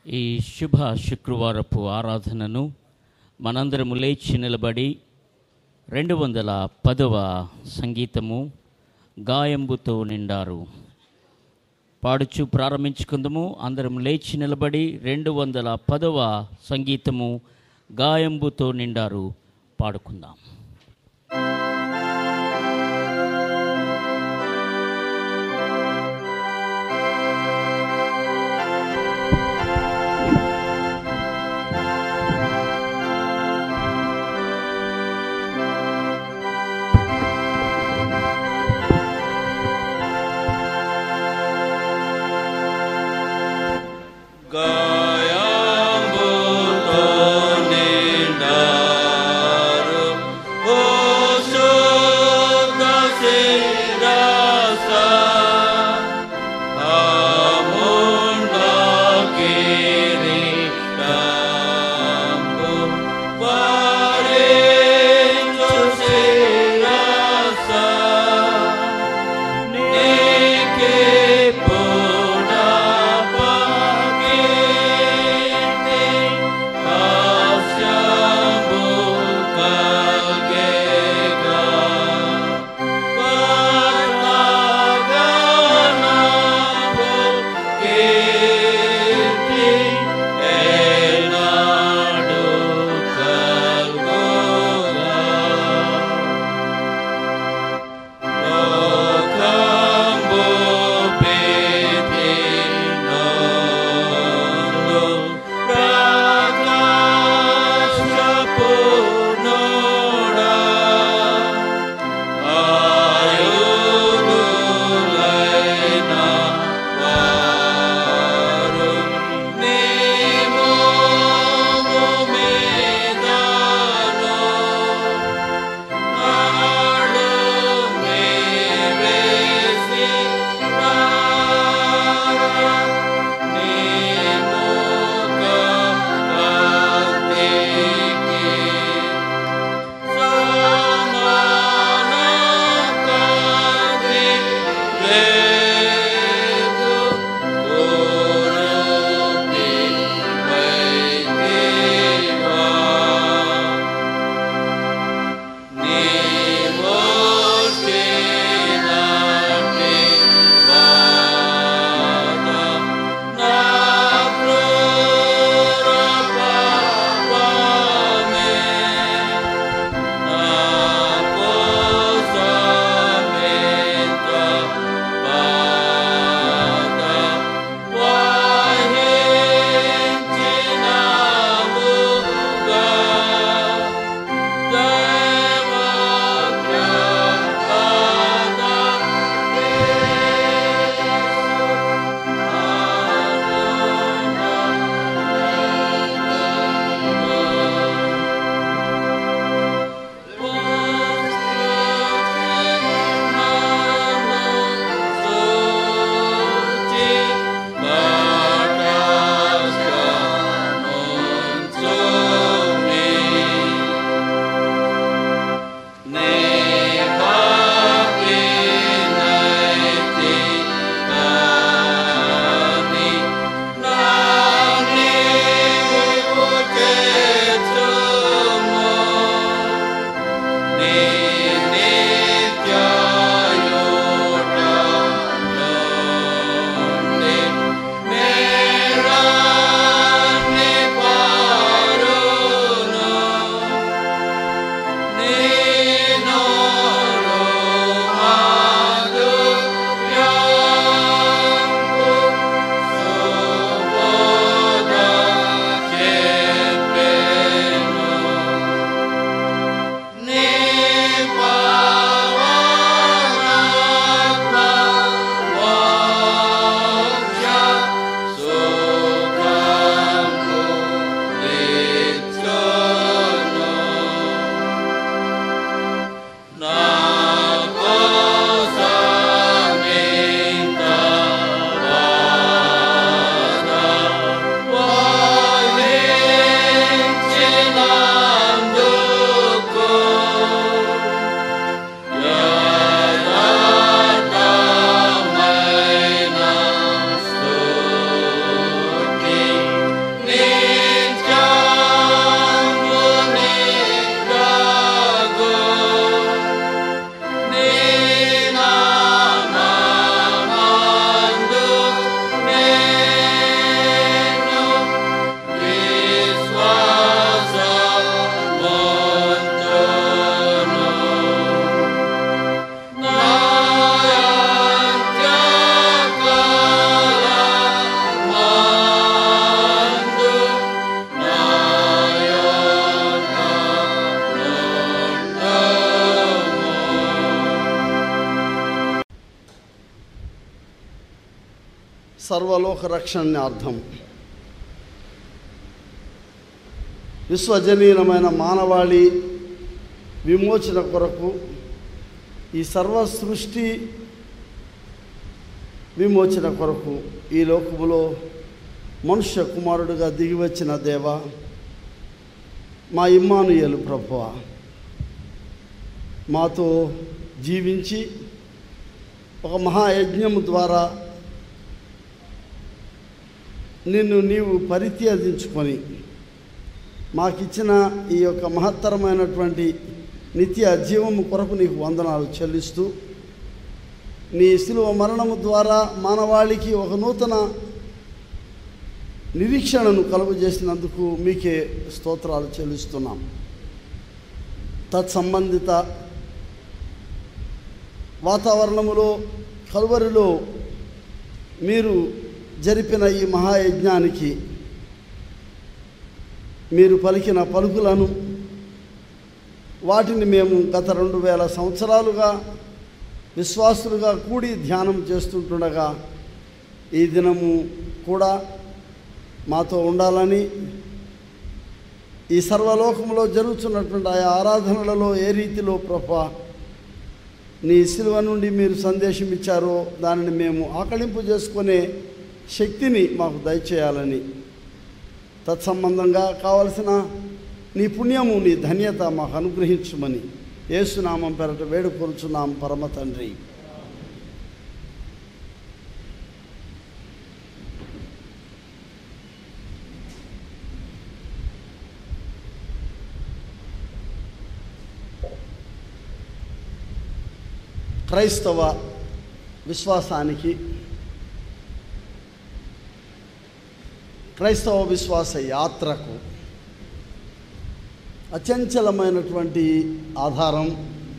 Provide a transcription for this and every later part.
ఈ శుభ శుక్రవారపు ఆరాధనను మనందరము లేచి నిలబడి రెండు వందల పదవ సంగీతము గాయంబుతో నిండారు పాడుచు ప్రారంభించుకుందాము అందరం లేచి నిలబడి రెండు వందల పదవ సంగీతము గాయంబుతో నిండారు పాడుకుందాం గాయంబుతో నిండారు సర్వలోక రక్షణార్థం విశ్వజనీయమైన మానవాళి విమోచన కొరకు ఈ సర్వ సృష్టి విమోచన కొరకు ఈ లోకములో మనుష్య కుమారుడుగా దిగివచ్చిన దేవ మా ఇమ్మానుయేలు ప్రభువ మాతో జీవించి ఒక మహాయజ్ఞము ద్వారా నిన్ను నీవు పరిత్యాదించుకొని మాకిచ్చిన ఈ యొక్క మహత్తరమైనటువంటి నిత్య జీవము కొరకు నీకు వందనాలు చెల్లిస్తూ నీ శిలువ మరణము ద్వారా మానవాళికి ఒక నూతన నిరీక్షణను కలుగజేసినందుకు మీకే స్తోత్రాలు చెల్లిస్తున్నాం తత్సంబంధిత వాతావరణములో కలువరిలో మీరు జరిపిన ఈ మహాయజ్ఞానికి మీరు పలికిన పలుకులను వాటిని మేము గత రెండు వేల సంవత్సరాలుగా విశ్వాసులుగా కూడి ధ్యానం చేస్తుంటుండగా ఈ దినము కూడా మాతో ఉండాలని ఈ సర్వలోకంలో జరుగుతున్నటువంటి ఆయా ఆరాధనలలో ఏ రీతిలో ప్రభా నీ శిలువ నుండి మీరు సందేశం ఇచ్చారో దానిని మేము ఆకళింపు చేసుకునే శక్తిని మాకు దయచేయాలని తత్సంబంధంగా కావలసిన నీ పుణ్యము నీ ధన్యత మాకు అనుగ్రహించమని ఏసునామం పెరట వేడుకొలుచున్నాం పరమ తండ్రి క్రైస్తవ విశ్వాసానికి క్రైస్తవ విశ్వాస యాత్రకు అచంచలమైనటువంటి ఆధారం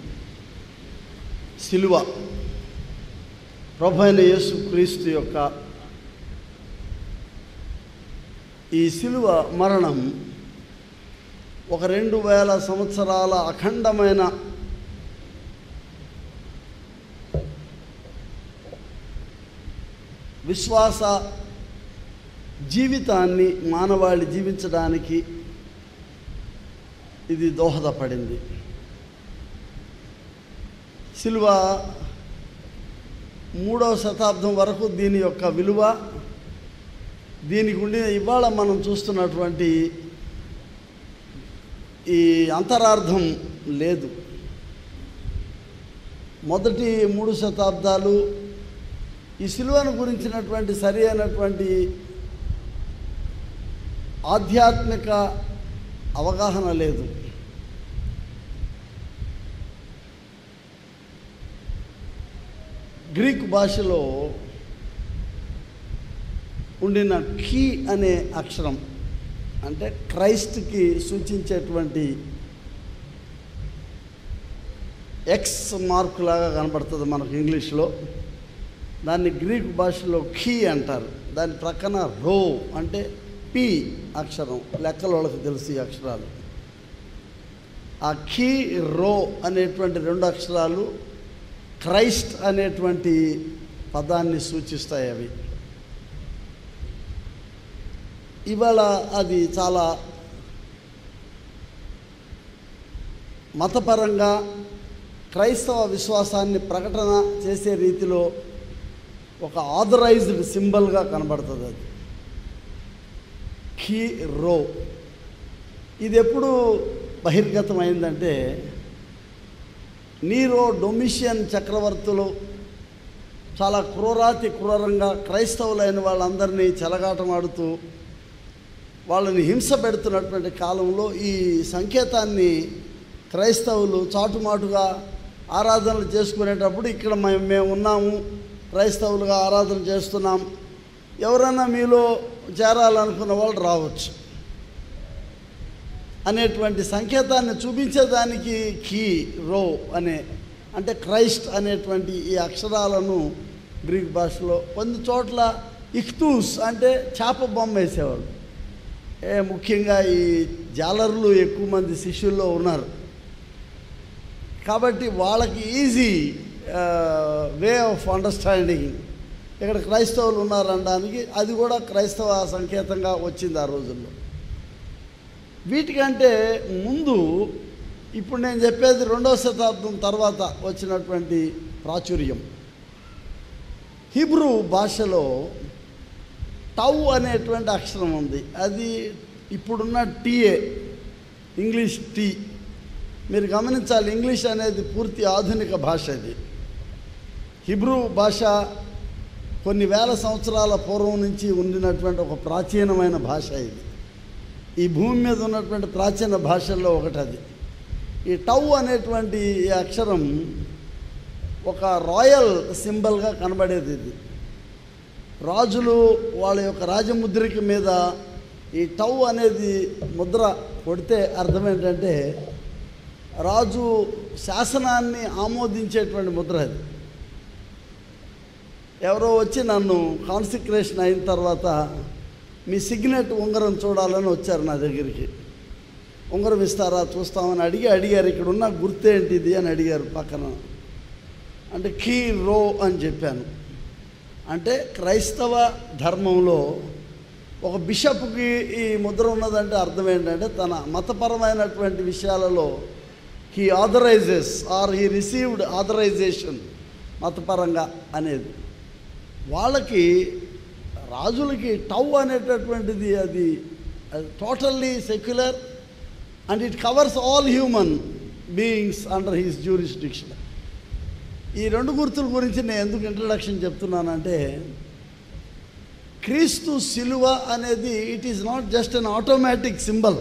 శిలువ ప్రభు అయిన యేసు క్రీస్తు యొక్క ఈ శిలువ మరణం ఒక రెండు వేల సంవత్సరాల అఖండమైన విశ్వాస జీవితాన్ని మానవాళి జీవించడానికి ఇది దోహదపడింది సిల్వ మూడవ శతాబ్దం వరకు దీని యొక్క విలువ దీనికి ఉండిన ఇవాళ మనం చూస్తున్నటువంటి ఈ అంతరార్థం లేదు మొదటి మూడు శతాబ్దాలు ఈ సిలువను గురించినటువంటి సరి అయినటువంటి ఆధ్యాత్మిక అవగాహన లేదు గ్రీక్ భాషలో ఉండిన కీ అనే అక్షరం అంటే క్రైస్ట్కి సూచించేటువంటి ఎక్స్ మార్క్ లాగా కనబడుతుంది మనకు ఇంగ్లీష్లో దాన్ని గ్రీక్ భాషలో ఖీ అంటారు దాని ప్రక్కన రో అంటే పి అక్షరం లెక్కల వాళ్ళకి తెలుసు ఈ అక్షరాలు ఆ ఖీ రో అనేటువంటి రెండు అక్షరాలు క్రైస్ట్ అనేటువంటి పదాన్ని సూచిస్తాయి అవి ఇవాళ అది చాలా మతపరంగా క్రైస్తవ విశ్వాసాన్ని ప్రకటన చేసే రీతిలో ఒక ఆథరైజ్డ్ సింబల్గా కనబడుతుంది అది ఖీ రో ఇది ఎప్పుడు బహిర్గతమైందంటే నీరో డొమిషియన్ చక్రవర్తులు చాలా క్రూరాతి క్రూరంగా క్రైస్తవులైన వాళ్ళందరినీ చెలగాటమాడుతూ వాళ్ళని హింస పెడుతున్నటువంటి కాలంలో ఈ సంకేతాన్ని క్రైస్తవులు చాటుమాటుగా ఆరాధనలు చేసుకునేటప్పుడు ఇక్కడ మేము మేము ఉన్నాము క్రైస్తవులుగా ఆరాధన చేస్తున్నాం ఎవరైనా మీలో చేరాలనుకున్న వాళ్ళు రావచ్చు అనేటువంటి సంకేతాన్ని చూపించేదానికి కీ రో అనే అంటే క్రైస్ట్ అనేటువంటి ఈ అక్షరాలను గ్రీక్ భాషలో కొన్ని చోట్ల ఇక్తూస్ అంటే చేప బొమ్మ వేసేవాళ్ళు ఏ ముఖ్యంగా ఈ జాలర్లు ఎక్కువ మంది శిష్యుల్లో ఉన్నారు కాబట్టి వాళ్ళకి ఈజీ వే ఆఫ్ అండర్స్టాండింగ్ ఇక్కడ క్రైస్తవులు ఉన్నారనడానికి అది కూడా క్రైస్తవ సంకేతంగా వచ్చింది ఆ రోజుల్లో వీటికంటే ముందు ఇప్పుడు నేను చెప్పేది రెండవ శతాబ్దం తర్వాత వచ్చినటువంటి ప్రాచుర్యం హిబ్రూ భాషలో టౌ అనేటువంటి అక్షరం ఉంది అది ఇప్పుడున్న టీఏ ఇంగ్లీష్ టీ మీరు గమనించాలి ఇంగ్లీష్ అనేది పూర్తి ఆధునిక భాష ఇది హిబ్రూ భాష కొన్ని వేల సంవత్సరాల పూర్వం నుంచి ఉండినటువంటి ఒక ప్రాచీనమైన భాష ఇది ఈ భూమి మీద ఉన్నటువంటి ప్రాచీన భాషల్లో ఒకటి అది ఈ టౌ అనేటువంటి ఈ అక్షరం ఒక రాయల్ సింబల్గా కనబడేది ఇది రాజులు వాళ్ళ యొక్క రాజముద్రిక మీద ఈ టౌ అనేది ముద్ర కొడితే అర్థం ఏంటంటే రాజు శాసనాన్ని ఆమోదించేటువంటి ముద్ర అది ఎవరో వచ్చి నన్ను కాన్సిక్రేషన్ అయిన తర్వాత మీ సిగ్నెట్ ఉంగరం చూడాలని వచ్చారు నా దగ్గరికి ఉంగరం ఇస్తారా చూస్తామని అడిగి అడిగారు ఇక్కడ ఉన్న గుర్తేంటిది అని అడిగారు పక్కన అంటే కీ రో అని చెప్పాను అంటే క్రైస్తవ ధర్మంలో ఒక బిషప్కి ఈ ముద్ర ఉన్నదంటే అర్థం ఏంటంటే తన మతపరమైనటువంటి విషయాలలో he authorises or he received authorisation మతపరంగా అనేది వాళ్ళకి రాజులకి టౌ అనేటటువంటిది అది totally secular and it covers all human beings under his jurisdiction ఈ రెండు గుర్తుల గురించి నేను ఎందుకు ఇంట్రడక్షన్ చెప్తున్నానంటే క్రీస్తు శిలువ అనేది it is not just an automatic symbol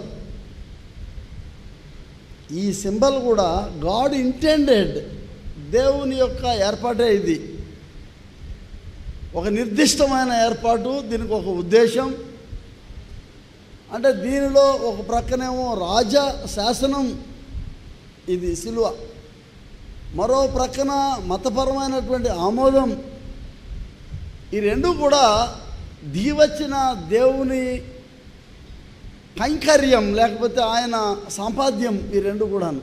ఈ సింబల్ కూడా గాడ్ ఇంటెండెడ్ దేవుని యొక్క ఏర్పాటే ఇది ఒక నిర్దిష్టమైన ఏర్పాటు దీనికి ఒక ఉద్దేశం అంటే దీనిలో ఒక ప్రక్కనేమో రాజ శాసనం ఇది సిలువ మరో ప్రక్కన మతపరమైనటువంటి ఆమోదం ఈ రెండు కూడా దిగివచ్చిన దేవుని కైంకర్యం లేకపోతే ఆయన సాంపాద్యం ఈ రెండు కూడాను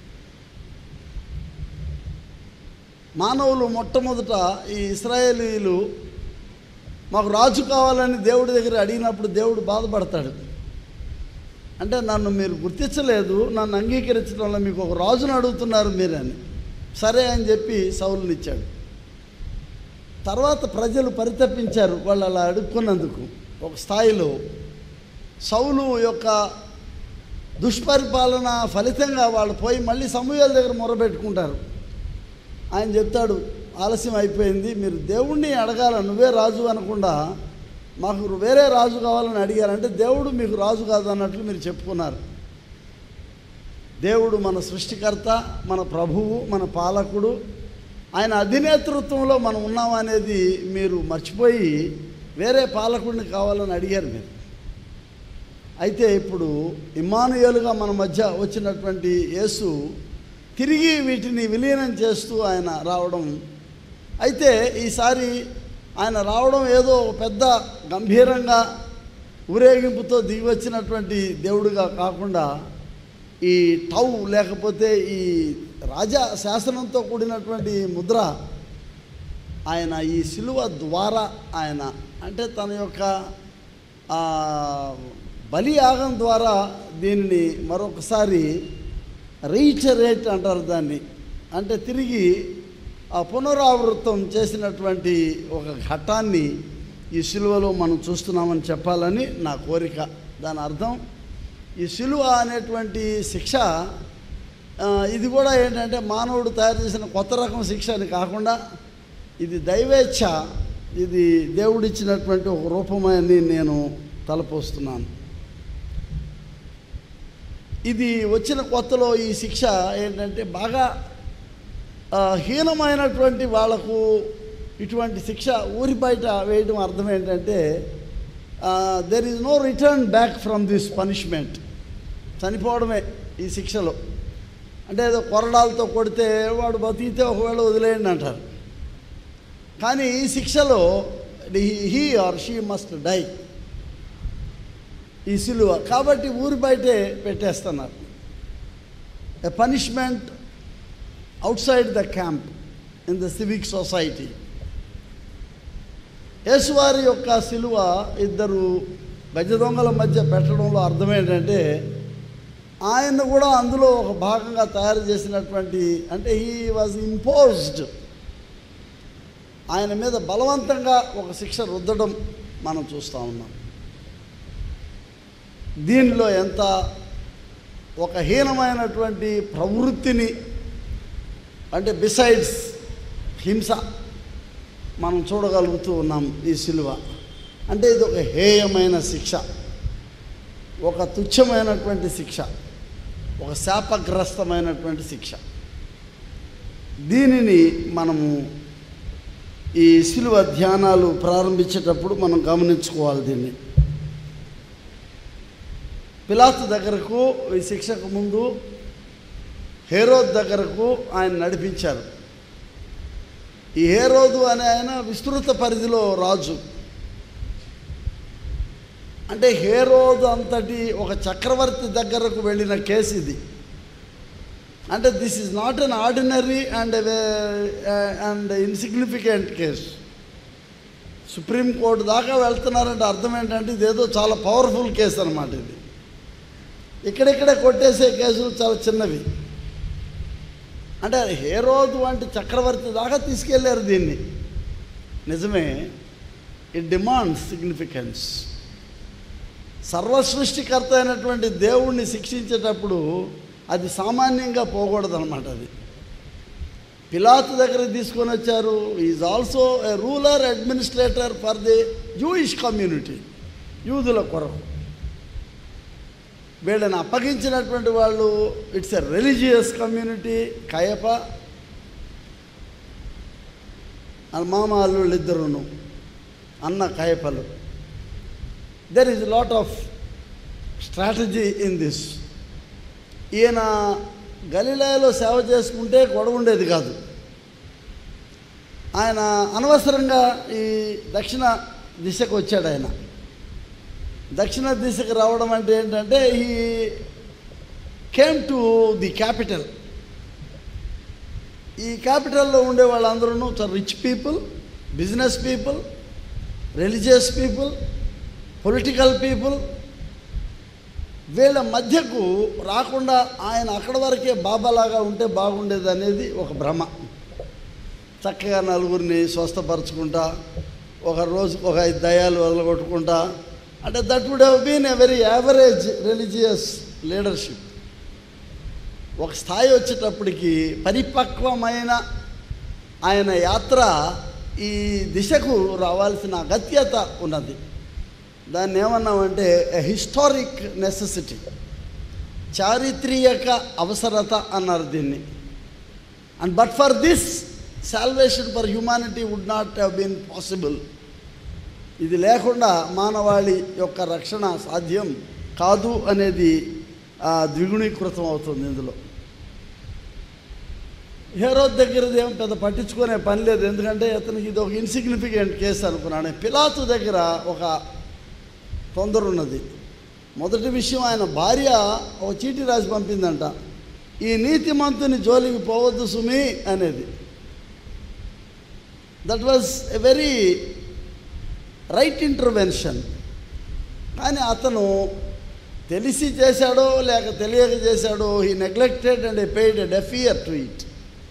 మానవులు మొట్టమొదట ఈ ఇస్రాయేలీలు మాకు రాజు కావాలని దేవుడి దగ్గర అడిగినప్పుడు దేవుడు బాధపడతాడు అంటే నన్ను మీరు గుర్తించలేదు నన్ను అంగీకరించడంలో మీకు ఒక రాజును అడుగుతున్నారు మీరని సరే అని చెప్పి సౌలుని ఇచ్చాడు తర్వాత ప్రజలు పరితపించారు వాళ్ళు అలా అడుక్కున్నందుకు ఒక స్థాయిలో సౌలు యొక్క దుష్పరిపాలన ఫలితంగా వాళ్ళు పోయి మళ్ళీ సమూహాల దగ్గర మొరబెట్టుకుంటారు ఆయన చెప్తాడు ఆలస్యం అయిపోయింది మీరు దేవుణ్ణి అడగాల నువ్వే రాజు అనకుండా మాకు వేరే రాజు కావాలని అడిగారంటే దేవుడు మీకు రాజు కాదు అన్నట్లు మీరు చెప్పుకున్నారు దేవుడు మన సృష్టికర్త మన ప్రభువు మన పాలకుడు ఆయన అధినేతృత్వంలో మనం ఉన్నామనేది మీరు మర్చిపోయి వేరే పాలకుడిని కావాలని అడిగారు మీరు అయితే ఇప్పుడు ఇమానుయేలుగా మన మధ్య వచ్చినటువంటి యేసు తిరిగి వీటిని విలీనం చేస్తూ ఆయన రావడం అయితే ఈసారి ఆయన రావడం ఏదో ఒక పెద్ద గంభీరంగా ఊరేగింపుతో దిగి వచ్చినటువంటి దేవుడిగా కాకుండా ఈ టౌ లేకపోతే ఈ రాజా శాసనంతో కూడినటువంటి ముద్ర ఆయన ఈ శిలువ ద్వారా ఆయన అంటే తన యొక్క ఆ, బలి యాగం ద్వారా దీనిని మరొకసారి రీచరేట్ అంటారు దాన్ని అంటే తిరిగి ఆ పునరావృతం చేసినటువంటి ఒక ఘట్టాన్ని ఈ సిలువలో మనం చూస్తున్నామని చెప్పాలని నా కోరిక దాని అర్థం ఈ సిలువ అనేటువంటి శిక్ష ఆ, ఇది కూడా ఏంటంటే మానవుడు తయారు చేసిన కొత్త రకం శిక్ష అని కాకుండా ఇది దైవేచ్ఛ ఇది దేవుడిచ్చినటువంటి ఒక రూపమని నేను తలపోస్తున్నాను ఇది వచ్చిన కొత్తలో ఈ శిక్ష ఏంటంటే బాగా ఆ, హీనమైనటువంటి వాళ్లకు ఇటువంటి శిక్ష ఊరి బయట వేయడం అర్థం ఏంటంటే there is no return back from this punishment చనిపోవడమే ఈ శిక్షలో అంటే ఏదో కొరడాలతో కొడితే వాడు బతికితే ఒకవేళ వదిలేయండి అంటారు కానీ ఈ శిక్షలో he or she must die ఈ సిలువ కాబట్టి ఊరి బయటే పెట్టేస్తున్నారు a punishment outside the camp in the civic society యేసువారి యొక్క సిలువ ఇద్దరు గజ దొంగల మధ్య పెట్టడంలో అర్థం ఏంటంటే ఆయన కూడా అందులో ఒక భాగంగా తయారు చేసినటువంటి అంటే హీ వాజ్ ఇంపోజ్డ్ ఆయన మీద బలవంతంగా ఒక శిక్ష రుద్దడం మనం చూస్తూ ఉన్నాం దీనిలో ఎంత ఒక హీనమైనటువంటి ప్రవృత్తిని అంటే బిసైడ్స్ హింస మనం చూడగలుగుతూ ఉన్నాం ఈ సిలువ అంటే ఇది ఒక హేయమైన శిక్ష ఒక తుచ్చమైనటువంటి శిక్ష ఒక శాపగ్రస్తమైనటువంటి శిక్ష దీనిని మనము ఈ సిలువ ధ్యానాలు ప్రారంభించేటప్పుడు మనం గమనించుకోవాలి దీన్ని పిలాతు దగ్గరకు ఈ శిక్షకు ముందు హేరోద్ దగ్గరకు ఆయన నడిపించారు ఈ హేరోదు అనే ఆయన విస్తృత పరిధిలో రాజు అంటే హేరోదు అంతటి ఒక చక్రవర్తి దగ్గరకు వెళ్ళిన కేసు ఇది అంటే this is not an ordinary and and insignificant case supreme court దాకా వెళ్తున్నారంటే అర్థం ఏంటంటే ఇదేదో చాలా పవర్ఫుల్ కేసు అనమాట ఇది ఇక్కడిక్కడే కొట్టేసే కేసులు చాలా చిన్నవి అంటే హేరోదు వంటి చక్రవర్తి దాకా తీసుకెళ్ళారు దీన్ని నిజమే ఇట్ డిమాండ్స్ సిగ్నిఫికెన్స్ సర్వసృష్టికర్త అయినటువంటి దేవుణ్ణి శిక్షించేటప్పుడు అది సామాన్యంగా పోకూడదు అనమాట అది పిలాతు దగ్గరికి తీసుకొని వచ్చారు is also a ruler administrator for the Jewish community యూదుల కొరకు వీళ్ళని అప్పగించినటువంటి వాళ్ళు ఇట్స్ ఎ రిలీజియస్ కమ్యూనిటీ కయప వాళ్ళ మామ అల్లుళ్ళు ఇద్దరును అన్న కయపలు there is lot of strategy in this ఈయన గలిలయలో సేవ చేసుకుంటే గొడవ ఉండేది కాదు ఆయన అనవసరంగా ఈ దక్షిణ దిశకు వచ్చాడు ఆయన దక్షిణ దిశకు రావడం అంటే ఏంటంటే ఈ కేమ్ టు ది క్యాపిటల్ ఈ క్యాపిటల్లో ఉండే వాళ్ళందరూ చాలా rich people business people religious people political people వీళ్ళ మధ్యకు రాకుండా ఆయన అక్కడ వరకే బాబాలాగా ఉంటే బాగుండేది అనేది ఒక భ్రమ చక్కగా నలుగురిని స్వస్థపరచుకుంటా ఒక రోజు ఒక ఐదు దయాలు వదలగొట్టుకుంటా అంటే that would have been a very average religious leadership ఒక స్థాయి వచ్చేటప్పటికి పరిపక్వమైన ఆయన యాత్ర ఈ దిశకు రావాల్సిన అగత్యత ఉన్నది దాన్ని ఏమన్నామంటే హిస్టారిక్ నెసెసిటీ చారిత్రక అవసరత అన్నారు దీన్ని and but for this salvation for humanity would not have been possible ఇది లేకుండా మానవాళి యొక్క రక్షణ సాధ్యం కాదు అనేది ఆ, ద్విగుణీకృతం అవుతుంది ఇందులో హేరోద్ దగ్గరది ఏం పెద్ద పట్టించుకునే పని లేదు ఎందుకంటే అతనికి ఇది ఒక ఇన్సిగ్నిఫికెంట్ కేసు అనుకున్నాను పిలాతు దగ్గర ఒక తొందర ఉన్నది మొదటి విషయం ఆయన భార్య ఒక చీటీ రాసి పంపిందంట ఈ నీతిమంతుని జోలికి పోవద్దు సుమి అనేది that was a very right intervention కానీ అతను తెలిసి చేశాడో లేక తెలియక చేశాడో he neglected and paid deaf ear to it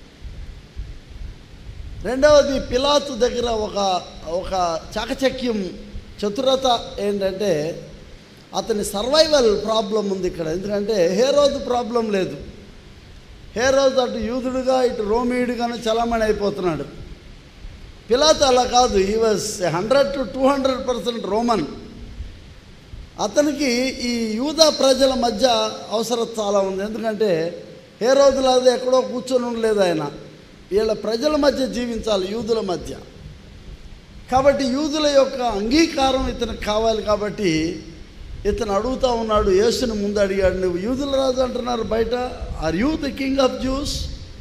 రెండవది పిలాతు దగ్గర ఒక ఒక చాకచక్యం చతురత ఏంటంటే అతని సర్వైవల్ ప్రాబ్లం ఉంది ఇక్కడ ఎందుకంటే హేరోదు ప్రాబ్లం లేదు హేరోదు అటు యూదుడుగా ఇటు రోమీయుడుగాను చలామణి అయిపోతున్నాడు పిలాత్ అలా కాదు he was hundred to two hundred percent Roman అతనికి ఈ యూదా ప్రజల మధ్య అవసరం చాలా ఉంది ఎందుకంటే ఏ రోజులాగా ఎక్కడో కూర్చొని ఉండలేదు ఆయన వీళ్ళ ప్రజల మధ్య జీవించాలి యూదుల మధ్య కాబట్టి యూదుల యొక్క అంగీకారం ఇతనికి కావాలి కాబట్టి ఇతను అడుగుతా ఉన్నాడు యేసుని ముందు అడిగాడు నువ్వు యూదుల రాజు అంటున్నారు బయట are you the king of Jews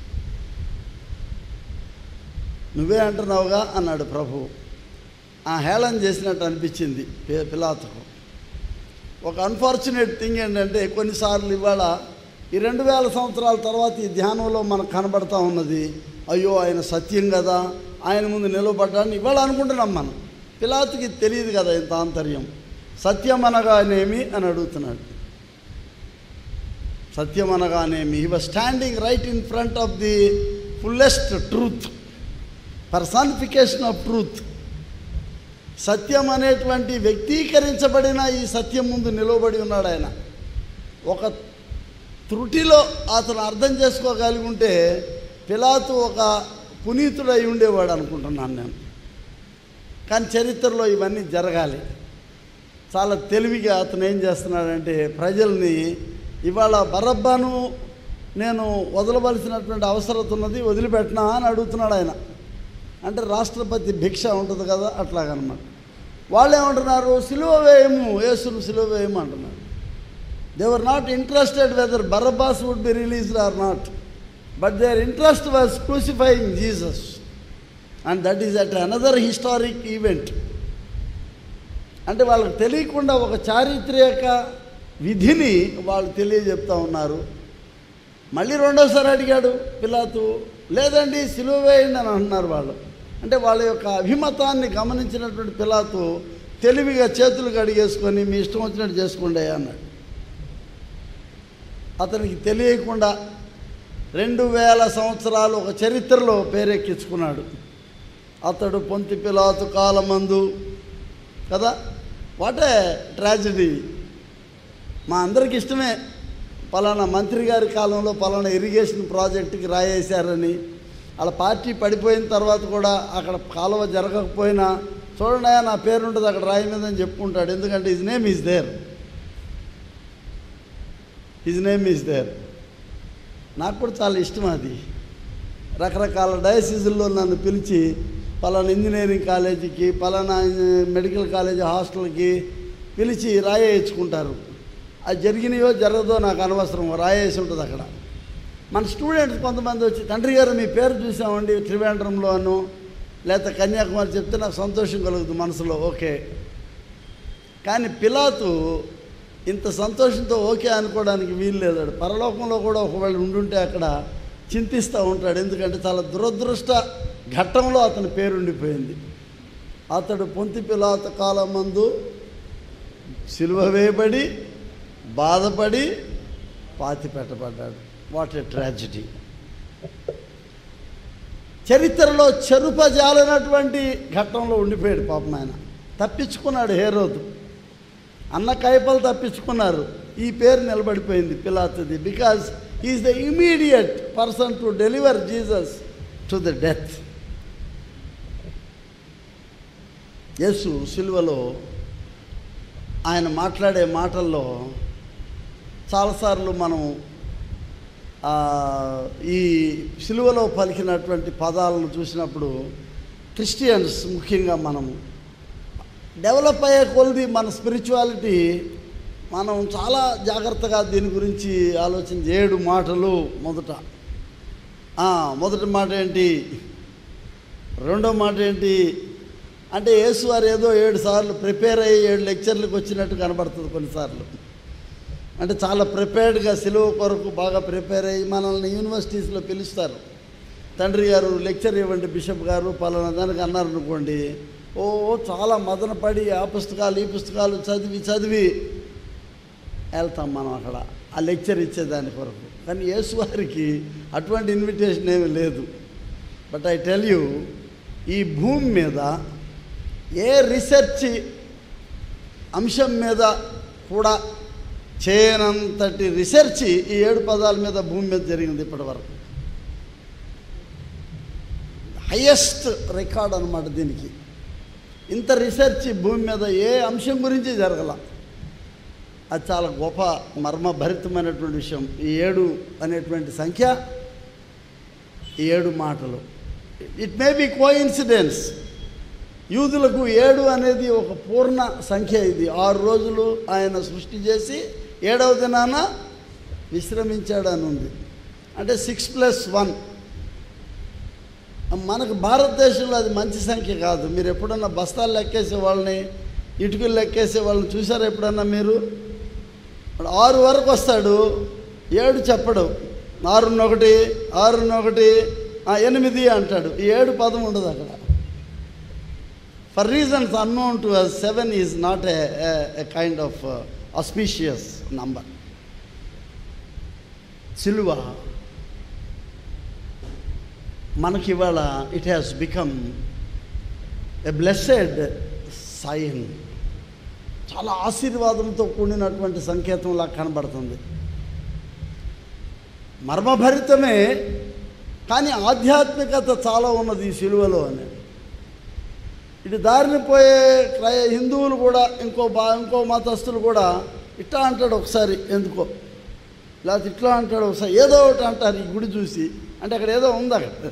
నువ్వే అంటున్నావుగా అన్నాడు ప్రభు ఆ హేళన చేసినట్టు అనిపించింది పి- పిలాతుకు ఒక అన్ఫార్చునేట్ థింగ్ ఏంటంటే కొన్నిసార్లు ఇవాళ ఈ రెండు వేల సంవత్సరాల తర్వాత ఈ ధ్యానంలో మనకు కనబడతా ఉన్నది అయ్యో ఆయన సత్యం కదా ఆయన ముందు నిలబడ్డాన్ని ఇవాళ అనుకుంటున్నాం మనం పిలాతుకి తెలియదు కదా ఇంత ఆంతర్యం సత్యం అనగానేమి అని అడుగుతున్నాడు సత్యం అనగానేమి he was standing right in front of the fullest truth personification of truth సత్యం అనేటువంటి వ్యక్తీకరించబడిన ఈ సత్యం ముందు నిలవబడి ఉన్నాడు ఆయన ఒక త్రుటిలో అతను అర్థం చేసుకోగలిగి ఉంటే పిలాతు ఒక పునీతుడై ఉండేవాడు అనుకుంటున్నాను నేను కానీ చరిత్రలో ఇవన్నీ జరగాలి చాలా తెలివిగా అతను ఏం చేస్తున్నాడంటే ప్రజల్ని ఇవాళ బరబ్బాను నేను వదలవలసినటువంటి అవసరం ఉన్నది వదిలిపెట్టినా అని అడుగుతున్నాడు ఆయన అంటే రాష్ట్రపతి భిక్ష ఉంటుంది కదా అట్లాగనమాట వాళ్ళు ఏమంటున్నారు సిలువ వేయము యేసును సిలువ వేయము అంటున్నారు they were not interested whether Barabbas would be released or not but their interest was crucifying Jesus and that is at another historic event అంటే వాళ్ళకి తెలియకుండా ఒక చారిత్రక విధిని వాళ్ళు తెలియజెప్తా ఉన్నారు మళ్ళీ రెండోసారి అడిగాడు పిలాతు లేదండి సిలువ వేయండి అని అంటున్నారు వాళ్ళు అంటే వాళ్ళ యొక్క అభిమతాన్ని గమనించినటువంటి పిలాతు తెలివిగా చేతులు కడిగేసుకొని మీ ఇష్టం వచ్చినట్టు చేసుకోండి అన్నాడు అతనికి తెలియకుండా రెండు వేల సంవత్సరాలు ఒక చరిత్రలో పేరెక్కించుకున్నాడు అతడు పొంతి పిలాతు కాలమందు కదా వాటే ట్రాజడీ మా అందరికి ఇష్టమే పలానా మంత్రి గారి కాలంలో పలానా ఇరిగేషన్ ప్రాజెక్టుకి రాయేశారని వాళ్ళ పార్టీ పడిపోయిన తర్వాత కూడా అక్కడ కాలువ జరగకపోయినా చూడండి నా పేరు ఉంటుంది అక్కడ రాయి మీద అని చెప్పుకుంటాడు ఎందుకంటే his name is there his name is there నాకు కూడా చాలా ఇష్టం అది రకరకాల డయసిజుల్లో నన్ను పిలిచి పలానా ఇంజనీరింగ్ కాలేజీకి పలానా మెడికల్ కాలేజీ హాస్టల్కి పిలిచి రాయేయించుకుంటారు అది జరిగినాయో జరగదో నాకు అనవసరం రాయేసి ఉంటుంది అక్కడ మన స్టూడెంట్స్ కొంతమంది వచ్చి తండ్రి గారు మీ పేరు చూసామండి త్రివేంద్రంలోను లేకపోతే కన్యాకుమారి చెప్తే నాకు సంతోషం కలుగుతుంది మనసులో ఓకే కానీ పిలాతు ఇంత సంతోషంతో ఓకే అనుకోవడానికి వీలు లేదాడు పరలోకంలో కూడా ఒకవేళ ఉండుంటే అక్కడ చింతిస్తూ ఉంటాడు ఎందుకంటే చాలా దురదృష్ట ఘట్టంలో అతని పేరు ఉండిపోయింది అతడు పొంతి పిలాత కాలమందు సిలువ వేయబడి బాధపడి పాతి పెట్టబడ్డాడు వాట్ ఎ ట్రాజిడీ చరిత్రలో చెరుపజాలనటువంటి ఘట్టంలో ఉండిపోయాడు పాపం ఆయన తప్పించుకున్నాడు హేరోదు అన్న కైపలు తప్పించుకున్నారు ఈ పేరు నిలబడిపోయింది పిలాతుది because is the immediate person to deliver Jesus to the death యేసు సిలువలో ఆయన మాట్లాడే మాటల్లో చాలాసార్లు మనం ఆ, ఈ సిలువలో పలికినటువంటి పదాలను చూసినప్పుడు క్రిస్టియన్స్ ముఖ్యంగా మనము డెవలప్ అయ్యే కొలది మన స్పిరిచువాలిటీ మనం చాలా జాగ్రత్తగా దీని గురించి ఆలోచన ఏడు మాటలు మొదట ఆ, మొదటి మాట ఏంటి రెండో మాట ఏంటి అంటే యేసువారు ఏదో ఏడు సార్లు ప్రిపేర్ అయ్యి ఏడు లెక్చర్లకు వచ్చినట్టు కనబడుతుంది కొన్నిసార్లు అంటే చాలా ప్రిపేర్డ్గా సిలువ కొరకు బాగా ప్రిపేర్ అయ్యి మనల్ని యూనివర్సిటీస్లో పిలుస్తారు తండ్రి గారు లెక్చర్ ఇవ్వండి బిషప్ గారు పలానా దానికి అన్నారు అనుకోండి ఓ చాలా మదన పడి ఆ పుస్తకాలు ఈ పుస్తకాలు చదివి చదివి వెళ్తాం మనం అక్కడ ఆ లెక్చర్ ఇచ్చేదాని కొరకు కానీ యేసువారికి అటువంటి ఇన్విటేషన్ ఏమీ లేదు బట్ ఐ టెల్ యూ ఈ భూమి మీద ఏ రీసెర్చ్ అంశం మీద కూడా చేయనంతటి రీసెర్చ్ ఈ ఏడు పదాల మీద భూమి మీద జరిగింది ఇప్పటివరకు హయ్యెస్ట్ రికార్డ్ అనమాట దీనికి ఇంత రీసెర్చ్ ఈ భూమి మీద ఏ అంశం గురించి జరగల అది చాలా గొప్ప మర్మభరితమైనటువంటి విషయం ఈ ఏడు అనేటువంటి సంఖ్య ఈ ఏడు మాటలు ఇట్ మే బి కోఇన్సిడెన్స్ యూదులకు ఏడు అనేది ఒక పూర్ణ సంఖ్య ఇది ఆరు రోజులు ఆయన సృష్టి చేసి ఏడవ దినాన విశ్రమించాడని ఉంది అంటే సిక్స్ ప్లస్ వన్ మనకు భారతదేశంలో అది మంచి సంఖ్య కాదు మీరు ఎప్పుడన్నా బస్తాలు లెక్కేసే వాళ్ళని ఇటుకలు లెక్కేసే వాళ్ళని చూసారా ఎప్పుడన్నా మీరు వాడు ఆరు వరకు వస్తాడు ఏడు చెప్పడు ఆరున్నొకటి ఆరున్నొకటి ఆ, ఎనిమిది అంటాడు ఈ ఏడు పదం ఉండదు అక్కడ for reasons unknown to seven is not a kind of auspicious number సిలువ మనకి ఇవాళ it has become a blessed sign చాలా ఆశీర్వాదంతో కూడినటువంటి సంకేతంలా కనబడుతుంది మర్మభరితమే కానీ ఆధ్యాత్మికత చాలా ఉన్నది ఈ సిలువలో అని ఇటు దారిని పోయే క్రయ హిందువులు కూడా ఇంకో బా ఇంకో మతస్థులు కూడా ఇట్లా అంటాడు ఒకసారి ఎందుకో లేకపోతే ఇట్లా అంటాడు ఒకసారి ఏదో ఒకటి అంటారు ఈ గుడి చూసి అంటే అక్కడ ఏదో ఉంది అక్కడ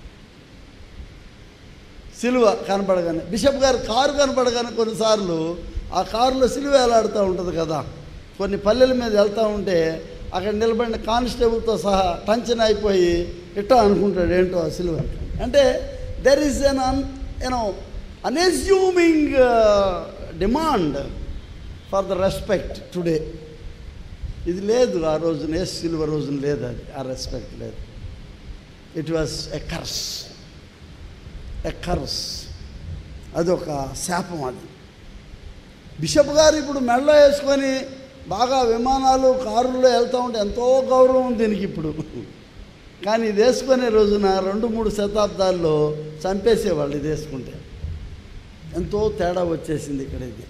సిలువ కనపడగానే బిషప్ గారు కారు కనపడగానే కొన్నిసార్లు ఆ కారులో సిలువ వేలాడుతూ ఉంటుంది కదా కొన్ని పల్లెల మీద వెళ్తూ ఉంటే అక్కడ నిలబడిన కానిస్టేబుల్తో సహా టంచన్ అయిపోయి ఇట్టా అనుకుంటాడు ఏంటో ఆ సిలువ అంటే there is an an you know unassuming demand for the respect today ఇది లేదు ఆ రోజున ఏ సిల్వ రోజున లేదు అది ఆ రెస్పెక్ట్ లేదు it was a curse a curse అది ఒక శాపం అది బిషప్ గారు ఇప్పుడు మెడలో వేసుకొని బాగా విమానాలు కారుల్లో వెళ్తూ ఉంటే ఎంతో గౌరవం దీనికి ఇప్పుడు కానీ ఇది వేసుకునే రోజున రెండు మూడు శతాబ్దాల్లో చంపేసేవాళ్ళు ఇది వేసుకుంటే ఎంతో తేడా వచ్చేసింది ఇక్కడ ఇది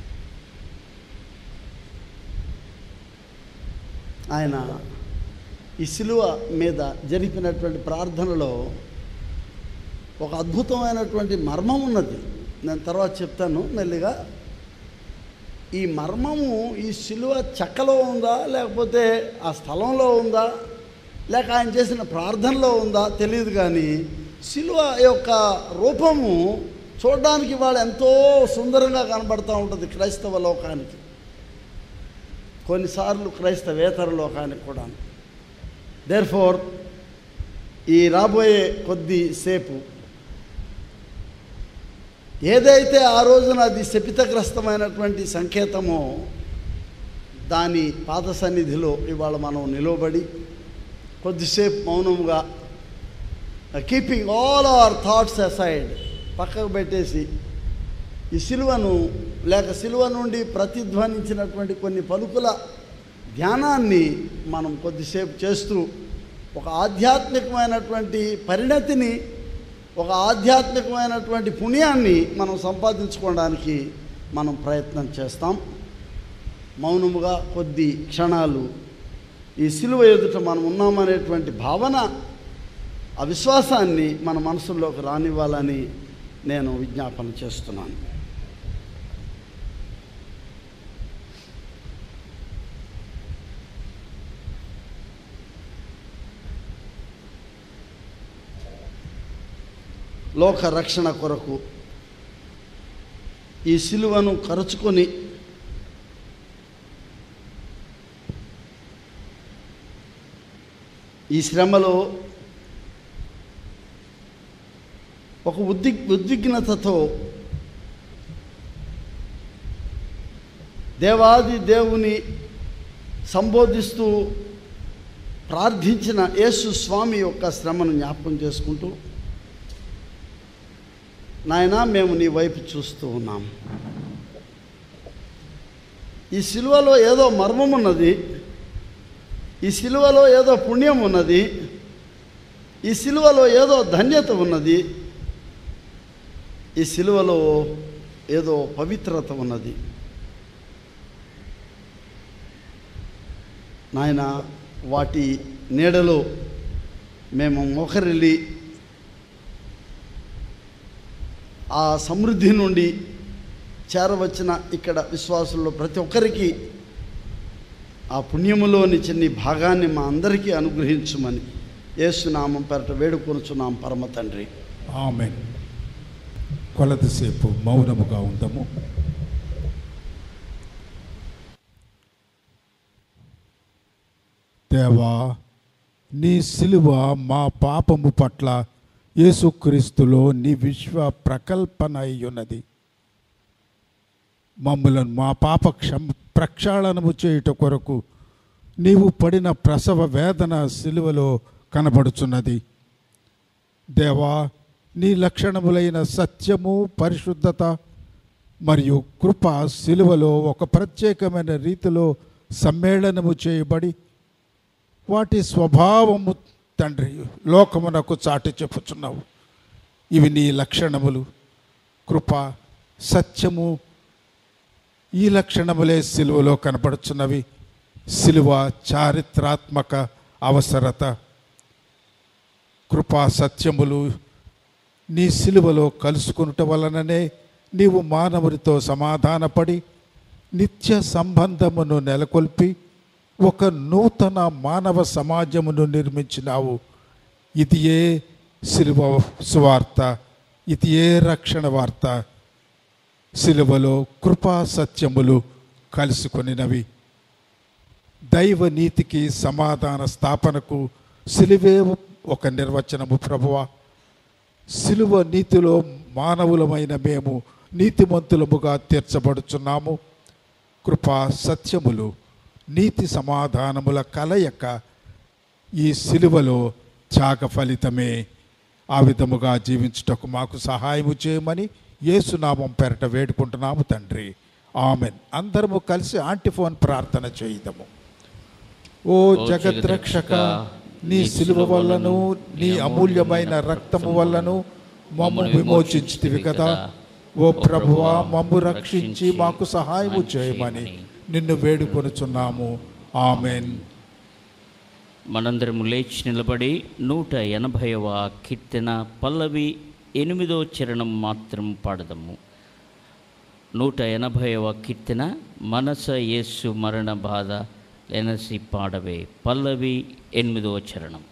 ఆయన ఈ శిలువ మీద జరిపినటువంటి ప్రార్థనలో ఒక అద్భుతమైనటువంటి మర్మం ఉన్నది నేను తర్వాత చెప్తాను మెల్లిగా ఈ మర్మము ఈ శిలువ చెక్కలో ఉందా లేకపోతే ఆ స్థలంలో ఉందా లేక ఆయన చేసిన ప్రార్థనలో ఉందా తెలియదు కానీ శిలువ యొక్క రూపము చూడడానికి వాళ్ళు ఎంతో సుందరంగా కనబడుతూ ఉంటుంది క్రైస్తవ లోకానికి కొన్నిసార్లు క్రైస్తవేతర లోకానికి కూడా దేర్ ఫోర్ ఈ రాబోయే కొద్ది సేపు ఏదైతే ఆ రోజున అది శపితగ్రస్తమైనటువంటి సంకేతమో దాని పాద సన్నిధిలో ఇవాళ మనం నిలవబడి కొద్దిసేపు మౌనముగా keeping all our thoughts aside పక్కకు పెట్టేసి ఈ సిలువను లేక సిలువ నుండి ప్రతిధ్వనించినటువంటి కొన్ని పలుకుల ధ్యానాన్ని మనం కొద్దిసేపు చేస్తూ ఒక ఆధ్యాత్మికమైనటువంటి పరిణతిని ఒక ఆధ్యాత్మికమైనటువంటి పుణ్యాన్ని మనం సంపాదించుకోవడానికి మనం ప్రయత్నం చేస్తాం మౌనముగా కొద్ది క్షణాలు ఈ సిలువ ఎదుట మనం ఉన్నామనేటువంటి భావన ఆ విశ్వాసాన్ని మన మనసుల్లోకి రానివ్వాలని నేను విజ్ఞాపన చేస్తున్నాను లోక రక్షణ కొరకు ఈ సిలువను కరుచుకొని ఈ శ్రమలో ఒక ఉద్విగ్ ఉద్విగ్నతతో దేవాది దేవుని సంబోధిస్తూ ప్రార్థించిన యేసు స్వామి యొక్క శ్రమను జ్ఞాపకం చేసుకుంటూ నాయనా మేము నీ వైపు చూస్తూ ఉన్నాం ఈ సిలువలో ఏదో మర్మం ఉన్నది ఈ సిలువలో ఏదో పుణ్యం ఉన్నది ఈ సిలువలో ఏదో ధన్యత ఉన్నది ఈ సిలువలో ఏదో పవిత్రత ఉన్నది నాయన వాటి నీడలో మేము మొకరిల్లి ఆ సమృద్ధి నుండి చేరవచ్చిన ఇక్కడ విశ్వాసుల్లో ప్రతి ఒక్కరికి ఆ పుణ్యములోని చిన్ని భాగాన్ని మా అందరికీ అనుగ్రహించమని యేసునామం పెరట వేడుకొనుచున్నాం పరమ తండ్రి ఆమెన్ కొలతసేపు మౌనముగా ఉందము దేవా నీ సిలువ మా పాపము పట్ల యేసుక్రీస్తులో నీ విశ్వ ప్రకల్పన అయ్యున్నది మమ్ములను మా పాప క్షమ ప్రక్షాళనము చేయుట కొరకు నీవు పడిన ప్రసవ వేదన సిలువలో కనబడుచున్నది దేవా నీ లక్షణములైన సత్యము పరిశుద్ధత మరియు కృప సిలువలో ఒక ప్రత్యేకమైన రీతిలో సమ్మేళనము చేయబడి వాటి స్వభావము తండ్రి లోకమునకు చాటి చెప్పుచున్నావు ఇవి నీ లక్షణములు కృప సత్యము ఈ లక్షణములే సిలువలో కనపడుచున్నవి సిలువ చారిత్రాత్మక అవసరత కృపా సత్యములు నీ సిలువలో కలుసుకునుట వలననే నీవు మానవుడితో సమాధానపడి నిత్య సంబంధమును నెలకొల్పి ఒక నూతన మానవ సమాజమును నిర్మించినావు ఇది ఏ సిలువ సువార్త ఇది ఏ రక్షణ వార్త సిలువలో కృపా సత్యములు కలుసుకొనినవి దైవ నీతికి సమాధాన స్థాపనకు సిలువే ఒక నిర్వచనము ప్రభువా సిలువ నీతిలో మానవులమైన మేము నీతిమంతులముగా తీర్చబడుచున్నాము కృపా సత్యములు నీతి సమాధానముల కలయక ఈ సిలువలో త్యాగ ఫలితమే ఆ విధముగా జీవించుటకు మాకు సహాయము చేయమని యేసునామం పెరట వేడుకుంటున్నాము తండ్రి ఆమెన్ అందరము కలిసి ఆంటిఫోన్ ప్రార్థన చేయుదము ఓ జగద్రక్షక నీ సిలువ వల్లను నీ అమూల్యమైన రక్తము వల్లను మమ్ము విమోచించితివి కదా ఓ ప్రభువా మమ్ము రక్షించి మాకు సహాయము చేయమని నిన్ను వేడుకొనుచున్నాము ఆమెన్ మనందరము లేచి నిలబడి నూట ఎనభైవ కీర్తన పల్లవి ఎనిమిదో చరణం మాత్రం పాడదము నూట ఎనభైవ కీర్తన మనస యేసు మరణ బాధ ఎనసి పాడవే పల్లవి ఎనిమిదో చరణం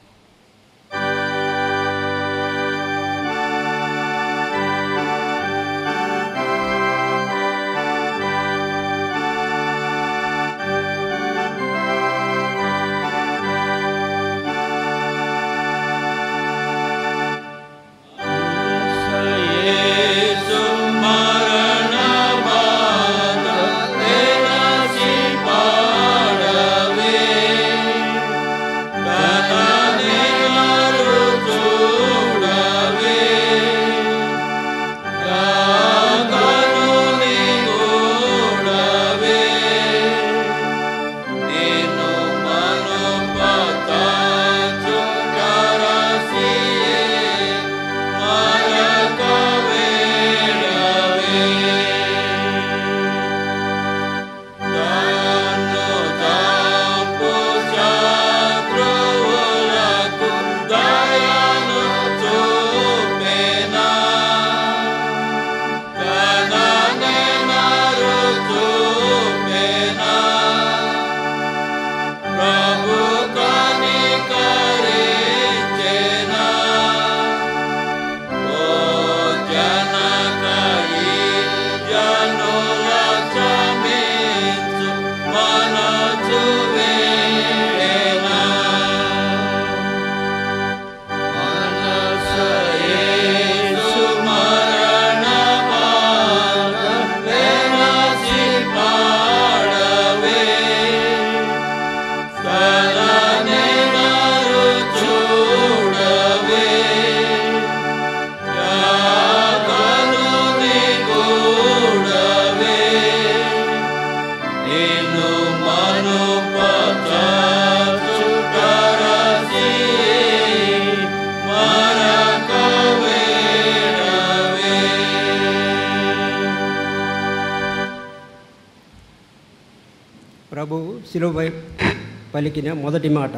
ప్రభు శిలువపై పలికిన మొదటి మాట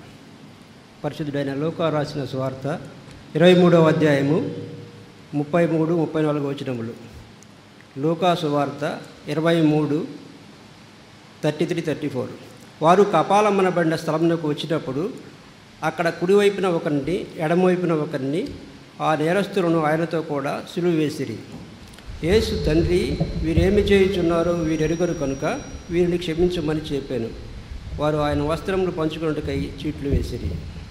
పరిశుద్ధుడైన లోకా రాసిన సువార్త ఇరవై మూడవ అధ్యాయము ముప్పై మూడు ముప్పై నాలుగు వచనములు లోకా సువార్త ఇరవై మూడు థర్టీ త్రీ థర్టీ ఫోర్ వారు కపాలమ్మనబడిన స్థలంలోకి వచ్చినప్పుడు అక్కడ కుడివైపున ఒకరిని ఎడమవైపున ఒకరిని ఆ నేరస్తులను ఆయనతో కూడా సులువు వేసిరి యేసు తండ్రి వీరేమి చేయుచున్నారో వీరెరుగరు కనుక వీరిని క్షమించమని చెప్పాను వారు ఆయన వస్త్రములు పంచుకున్నట్టుకై చీట్లు వేసిరి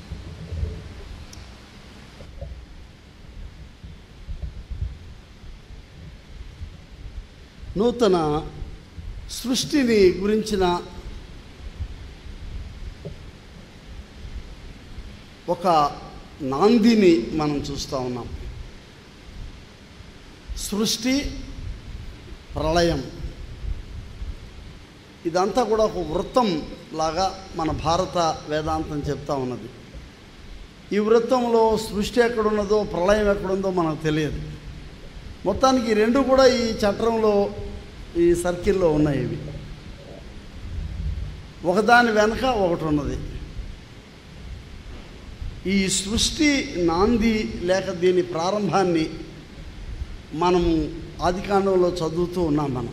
నూతన సృష్టిని గురించిన ఒక నాందిని మనం చూస్తూ ఉన్నాం సృష్టి ప్రళయం ఇదంతా కూడా ఒక వృత్తం లాగా మన భారత వేదాంతం చెప్తా ఉన్నది ఈ వృత్తంలో సృష్టి ఎక్కడున్నదో ప్రళయం ఎక్కడుందో మనకు తెలియదు మొత్తానికి ఈ రెండు కూడా ఈ చట్రంలో ఈ సర్కిల్లో ఉన్నాయి ఇవి ఒకదాని వెనక ఒకటి ఉన్నది ఈ సృష్టి నాంది లేక దీని ప్రారంభాన్ని మనము ఆదికాండంలో చదువుతూ ఉన్నాం మనం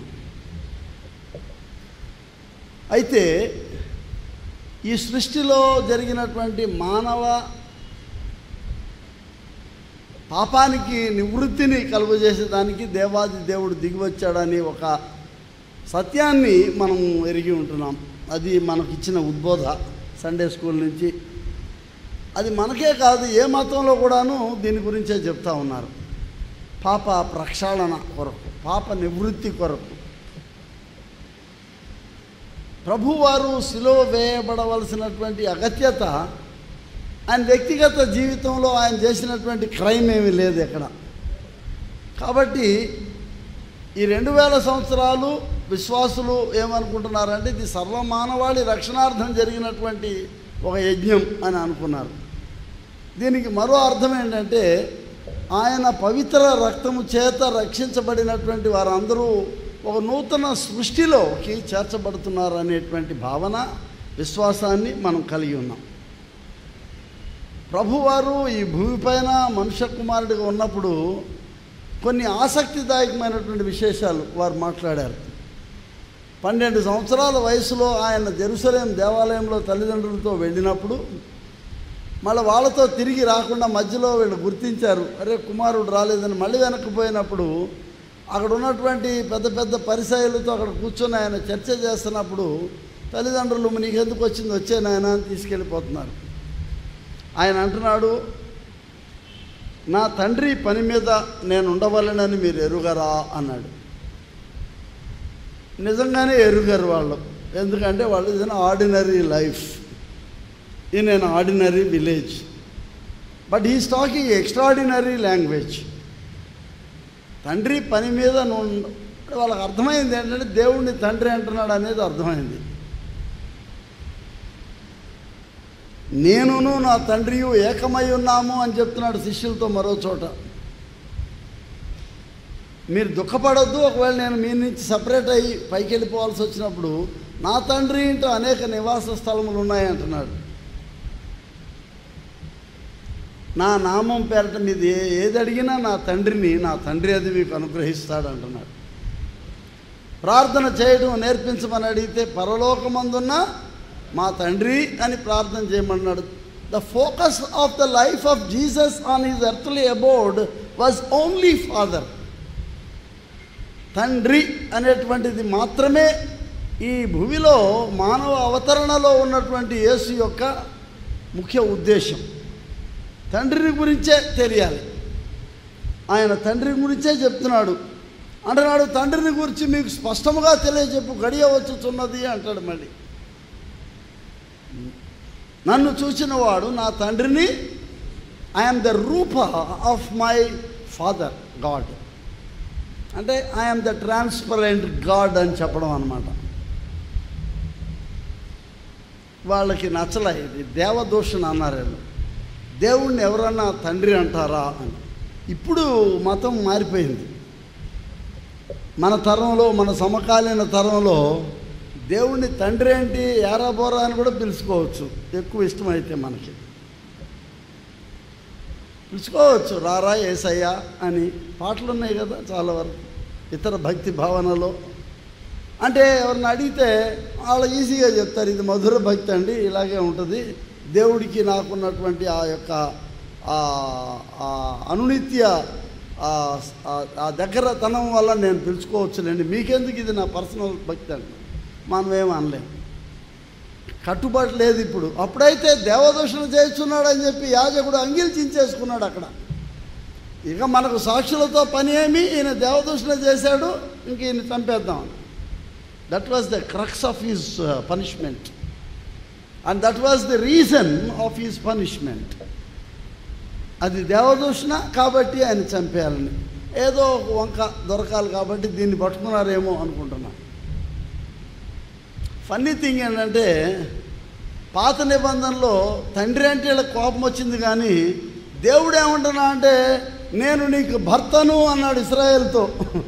అయితే ఈ సృష్టిలో జరిగినటువంటి మానవ పాపానికి నివృత్తిని కలుగజేసేదానికి దేవాది దేవుడు దిగివచ్చాడని ఒక సత్యాన్ని మనం ఎరిగి ఉంటున్నాం అది మనకి ఇచ్చిన ఉద్బోధ సండే స్కూల్ నుంచి అది మనకే కాదు ఏ మతంలో కూడాను దీని గురించే చెప్తా ఉన్నారు పాప ప్రక్షాళన కొరకు పాప నివృత్తి కొరకు ప్రభువారు శిలో వేయబడవలసినటువంటి అగత్యత ఆయన వ్యక్తిగత జీవితంలో ఆయన చేసినటువంటి క్రైమ్ ఏమీ లేదు ఎక్కడ కాబట్టి ఈ రెండు వేల సంవత్సరాలు విశ్వాసులు ఏమనుకుంటున్నారంటే ఇది సర్వమానవాళి రక్షణార్థం జరిగినటువంటి ఒక యజ్ఞం అని అనుకున్నారు దీనికి మరో అర్థం ఏంటంటే ఆయన పవిత్ర రక్తము చేత రక్షించబడినటువంటి వారందరూ ఒక నూతన సృష్టిలోకి చేర్చబడుతున్నారు అనేటువంటి భావన విశ్వాసాన్ని మనం కలిగి ఉన్నాం ప్రభువారు ఈ భూమిపైన మనుష్య కుమారుడిగా ఉన్నప్పుడు కొన్ని ఆసక్తిదాయకమైనటువంటి విశేషాలు వారు మాట్లాడారు పన్నెండు సంవత్సరాల వయసులో ఆయన జెరూసలేం దేవాలయంలో తల్లిదండ్రులతో వెళ్ళినప్పుడు మళ్ళీ వాళ్ళతో తిరిగి రాకుండా మధ్యలో వీళ్ళు గుర్తించారు అరే కుమారుడు రాలేదని మళ్ళీ వెనక్కి పోయినప్పుడు అక్కడ ఉన్నటువంటి పెద్ద పెద్ద పరిసయలతో అక్కడ కూర్చొని ఆయన చర్చ చేస్తున్నప్పుడు తల్లిదండ్రులు నీకెందుకు వచ్చింది వచ్చే నాయన అని తీసుకెళ్ళిపోతున్నారు ఆయన అంటున్నాడు నా తండ్రి పని మీద నేను ఉండవలనని మీరు ఎరుగరా అన్నాడు నిజంగానే ఎరుగరు వాళ్ళు ఎందుకంటే వాళ్ళు ఇదైనా ordinary life in an ordinary village but is talking extraordinary language తండ్రి పని మీద నువ్వు వాళ్ళకి అర్థమైంది ఏంటంటే దేవుడిని తండ్రి అంటున్నాడు అనేది అర్థమైంది నేనును నా తండ్రియు ఏకమై ఉన్నాము అని చెప్తున్నాడు శిష్యులతో మరో చోట మీరు దుఃఖపడొద్దు ఒకవేళ నేను మీ నుంచి సపరేట్ అయ్యి పైకి వెళ్ళిపోవాల్సి వచ్చినప్పుడు నా తండ్రి ఇంటూ అనేక నివాస స్థలములు ఉన్నాయి అంటున్నాడు నా నామం పేరట మీది ఏ ఏది అడిగినా నా తండ్రిని నా తండ్రి అది మీకు అనుగ్రహిస్తాడు అంటున్నాడు ప్రార్థన చేయడం నేర్పించమని అడిగితే పరలోకమందున్న మా తండ్రి అని ప్రార్థన చేయమన్నాడు the focus of the life of Jesus on his earthly abode was only father తండ్రి అనేటువంటిది మాత్రమే ఈ భూమిలో మానవ అవతరణలో ఉన్నటువంటి యేసు యొక్క ముఖ్య ఉద్దేశం తండ్రిని గురించే తెలియాలి ఆయన తండ్రి గురించే చెప్తున్నాడు అంటున్నాడు తండ్రిని గురించి మీకు స్పష్టముగా తెలియజెప్పు గడియ వచ్చుచున్నది అంటాడు మళ్ళీ నన్ను చూసిన వాడు నా తండ్రిని ఐఎమ్ ద రూప ఆఫ్ మై ఫాదర్ గాడ్ అంటే ఐఎమ్ ద ట్రాన్స్పరెంట్ గాడ్ అని చెప్పడం అనమాట వాళ్ళకి నచ్చలే ఇది దేవదూషణ అన్నారు వీళ్ళు దేవుణ్ణి ఎవరన్నా తండ్రి అంటారా అని ఇప్పుడు మతం మారిపోయింది మన తరంలో మన సమకాలీన తరంలో దేవుణ్ణి తండ్రి ఏంటి ఏరాబోరా అని కూడా పిలుచుకోవచ్చు ఎక్కువ ఇష్టమైతే మనకి పిలుచుకోవచ్చు రారా ఏసయ్యా అని పాటలు ఉన్నాయి కదా చాలా వరకు ఇతర భక్తి భావనలో అంటే ఎవరిని అడిగితే వాళ్ళు ఈజీగా చెప్తారు ఇది మధుర భక్తి అండి ఇలాగే ఉంటుంది దేవుడికి నాకున్నటువంటి ఆ యొక్క ఆ- ఆ అనునిత్య ఆ- ఆ- ఆ దగ్గరతనం వల్ల నేను పిలుచుకోవచ్చులేండి మీకెందుకు ఇది నా పర్సనల్ భక్తి అండి మనమేం అనలేం కట్టుబాటు లేదు ఇప్పుడు అప్పుడైతే దేవదూషణ చేస్తున్నాడు అని చెప్పి యాజకుడు అంగిలు చించేసుకున్నాడు అక్కడ ఇక మనకు సాక్షులతో పని ఏమి ఈయన దేవదూషణ చేశాడు ఇంక ఈయన చంపేద్దాం that was the crux of his punishment and that was the reason of his punishment అది దేవదూషణ కాబట్టి ఆయన చంపేయాలని ఏదో ఒక వంక దొరకాలి కాబట్టి దీన్ని పట్టుకున్నారేమో అనుకుంటున్నా ఫన్నీ థింగ్ ఏంటంటే పాత నిబంధనలో తండ్రి అంటే వీళ్ళకి కోపం వచ్చింది కానీ దేవుడు ఏమంటున్నా అంటే నేను నీకు భర్తను అన్నాడు ఇస్రాయేల్తో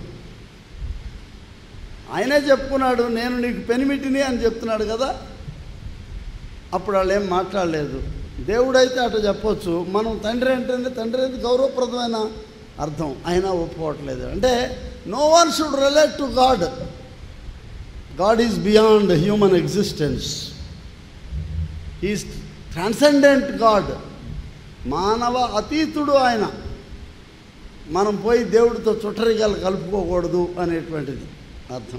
ఆయనే చెప్పుకున్నాడు నేను నీకు పెనిమిటిని అని చెప్తున్నాడు కదా అప్పుడు వాళ్ళు ఏం మాట్లాడలేదు దేవుడైతే అటు చెప్పొచ్చు మనం తండ్రి అంటే తండ్రి అంటే గౌరవప్రదమైన అర్థం అయినా ఒప్పుకోవట్లేదు అంటే no one should relate to God God is beyond human existence is transcendent God మానవ అతీతుడు ఆయన మనం పోయి దేవుడితో చుట్టరికలు కలుపుకోకూడదు అనేటువంటిది అర్థం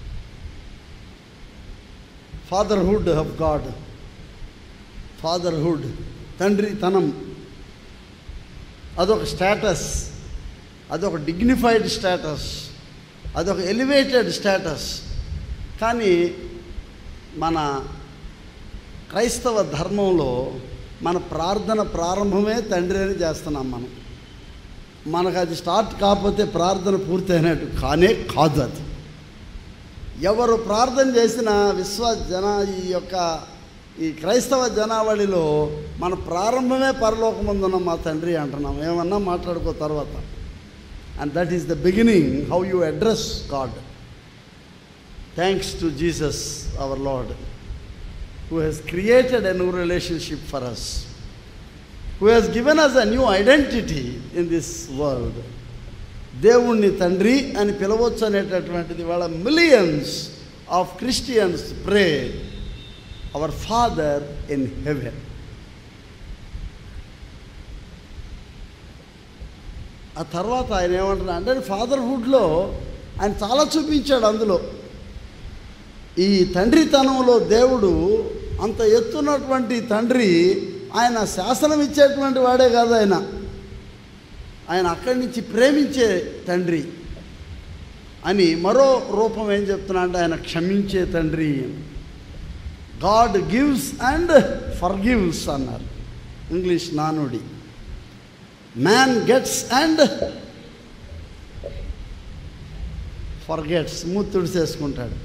ఫాదర్హుడ్ ఆఫ్ గాడ్ ఫాదర్హుడ్ తండ్రితనం అదొక స్టేటస్ అదొక డిగ్నిఫైడ్ స్టేటస్ అదొక ఎలివేటెడ్ స్టేటస్ కానీ మన క్రైస్తవ ధర్మంలో మన ప్రార్థన ప్రారంభమే తండ్రి అని చేస్తున్నాం మనం మనకు అది స్టార్ట్ కాకపోతే ప్రార్థన పూర్తయినట్టు కానే కాదు అది ఎవరు ప్రార్థన చేసిన విశ్వ జన ఈ యొక్క ఈ క్రైస్తవ జనావళిలో మన ప్రారంభమే పరలోకముందున్న మా తండ్రి అంటున్నాం ఏమన్నా మాట్లాడుకో తర్వాత and that is the beginning how you address God thanks to Jesus our Lord who has created a new relationship for us, who has given us a new identity in this world. దేవుణ్ణి తండ్రి అని పిలవచ్చు అనేటటువంటిది వాళ్ళ millions of Christians pray our father in heaven ఆ తర్వాత ఆయన ఏమంటున్నా అంటే ఫాదర్హుడ్లో ఆయన చాలా చూపించాడు అందులో ఈ తండ్రితనంలో దేవుడు అంత ఎత్తున్నటువంటి తండ్రి ఆయన శాసనం ఇచ్చేటువంటి వాడే కాదు ఆయన ఆయన అక్కడి నుంచి ప్రేమించే తండ్రి అని మరో రూపం ఏం చెప్తున్నా అంటే ఆయన క్షమించే తండ్రి God gives and forgives అన్నారు ఇంగ్లీష్ నానుడి man gets and forgets మూతుడు చేసుకుంటాడు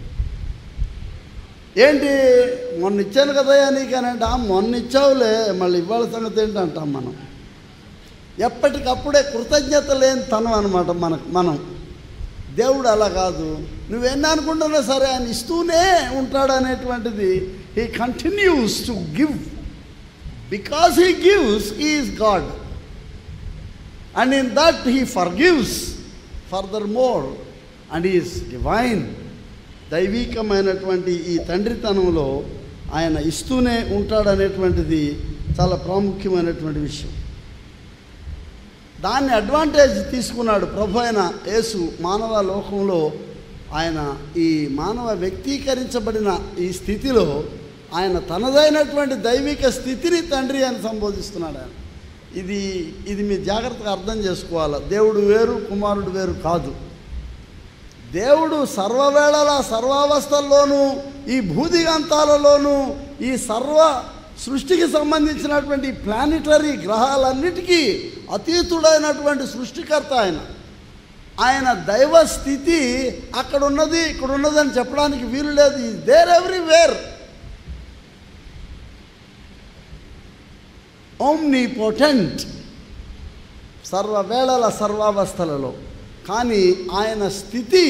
ఏంటి మొన్న ఇచ్చాను కదయ్యా నీకనంటే "ఆ, మొన్న ఇచ్చావులే మళ్ళీ ఇవాళ సంగతి ఏంటి అంటాం మనం ఎప్పటికప్పుడే కృతజ్ఞత లేని తనం అనమాట మనకు మనం దేవుడు అలా కాదు నువ్వెన్ని అనుకుంటున్నా సరే ఆయన ఇస్తూనే ఉంటాడు అనేటువంటిది he continues to give because he gives is God and in that he forgives further more and is divine దైవీకమైనటువంటి ఈ తండ్రితనంలో ఆయన ఇస్తూనే ఉంటాడనేటువంటిది చాలా ప్రాముఖ్యమైనటువంటి విషయం దాన్ని అడ్వాంటేజ్ తీసుకున్నాడు ప్రభు అయిన యేసు మానవ లోకంలో ఆయన ఈ మానవ వ్యక్తీకరించబడిన ఈ స్థితిలో ఆయన తనదైనటువంటి దైవిక స్థితిని తండ్రి అని సంబోధిస్తున్నాడు ఆయన ఇది ఇది మీరు జాగ్రత్తగా అర్థం చేసుకోవాలి దేవుడు వేరు కుమారుడు వేరు కాదు దేవుడు సర్వవేళల సర్వావస్థల్లోనూ ఈ భూదిగంతాలలోనూ ఈ సర్వ సృష్టికి సంబంధించినటువంటి ప్లానిటరీ గ్రహాలన్నిటికీ అతీతుడైనటువంటి సృష్టికర్త ఆయన ఆయన దైవ స్థితి అక్కడ ఉన్నది ఇక్కడ ఉన్నది అని చెప్పడానికి వీలు లేదు దేర్ ఎవ్రీవేర్ ఓమ్ని పొటెంట్ సర్వవేళల సర్వావస్థలలో కానీ ఆయన స్థితి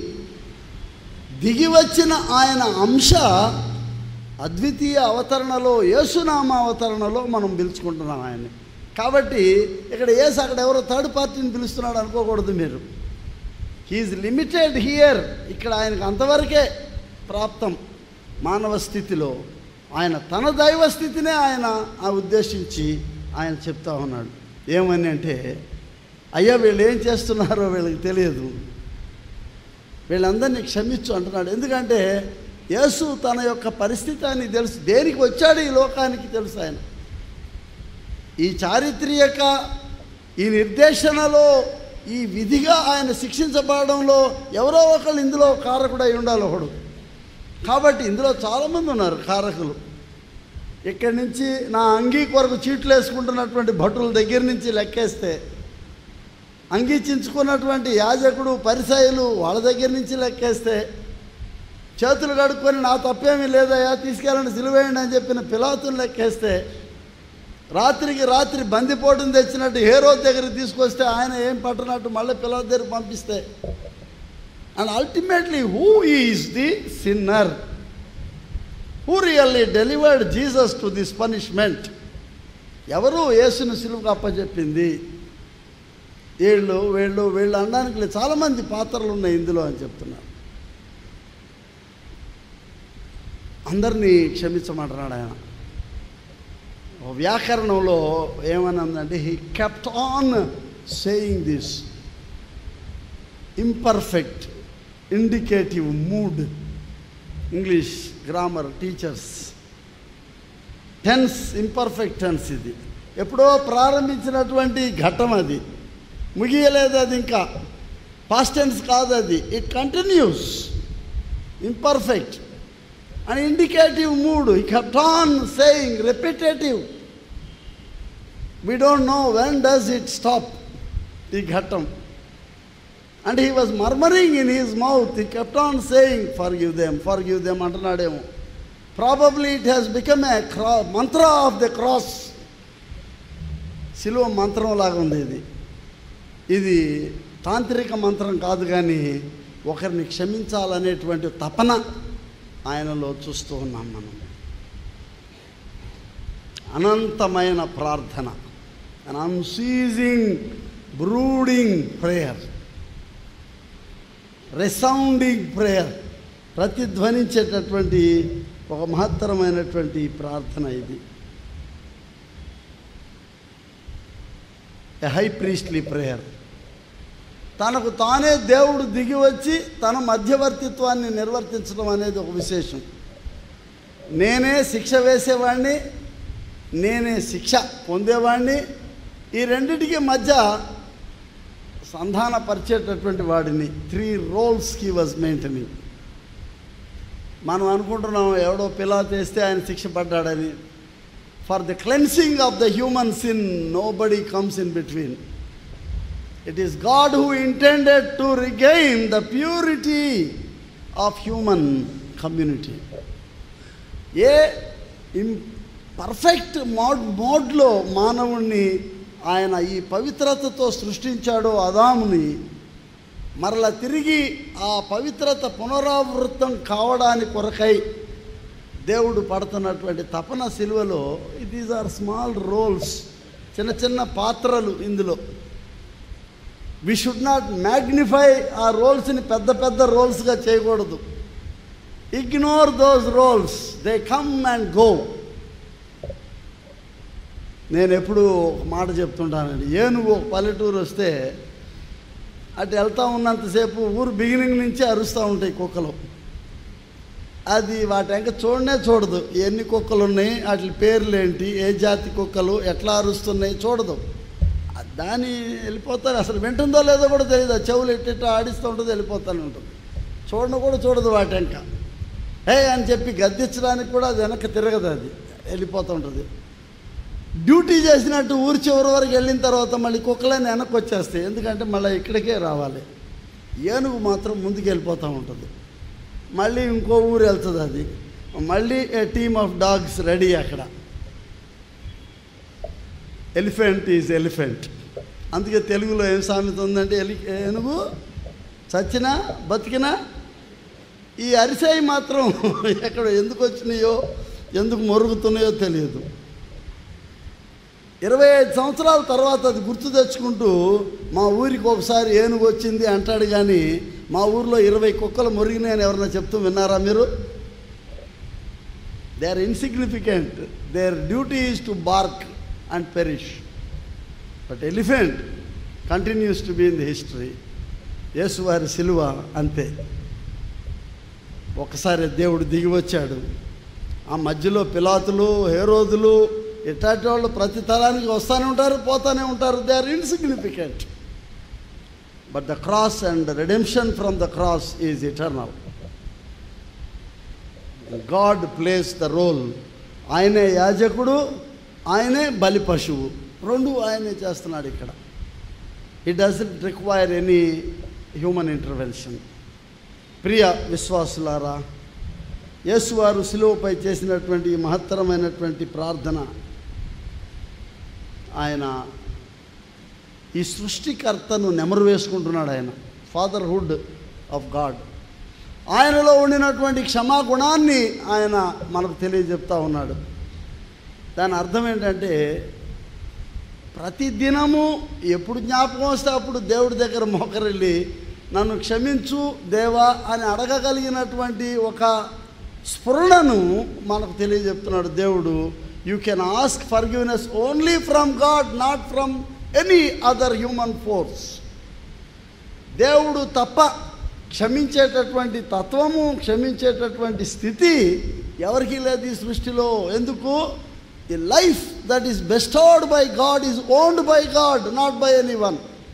దిగి వచ్చిన ఆయన అంశ అద్వితీయ అవతరణలో యేసునామ అవతరణలో మనం పిలుచుకుంటున్నాం ఆయన్ని కాబట్టి ఇక్కడ ఏసు అక్కడ ఎవరో థర్డ్ పార్టీని పిలుస్తున్నాడు అనుకోకూడదు మీరు హీఈస్ లిమిటెడ్ హియర్ ఇక్కడ ఆయనకు అంతవరకే ప్రాప్తం మానవ స్థితిలో ఆయన తన దైవ స్థితినే ఆయన ఆ ఉద్దేశించి ఆయన చెప్తా ఉన్నాడు ఏమని అంటే అయ్యా వీళ్ళు ఏం చేస్తున్నారో వీళ్ళకి తెలియదు వీళ్ళందరినీ క్షమించు అంటున్నాడు ఎందుకంటే యేసు తన యొక్క పరిస్థితి అని తెలుసు దేనికి వచ్చాడు ఈ లోకానికి తెలుసు ఆయన ఈ చారిత్రక ఈ నిర్దేశనలో ఈ విధిగా ఆయన శిక్షించబడంలో ఎవరో ఒకళ్ళు ఇందులో కారకుడై ఉండాలి ఒకడు కాబట్టి ఇందులో చాలామంది ఉన్నారు కారకులు ఇక్కడి నుంచి నా అంగీ కొరకు చీట్లు వేసుకుంటున్నటువంటి భటుల దగ్గర నుంచి లెక్కేస్తే అంగీచించుకున్నటువంటి యాజకుడు పరిసయులు వాళ్ళ దగ్గర నుంచి లెక్కేస్తే చేతులు కడుక్కొని నా తప్పేమీ లేదయ్యా తీసుకెళ్ళండి సిలువేయండి అని చెప్పిన పిలాతుని లెక్కేస్తే రాత్రికి రాత్రి బందిపోటును తెచ్చినట్టు హేరో దగ్గరికి తీసుకొస్తే ఆయన ఏం పట్టనట్టు మళ్ళీ పిల్లల దగ్గరికి పంపిస్తే and ultimately who is the sinner who really delivered Jesus to this punishment ఎవరు యేసును సిలువుకు అప్పచెప్పింది వీళ్ళు వీళ్ళు వీళ్ళు అనడానికి లేదు చాలామంది పాత్రలు ఉన్నాయి ఇందులో అని చెప్తున్నారు అందరినీ క్షమించమంటున్నాడు ఆయన ఓ వ్యాకరణంలో ఏమని ఉందంటే he kept on saying this imperfect indicative mood English grammar teachers tense imperfect tense ఇది ఎప్పుడో ప్రారంభించినటువంటి ఘట్టం అది ముగియలేదు అది ఇంకా పాస్ట్ టెన్స్ కాదు అది it continues imperfect and indicative mood he kept on saying repetitive we don't know when does it stop ఈ ఘట్టం and he was murmuring in his mouth he kept on saying forgive them forgive them అంటున్నాడేమో probably it has become a క్రా mantra of the cross సిలువ మంత్రం లాగా ఉంది ఇది ఇది తాంత్రిక మంత్రం కాదు కానీ ఒకరిని క్షమించాలనేటువంటి తపన ఆయనలో చూస్తూ ఉన్నాం మనం అనంతమైన ప్రార్థన an unceasing brooding prayer resounding prayer ప్రతిధ్వనించేటటువంటి ఒక మహత్తరమైనటువంటి ప్రార్థన ఇది ఎ హై ప్రీస్ట్లీ ప్రేయర్ తనకు తానే దేవుడు దిగి వచ్చి తన మధ్యవర్తిత్వాన్ని నిర్వర్తించడం అనేది ఒక విశేషం నేనే శిక్ష వేసేవాడిని నేనే శిక్ష పొందేవాడిని ఈ రెండిటికి మధ్య సంధానపరిచేటటువంటి వాడిని three roles he was maintaining మనం అనుకుంటున్నాం ఎవడో పిల్ల తెస్తే ఆయన శిక్ష పడ్డాడని for the cleansing of the human sin nobody comes in between it is God who intended to regain the purity of human community a in perfect mode మోడ్లో మానవుణ్ణి ఆయన ఈ పవిత్రతతో సృష్టించాడో అదాముని మరల తిరిగి ఆ పవిత్రత పునరావృతం కావడానికి కొరకై దేవుడు పడుతున్నటువంటి తపన సిలువలో దీస్ ఆర్ స్మాల్ రోల్స్ చిన్న చిన్న పాత్రలు ఇందులో వి షుడ్ నాట్ మ్యాగ్నిఫై ఆ రోల్స్ని పెద్ద పెద్ద రోల్స్గా చేయకూడదు ignore those roles they come and go నేను ఎప్పుడు ఒక మాట చెప్తుంటానండి ఏనుగు ఒక పల్లెటూరు వస్తే అటు వెళ్తా ఉన్నంతసేపు ఊరు బిగినింగ్ నుంచి అరుస్తూ ఉంటాయి కుక్కలు అది వాటి వెంక చూడనే చూడదు ఎన్ని కుక్కలు ఉన్నాయి వాటి పేర్లు ఏంటి ఏ జాతి కుక్కలు ఎట్లా అరుస్తున్నాయి చూడదు దాని వెళ్ళిపోతారు అసలు వింటుందో లేదో కూడా తెలియదు ఆ చెవులు ఎట్ట ఆడిస్తూ ఉంటుంది వెళ్ళిపోతూనే ఉంటుంది చూడను కూడా చూడదు వాటి వెంక హే అని చెప్పి గద్దించడానికి కూడా అది వెనక్కి తిరగదు అది వెళ్ళిపోతూ ఉంటుంది డ్యూటీ చేసినట్టు ఊరి చివరి వరకు వెళ్ళిన తర్వాత మళ్ళీ కుక్కలన్నీ వెనక్కి వచ్చేస్తాయి ఎందుకంటే మళ్ళీ ఇక్కడికే రావాలి ఏనుగు మాత్రం ముందుకు వెళ్ళిపోతూ ఉంటుంది మళ్ళీ ఇంకో ఊరు వెళ్తుంది అది మళ్ళీ a team of dogs ready అక్కడ ఎలిఫెంట్ ఈజ్ ఎలిఫెంట్ అందుకే తెలుగులో ఏం సామెత ఉందంటే ఎలి ఏనుగు చచ్చినా బతికినా ఈ అరిసాయి మాత్రం ఎక్కడ ఎందుకు వచ్చినాయో ఎందుకు మొరుగుతున్నాయో తెలియదు ఇరవై ఐదు సంవత్సరాల తర్వాత అది గుర్తు తెచ్చుకుంటూ మా ఊరికి ఒకసారి ఏనుగు వచ్చింది అంటాడు కానీ మా ఊర్లో ఇరవై కుక్కలు మురిగినాయని ఎవరన్నా చెప్తూ విన్నారా మీరు they are insignificant their duty is to bark and perish but elephant continues to be in the history యేసువారి సిలువ అంతే ఒకసారి దేవుడు దిగి వచ్చాడు ఆ మధ్యలో పిలాతులు హేరోదులు ఇట్లాంటి వాళ్ళు ప్రతి తరానికి వస్తూనే ఉంటారు పోతూనే ఉంటారు they are insignificant but the cross and redemption from the cross is eternal God place the role ఆయనే యాజకుడు ఆయనే బలి పశువు రెండు ఆయనే చేస్తున్నాడు ఇక్కడ it doesn't require any human intervention ప్రియ విశ్వాసులారా యేసువారు శిలువపై చేసినటువంటి ఈ మహత్తరమైనటువంటి ప్రార్థన ఆయన ఈ సృష్టికర్తను నెమరు వేసుకుంటున్నాడు ఆయన ఫాదర్హుడ్ ఆఫ్ గాడ్ ఆయనలో ఉండినటువంటి క్షమాగుణాన్ని ఆయన మనకు తెలియజెప్తా ఉన్నాడు దాని అర్థం ఏంటంటే ప్రతి దినము ఎప్పుడు జ్ఞాపకం వస్తే అప్పుడు దేవుడి దగ్గర మోకరెళ్ళి నన్ను క్షమించు దేవా అని అడగగలిగినటువంటి ఒక స్ఫురణను మనకు తెలియజెప్తున్నాడు దేవుడు you can ask forgiveness only from God not from any other human force దేవుడు తప్ప క్షమించేటటువంటి తత్వము క్షమించేటటువంటి స్థితి ఎవరికి లేదు ఈ సృష్టిలో ఎందుకు ఈ life that is bestowed by God is owned by God not by anyone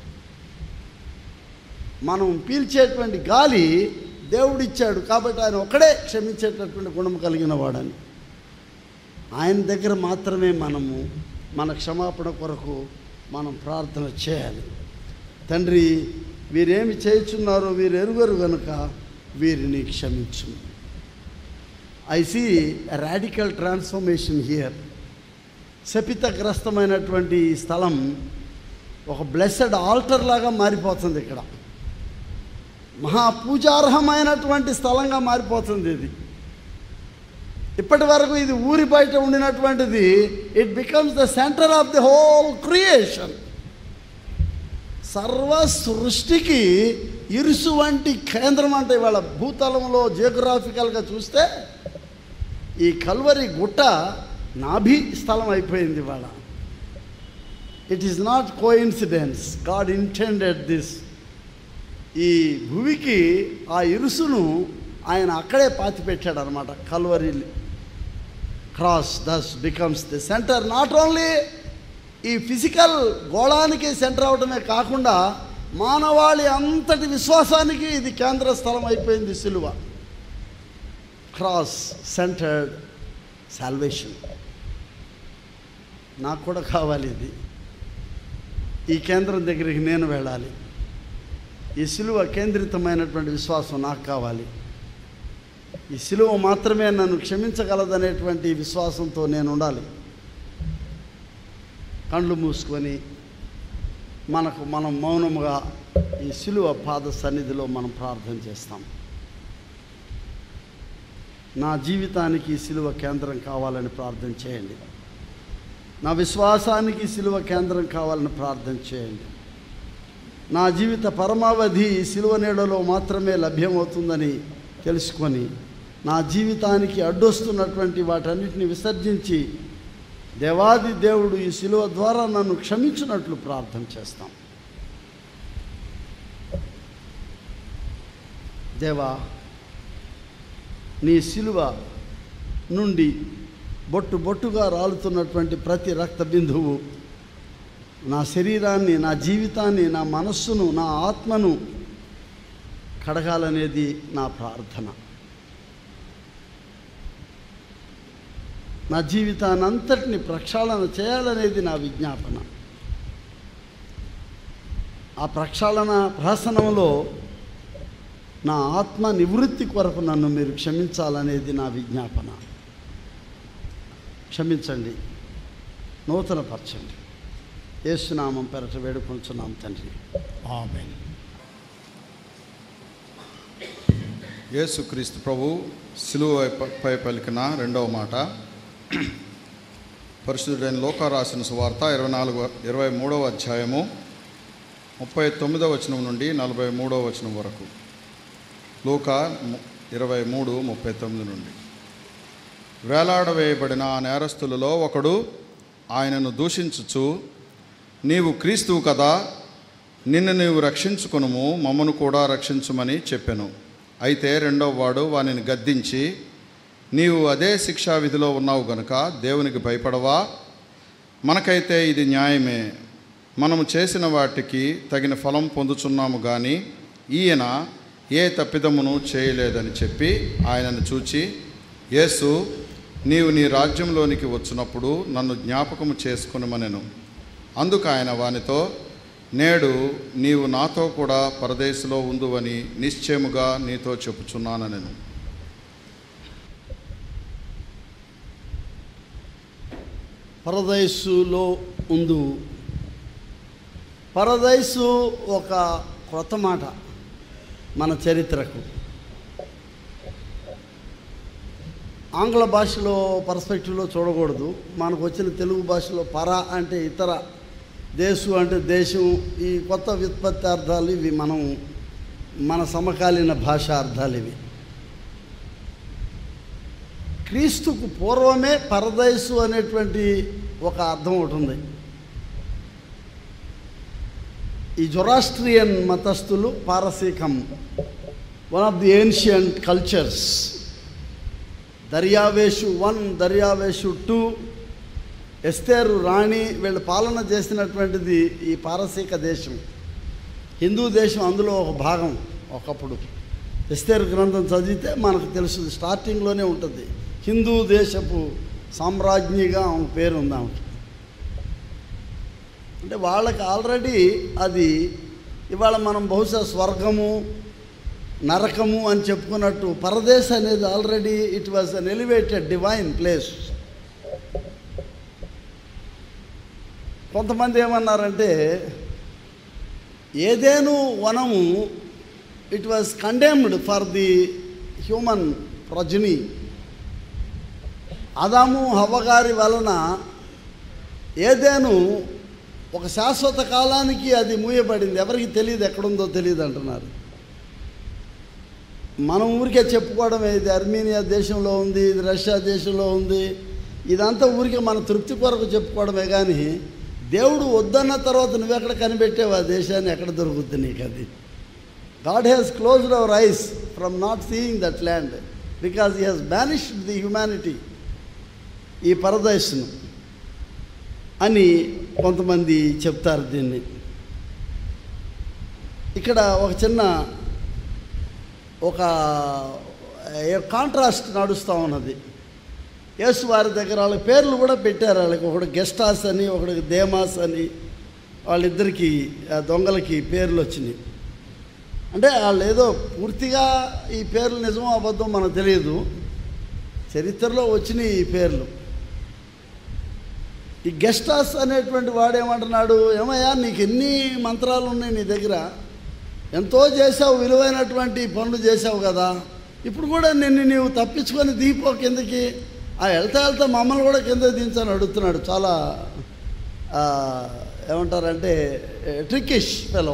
మనం పీల్చేటువంటి గాలి దేవుడిచ్చాడు కాబట్టి ఆయన ఒక్కడే క్షమించేటటువంటి గుణం కలిగిన వాడని ఆయన దగ్గర మాత్రమే మనము మన క్షమాపణ కొరకు మనం ప్రార్థన చేయాలి తండ్రి వీరేమి చేయుచున్నారో వీరు ఎరుగరు గనుక వీరిని క్షమించు I see radical transformation here శపితగ్రస్తమైనటువంటి ఈ స్థలం ఒక బ్లెస్సెడ్ ఆల్టర్ లాగా మారిపోతుంది ఇక్కడ మహాపూజార్హమైనటువంటి స్థలంగా మారిపోతుంది ఇది ఇప్పటి వరకు ఇది ఊరి బయట ఉండినటువంటిది it becomes the centre of the whole creation సర్వ సృష్టికి ఇరుసు వంటి కేంద్రం అంటే ఇవాళ భూతలంలో జియోగ్రాఫికల్గా చూస్తే ఈ కల్వరి గుట్ట నాభి స్థలం అయిపోయింది ఇవాళ it is not coincidence God intended this ఈ భూమికి ఆ ఇరుసును ఆయన అక్కడే పాతి పెట్టాడు అనమాట Calvary cross thus becomes the centre not only ఈ ఫిజికల్ గోళానికి సెంటర్ అవడమే కాకుండా మానవాళి అంతటి విశ్వాసానికి ఇది కేంద్ర స్థలం అయిపోయింది సిలువ క్రాస్ సెంటర్డ్ సాల్వేషన్ నాకు కూడా కావాలి ఇది ఈ కేంద్రం దగ్గరికి నేను వెళ్ళాలి ఈ సిలువ కేంద్రితమైనటువంటి విశ్వాసం నాకు కావాలి ఈ సిలువ మాత్రమే నన్ను క్షమించగలదనేటువంటి విశ్వాసంతో నేను ఉండాలి కళ్ళు మూసుకొని మనకు మనం మౌనముగా ఈ సిలువ పాద సన్నిధిలో మనం ప్రార్థన చేస్తాం నా జీవితానికి ఈ సిలువ కేంద్రం కావాలని ప్రార్థన చేయండి నా విశ్వాసానికి ఈ సిలువ కేంద్రం కావాలని ప్రార్థన చేయండి నా జీవిత పరమావధి ఈ సిలువ నీడలో మాత్రమే లభ్యమవుతుందని తెలుసుకొని నా జీవితానికి అడ్డొస్తున్నటువంటి వాటన్నిటిని విసర్జించి దేవాది దేవుడు ఈ సిలువ ద్వారా నన్ను క్షమించినట్లు ప్రార్థన చేస్తాం దేవా నీ సిలువ నుండి బొట్టు బొట్టుగా రాలుతున్నటువంటి ప్రతి రక్త బిందువు నా శరీరాన్ని నా జీవితాన్ని నా మనస్సును నా ఆత్మను కడగాలనేది నా ప్రార్థన నా జీవితాన్ని అంతటిని ప్రక్షాళన చేయాలనేది నా విజ్ఞాపన ఆ ప్రక్షాళన ప్రహసనంలో నా ఆత్మ నివృత్తి కొరకు నన్ను మీరు క్షమించాలనేది నా విజ్ఞాపన క్షమించండి నూతనపరచండి ఏసునామం పెరట వేడుకొంచున్నాం తండ్రి ఆమెన్ యేసుక్రీస్తు ప్రభు సిలువ పై పలికిన రెండవ మాట పరిశుద్ధుడైన లోక రాసిన సువార్త ఇరవై నాలుగు ఇరవై మూడవ అధ్యాయము ముప్పై తొమ్మిదవ వచనం నుండి నలభై మూడవ వచనం వరకు లోక ము- ఇరవై మూడు ముప్పై తొమ్మిది నుండి వేలాడవేయబడిన ఆ నేరస్తులలో ఒకడు ఆయనను దూషించుచు నీవు క్రీస్తువు కదా నిన్ను నీవు రక్షించుకొనుము మమ్మను కూడా రక్షించుమని చెప్పెను అయితే రెండవ వాడు వానిని గద్దించి నీవు అదే శిక్షా విధిలో ఉన్నావు గనుక దేవునికి భయపడవా మనకైతే ఇది న్యాయమే మనము చేసిన వాటికి తగిన ఫలం పొందుచున్నాము కానీ ఈయన ఏ తప్పిదమును చేయలేదని చెప్పి ఆయనను చూచి యేసు నీవు నీ రాజ్యంలోనికి వచ్చినప్పుడు నన్ను జ్ఞాపకము చేసుకునమనెను అందుకు ఆయన వానితో నేడు నీవు నాతో కూడా పరదేశంలో ఉందువని నిశ్చయముగా నీతో చెప్పుచున్నాను నేను పరదైసులో ఉందు పరదైసు ఒక క్రొత్త మాట మన చరిత్రకు ఆంగ్ల భాషలో పర్స్పెక్టివ్లో చూడకూడదు మనకు వచ్చిన తెలుగు భాషలో పర అంటే ఇతర దేశు అంటే దేశం ఈ కొత్త వ్యుత్పత్తి అర్థాలు ఇవి మనం మన సమకాలీన భాషా అర్థాలు ఇవి క్రీస్తుకు పూర్వమే పరదైసు అనేటువంటి ఒక అర్థం ఒకటి ఉంది ఈ జొరాస్ట్రియన్ మతస్థులు పారసీకం one of the ancient cultures దర్యావేషు వన్ దర్యావేషు టూ ఎస్తేరు రాణి వీళ్ళు పాలన చేసినటువంటిది ఈ పారసీక దేశం హిందూ దేశం అందులో ఒక భాగం ఒకప్పుడు ఎస్తేరు గ్రంథం చదివితే మనకు తెలుస్తుంది స్టార్టింగ్లోనే ఉంటుంది హిందూ దేశపు సామ్రాజ్ఞిగా ఆమె పేరు ఉంది ఆమెకి అంటే వాళ్ళకి ఆల్రెడీ అది ఇవాళ మనం బహుశా స్వర్గము నరకము అని చెప్పుకున్నట్టు పరదేశ్ అనేది already it was an elevated divine place కొంతమంది ఏమన్నారంటే ఏదేను వనము it was condemned for the human ప్రజని అదాము హవ్వగారి వలన ఏదేను ఒక శాశ్వత కాలానికి అది మూయబడింది ఎవరికి తెలియదు ఎక్కడుందో తెలియదు అంటున్నారు మనం ఊరికే చెప్పుకోవడమే ఇది అర్మీనియా దేశంలో ఉంది ఇది రష్యా దేశంలో ఉంది ఇదంతా ఊరికే మన తృప్తి కొరకు చెప్పుకోవడమే కానీ దేవుడు వద్దన్న తర్వాత నువ్వెక్కడ కనిపెట్టేవు ఆ దేశాన్ని ఎక్కడ దొరుకుతుంది నీకు అది God has closed our eyes from not seeing that land because he has banished the humanity ఈ పరదేశను అని కొంతమంది చెప్తారు దీన్ని ఇక్కడ ఒక చిన్న ఒక కాంట్రాస్ట్ నడుస్తూ ఉన్నది యేసు వారి దగ్గర వాళ్ళ పేర్లు కూడా పెట్టారు వాళ్ళకి ఒకడు గెస్టాస్ అని ఒకడికి దేమాస్ అని వాళ్ళిద్దరికి ఆ దొంగలకి పేర్లు వచ్చినాయి అంటే వాళ్ళు ఏదో పూర్తిగా ఈ పేర్లు నిజమో అబద్ధం మనకు తెలియదు చరిత్రలో వచ్చినాయి ఈ పేర్లు ఈ గెస్టాస్ అనేటువంటి వాడు ఏమంటున్నాడు ఏమయ్యా నీకు ఎన్ని మంత్రాలు ఉన్నాయి నీ దగ్గర ఎంతో చేసావు విలువైనటువంటి పనులు చేసావు కదా ఇప్పుడు కూడా నిన్ను నీవు తప్పించుకొని దీపో కిందకి ఆ వెళ్తా వెళ్తా మమ్మల్ని కూడా కింద దించని అడుగుతున్నాడు చాలా ఆ, ఏమంటారంటే ట్రికిష్ ఫెలో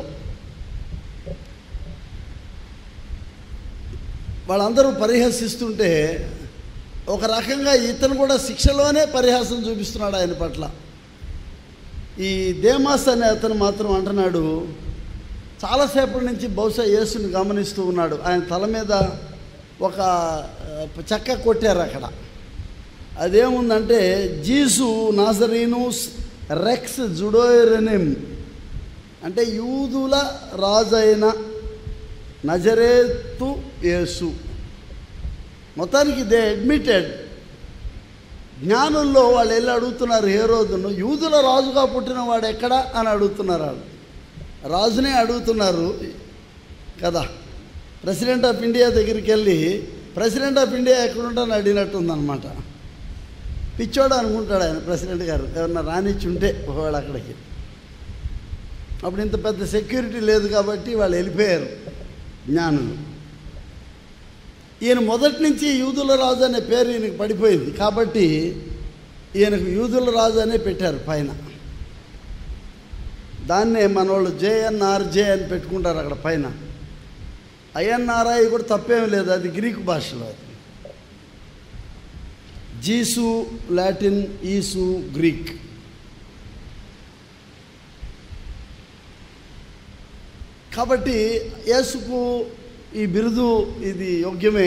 వాళ్ళందరూ పరిహసిస్తుంటే ఒక రకంగా ఇతను కూడా శిక్షలోనే పరిహాసం చూపిస్తున్నాడు ఆయన పట్ల ఈ దేమాస్ అనే అతను మాత్రం అంటున్నాడు చాలాసేపటి నుంచి బహుశా యేసుని గమనిస్తూ ఉన్నాడు ఆయన తల మీద ఒక ఆ, చెక్క కొట్టారు అక్కడ అదేముందంటే జీసు నాజరీనుస్ రెక్స్ జుడోరెనిమ్ అంటే యూదుల రాజైన నజరేతు యేసు మొత్తానికి దే అడ్మిటెడ్ జ్ఞానుల్లో వాళ్ళు వెళ్ళి అడుగుతున్నారు ఏ రోజును యూదుల రాజుగా పుట్టిన వాడు ఎక్కడా అని అడుగుతున్నారు వాళ్ళు రాజునే అడుగుతున్నారు కదా ప్రెసిడెంట్ ఆఫ్ ఇండియా దగ్గరికి వెళ్ళి ప్రెసిడెంట్ ఆఫ్ ఇండియా ఎక్కడుంటాను అడిగినట్టుందన్నమాట పిచ్చోడు అనుకుంటాడు ఆయన ప్రెసిడెంట్ గారు ఎవరన్నా రానిచ్చి ఉంటే ఒకవేళ అక్కడికి అప్పుడు ఇంత పెద్ద సెక్యూరిటీ లేదు కాబట్టి వాళ్ళు వెళ్ళిపోయారు జ్ఞానులు ఈయన మొదటి నుంచి యూదుల రాజు అనే పేరు ఈయనకు పడిపోయింది కాబట్టి ఈయనకు యూదుల రాజు అనే పెట్టారు పైన దాన్నే మన వాళ్ళు జేఎన్ఆర్జే అని పెట్టుకుంటారు అక్కడ పైన ఐఎన్ఆర్ఐ కూడా తప్పేం లేదు అది గ్రీకు భాషలో అది జీసు లాటిన్ ఈసు గ్రీక్ కాబట్టి యేసుకు ఈ బిరుదు ఇది యోగ్యమే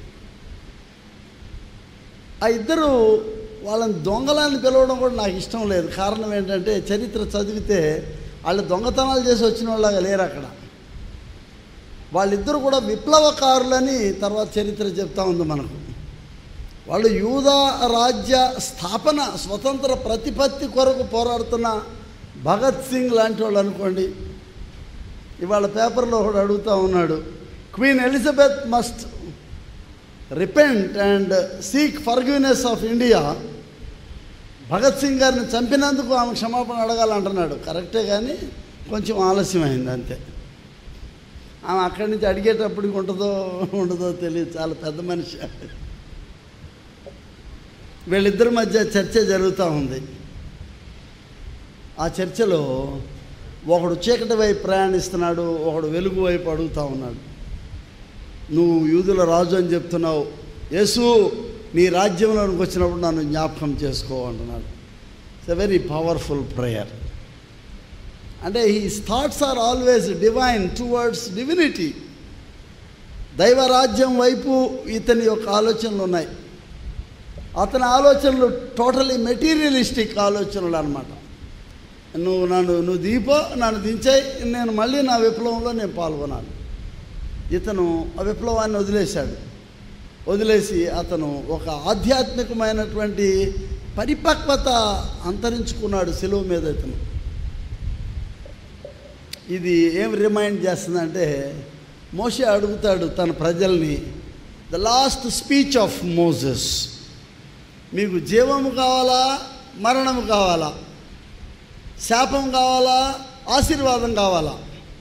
ఆ ఇద్దరు వాళ్ళని దొంగలని పిలవడం కూడా నాకు ఇష్టం లేదు కారణం ఏంటంటే చరిత్ర చదివితే వాళ్ళు దొంగతనాలు చేసి వచ్చిన వాళ్ళగా లేరు అక్కడ వాళ్ళిద్దరు కూడా విప్లవకారులని తర్వాత చరిత్ర చెప్తా ఉంది మనకు వాళ్ళు యూదా రాజ్య స్థాపన స్వతంత్ర ప్రతిపత్తి కొరకు పోరాడుతున్న భగత్ సింగ్ లాంటి వాళ్ళు అనుకోండి ఇవాళ పేపర్లో ఒకడు అడుగుతూ ఉన్నాడు Queen Elizabeth must repent and seek forgiveness of India Bhagat Singh గారిని చంపినందుకు ఆమె క్షమాపణ అడగాలంటున్నాడు కరెక్టే కానీ కొంచెం ఆలస్యమైంది అంతే ఆమె అక్కడి నుంచి అడిగేటప్పటికి ఉంటుందో ఉండదో తెలియదు చాలా పెద్ద మనిషి వీళ్ళిద్దరి మధ్య చర్చ జరుగుతూ ఉంది ఆ చర్చలో ఒకడు చీకటి వైపు ప్రయాణిస్తున్నాడు ఒకడు వెలుగు వైపు అడుగుతూ ఉన్నాడు నువ్వు యూదుల రాజు అని చెప్తున్నావు యేసు నీ రాజ్యంలోనికి వచ్చినప్పుడు నన్ను జ్ఞాపకం చేసుకో అంటున్నాడు it's a very powerful prayer అంటే ఈ thoughts are always divine towards divinity దైవరాజ్యం వైపు ఇతని యొక్క ఆలోచనలు ఉన్నాయి అతని ఆలోచనలు టోటలీ మెటీరియలిస్టిక్ ఆలోచనలు అనమాట నువ్వు నన్ను నువ్వు దీపో నన్ను దించాయి నేను మళ్ళీ నా విప్లవంలో నేను పాల్గొనాలి ఇతను ఆ విప్లవాన్ని వదిలేశాడు వదిలేసి అతను ఒక ఆధ్యాత్మికమైనటువంటి పరిపక్వత అంతరించుకున్నాడు సెలవు మీద ఇతను ఇది ఏం రిమైండ్ చేస్తుందంటే మోషే అడుగుతాడు తన ప్రజల్ని the last speech of Moses మీకు జీవము కావాలా మరణము కావాలా శాపం కావాలా ఆశీర్వాదం కావాలా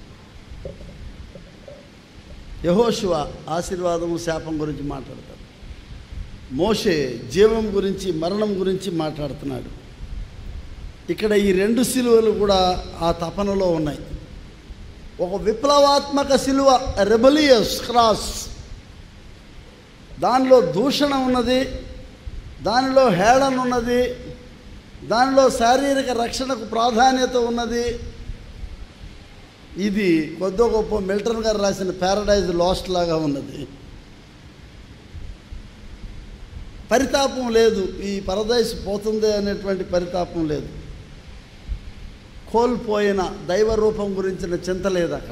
యహోశివ ఆశీర్వాదము శాపం గురించి మాట్లాడతాడు మోషే జీవం గురించి మరణం గురించి మాట్లాడుతున్నాడు ఇక్కడ ఈ రెండు సిలువలు కూడా ఆ తపనలో ఉన్నాయి ఒక విప్లవాత్మక సిలువ రెబలియస్ క్రాస్ దానిలో దూషణ ఉన్నది దానిలో హేళన ఉన్నది దానిలో శారీరక రక్షణకు ప్రాధాన్యత ఉన్నది ఇది కొద్ది గొప్ప మిల్టన్ గారు రాసిన ప్యారడైజ్ లాస్ట్ లాగా ఉన్నది పరితాపం లేదు ఈ పరదైస్ పోతుంది అనేటువంటి పరితాపం లేదు కోల్పోయిన దైవ రూపం గురించిన చింత లేదు అక్కడ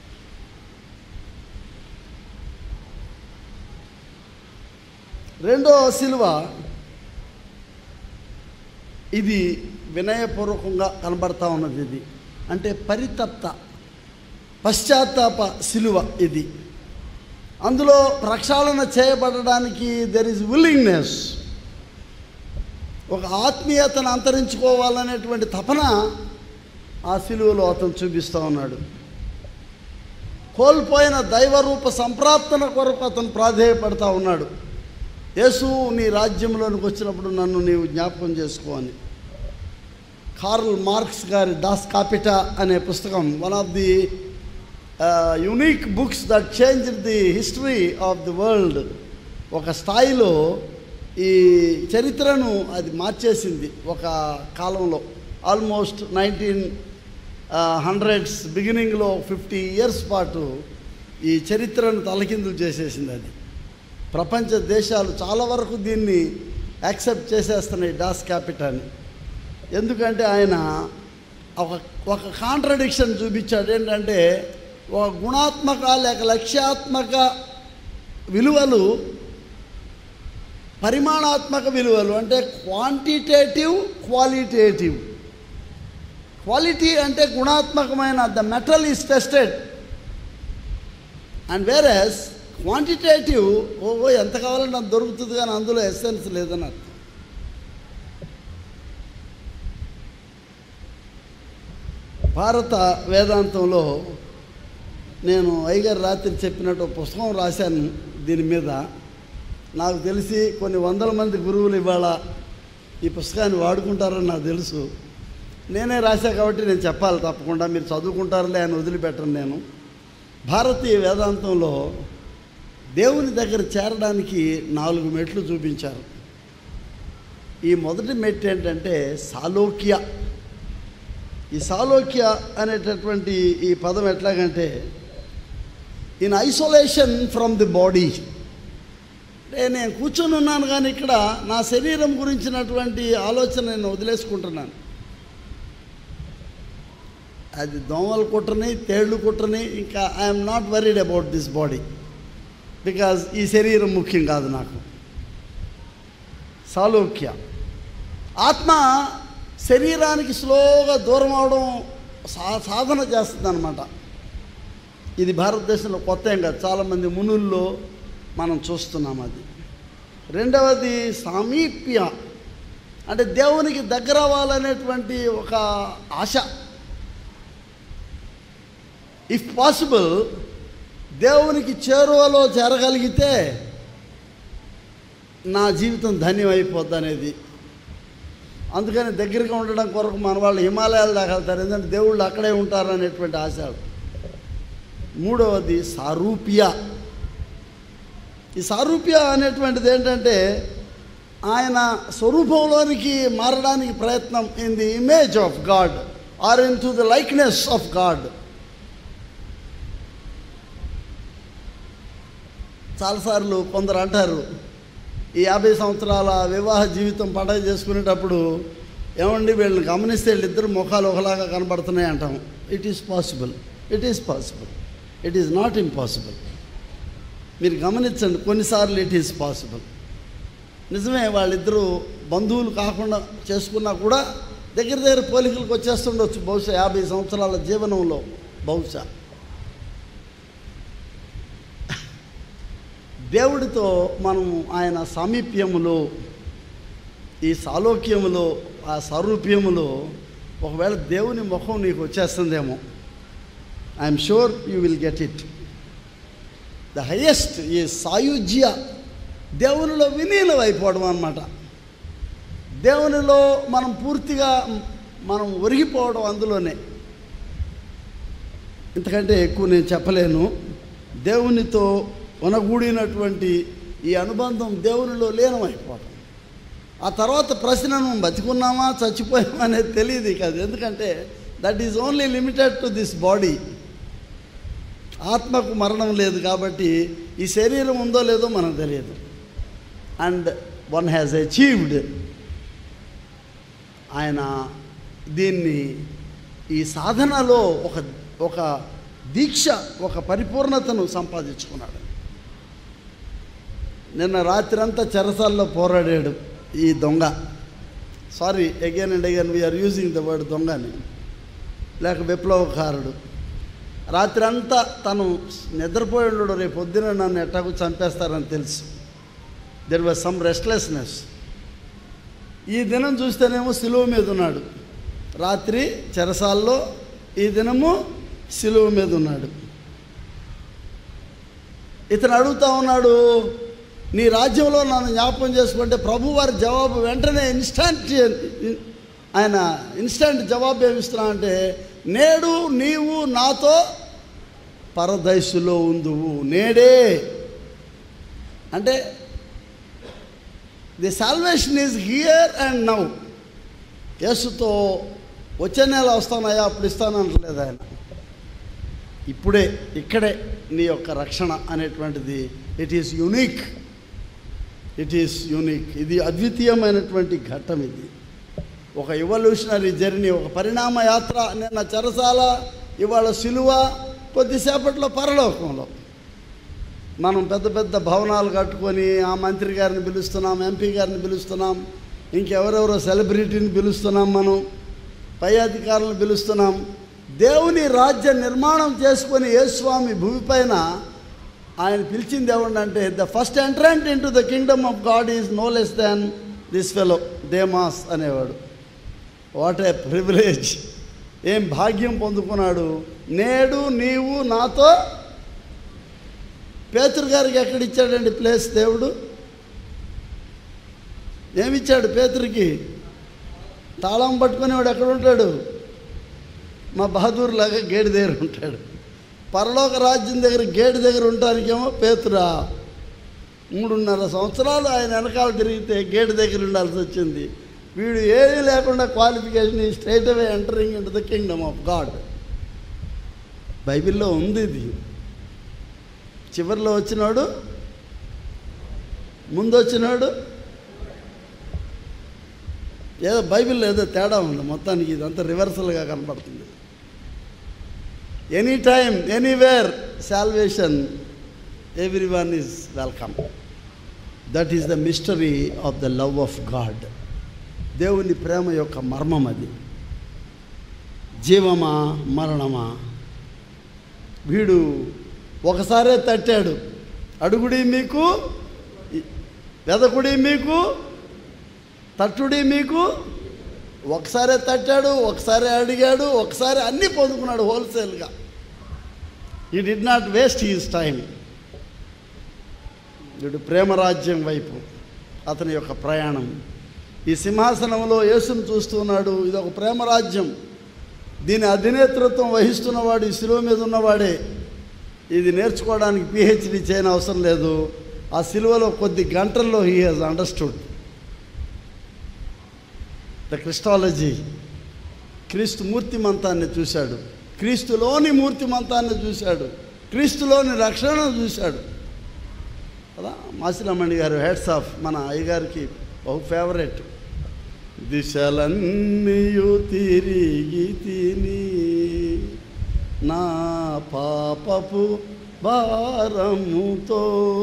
రెండో సిలువ ఇది వినయపూర్వకంగా కనబడతా ఉన్నది ఇది అంటే పరితప్త పశ్చాత్తాప సిలువ ఇది అందులో ప్రక్షాళన చేయబడడానికి దెర్ ఇస్ విల్లింగ్నెస్ ఒక ఆత్మీయతను అంతరించుకోవాలనేటువంటి తపన ఆ సిలువలో అతను చూపిస్తూ ఉన్నాడు కోల్పోయిన దైవరూప సంప్రాప్తన కొరకు అతను ప్రాధేయపడతా ఉన్నాడు యేసు నీ రాజ్యంలోనికి వచ్చినప్పుడు నన్ను నీవు జ్ఞాపకం చేసుకో అని కార్ల్ మార్క్స్ గారి దాస్ కాపిటా అనే పుస్తకం one of the unique books that change the history of the world ఒక స్థాయిలో ఈ చరిత్రను అది మార్చేసింది ఒక కాలంలో ఆల్మోస్ట్ నైన్టీన్ హండ్రెడ్స్ బిగినింగ్లో ఫిఫ్టీ ఇయర్స్ పాటు ఈ చరిత్రను తలకిందులు చేసేసింది అది ప్రపంచ దేశాలు చాలా వరకు దీన్ని యాక్సెప్ట్ చేసేస్తున్నాయి డాస్ క్యాపిటాని ఎందుకంటే ఆయన ఒక ఒక కాంట్రడిక్షన్ చూపించాడు ఏంటంటే ఒక గుణాత్మక లేక లక్ష్యాత్మక విలువలు పరిమాణాత్మక విలువలు అంటే క్వాంటిటేటివ్ క్వాలిటేటివ్ క్వాలిటీ అంటే గుణాత్మకమైన the metal is tested and versus quantitative ఓ ఎంత కావాలంటే అంత దొరుకుతుంది కానీ అందులో ఎస్సెన్స్ లేదని అర్థం భారత వేదాంతంలో నేను అయ్యగారు రాత్రి చెప్పినట్టు ఒక పుస్తకం రాశాను దీని మీద నాకు తెలిసి కొన్ని వందల మంది గురువులు ఇవాళ ఈ పుస్తకాన్ని వాడుకుంటారని నాకు తెలుసు నేనే రాశా కాబట్టి నేను చెప్పాలి తప్పకుండా మీరు చదువుకుంటారులే అని వదిలిపెట్టను నేను భారతీయ వేదాంతంలో దేవుని దగ్గర చేరడానికి నాలుగు మెట్లు చూపించారు ఈ మొదటి మెట్టు ఏంటంటే సాలోక్య ఈ సాలోక్య అనేటటువంటి ఈ పదం ఎట్లాగంటే in isolation from the body అంటే నేను కూర్చొని ఉన్నాను కానీ ఇక్కడ నా శరీరం గురించినటువంటి ఆలోచన నేను వదిలేసుకుంటున్నాను అది దోమలు కుట్టని తేళ్ళు కుట్టని ఇంకా I'm not worried about this body because ఈ శరీరం ముఖ్యం కాదు నాకు సాలోక్య ఆత్మ శరీరానికి స్లోగా దూరం అవడం సా సాధన చేస్తుంది అనమాట ఇది భారతదేశంలో కొత్త ఏం కాదు చాలామంది మునుల్లో మనం చూస్తున్నాం అది రెండవది సామీప్య అంటే దేవునికి దగ్గర అవ్వాలనేటువంటి ఒక ఆశ ఇఫ్ పాసిబుల్ దేవునికి చేరువలో చేరగలిగితే నా జీవితం ధన్యం అయిపోద్ది అనేది అందుకని దగ్గరగా ఉండడం కొరకు మన వాళ్ళు హిమాలయాలు దాకా వెళ్తారు ఎందుకంటే దేవుళ్ళు అక్కడే ఉంటారు అనేటువంటి ఆశ మూడవది సారూప్య ఈ సారూప్య అనేటువంటిది ఏంటంటే ఆయన స్వరూపంలోనికి మారడానికి ప్రయత్నం in the image of God or into the likeness of God చాలాసార్లు కొందరు అంటారు ఈ యాభై సంవత్సరాల వివాహ జీవితం పండగ చేసుకునేటప్పుడు ఏమండి వీళ్ళని గమనిస్తే వీళ్ళిద్దరు ముఖాలు ఒకలాగా కనబడుతున్నాయి అంటాం it is possible it is possible it is not impossible మీరు గమనించండి కొన్నిసార్లు ఇట్ ఈస్ పాసిబుల్ నిజమే వాళ్ళిద్దరూ బంధువులు కాకుండా చేసుకున్నా కూడా దగ్గర దగ్గర పోలికలకు వచ్చేస్తుండొచ్చు బహుశా యాభై సంవత్సరాల జీవనంలో బహుశా దేవుడితో మనం ఆయన సామీప్యములో ఈ సాలోక్యములో ఆ సారూప్యములో ఒకవేళ దేవుని ముఖం నీకు వచ్చేస్తుందేమో I'm sure you will get it the highest ఈ సాయుజ్య దేవునిలో విలీనం అయిపోవడం అన్నమాట దేవునిలో మనం పూర్తిగా మనం ఒరిగిపోవడం అందులోనే ఇంతకంటే ఎక్కువ నేను చెప్పలేను దేవునితో కొనగూడినటువంటి ఈ అనుబంధం దేవునిలో లీనమైపోవడం ఆ తర్వాత ప్రశ్నను బతికున్నామా చచ్చిపోయామా అనేది తెలియదు కాదు ఎందుకంటే that is only limited to this body ఆత్మకు మరణం లేదు కాబట్టి ఈ శరీరం ఉందో లేదో మనకు తెలియదు అండ్ వన్ హ్యాజ్ అచీవ్డ్ ఆయన దీన్ని ఈ సాధనలో ఒక ఒక దీక్ష ఒక పరిపూర్ణతను సంపాదించుకున్నాడు నిన్న రాత్రంతా చెరసాల్లో పోరాడాడు ఈ దొంగ sorry again and again we're using the word దొంగని లేక విప్లవకారుడు రాత్రి అంతా తను నిద్రపోయి ఉండడు రేపు పొద్దున నన్ను ఎట్టాకు చంపేస్తారని తెలుసు దెర్ వాజ్ సమ్ రెస్ట్లెస్నెస్ ఈ దినం చూస్తేనేమో సిలువ మీద ఉన్నాడు రాత్రి చెరసాల్లో ఈ దినము సిలువ మీద ఉన్నాడు ఇతను అడుగుతా ఉన్నాడు నీ రాజ్యంలో నన్ను జ్ఞాపకం చేసుకుంటే ప్రభు వారి జవాబు వెంటనే ఇన్స్టాంట్ ఆయన ఇన్స్టంట్ జవాబు ఏమిస్తున్నా అంటే నేడు నీవు నాతో పరదైసులో ఉందువు నేడే అంటే the salvation is here and now యేసుతో వచ్చే నెల వస్తానయ్యా అప్పుడు ఇస్తాను అనట్లేదు ఆయన ఇప్పుడే ఇక్కడే నీ యొక్క రక్షణ అనేటువంటిది it is unique it is unique ఇది అద్వితీయమైనటువంటి ఘట్టం ఇది ఒక ఎవల్యూషనరీ జర్నీ ఒక పరిణామ యాత్ర నిన్న చెరసాల ఇవాళ సిలువ కొద్దిసేపట్లో పరలోకంలో మనం పెద్ద పెద్ద భవనాలు కట్టుకొని ఆ మంత్రి గారిని పిలుస్తున్నాం ఎంపీ గారిని పిలుస్తున్నాం ఇంకెవరెవరో సెలబ్రిటీని పిలుస్తున్నాం మనం పై అధికారులను పిలుస్తున్నాం దేవుని రాజ్య నిర్మాణం చేసుకొని యేస్వామి భూమిపైన ఆయన పిలిచింది ఎవరంటే the first entrant into the kingdom of God is no less than this fellow Demas అనేవాడు వాట్ ఏ ప్రివిలేజ్ ఏం భాగ్యం పొందుకున్నాడు నేడు నీవు నాతో పేతురు గారికి ఎక్కడిచ్చాడండి ప్లేస్ దేవుడు ఏమిచ్చాడు పేతురికి తాళం పట్టుకునేవాడు ఎక్కడ ఉంటాడు మా బహదూర్ లాగా గేడి దగ్గర ఉంటాడు పరలోక రాజ్యం దగ్గర గేటు దగ్గర ఉండటానికేమో పేతురా మూడున్నర సంవత్సరాలు ఆయన వెనకాల తిరిగితే గేటు దగ్గర ఉండాల్సి వచ్చింది వీడు ఏమీ లేకుండా qualification straight away entering into the kingdom of God బైబిల్లో ఉంది ఇది చివరిలో వచ్చినాడు ముందు వచ్చినాడు ఏదో బైబిల్లో ఏదో తేడా ఉంది మొత్తానికి ఇదంతా రివర్సల్గా కనపడుతుంది any time anywhere salvation every one is welcome that is the mystery of the love of God దేవుని ప్రేమ యొక్క మర్మం అది జీవమా మరణమా వీడు ఒకసారే తట్టాడు అడుగుడి మీకు వెదకుడి మీకు తట్టుడి మీకు ఒకసారే తట్టాడు ఒకసారి అడిగాడు ఒకసారి అన్నీ పొందుకున్నాడు హోల్సేల్గా ఈ did not waste his time వీడు ప్రేమరాజ్యం వైపు అతని యొక్క ప్రయాణం ఈ సింహాసనంలో యేసును చూస్తున్నాడు ఇది ఒక ప్రేమరాజ్యం దీని అధినేతృత్వం వహిస్తున్నవాడు ఈ శిలువ మీద ఉన్నవాడే ఇది నేర్చుకోవడానికి పిహెచ్డి చేయని అవసరం లేదు ఆ సిలువలో కొద్ది గంటల్లో he has understood the Christology క్రీస్తు మూర్తిమంతాన్ని చూశాడు క్రీస్తులోని మూర్తిమంతాన్ని చూశాడు క్రీస్తులోని రక్షణను చూశాడు కదా మాసిలమణి గారు హెడ్స్ ఆఫ్ మన అయ్యగారికి బహు ఫేవరెట్ దిశలన్నీయు తిరిగి తిని నా పాపపు భారముతో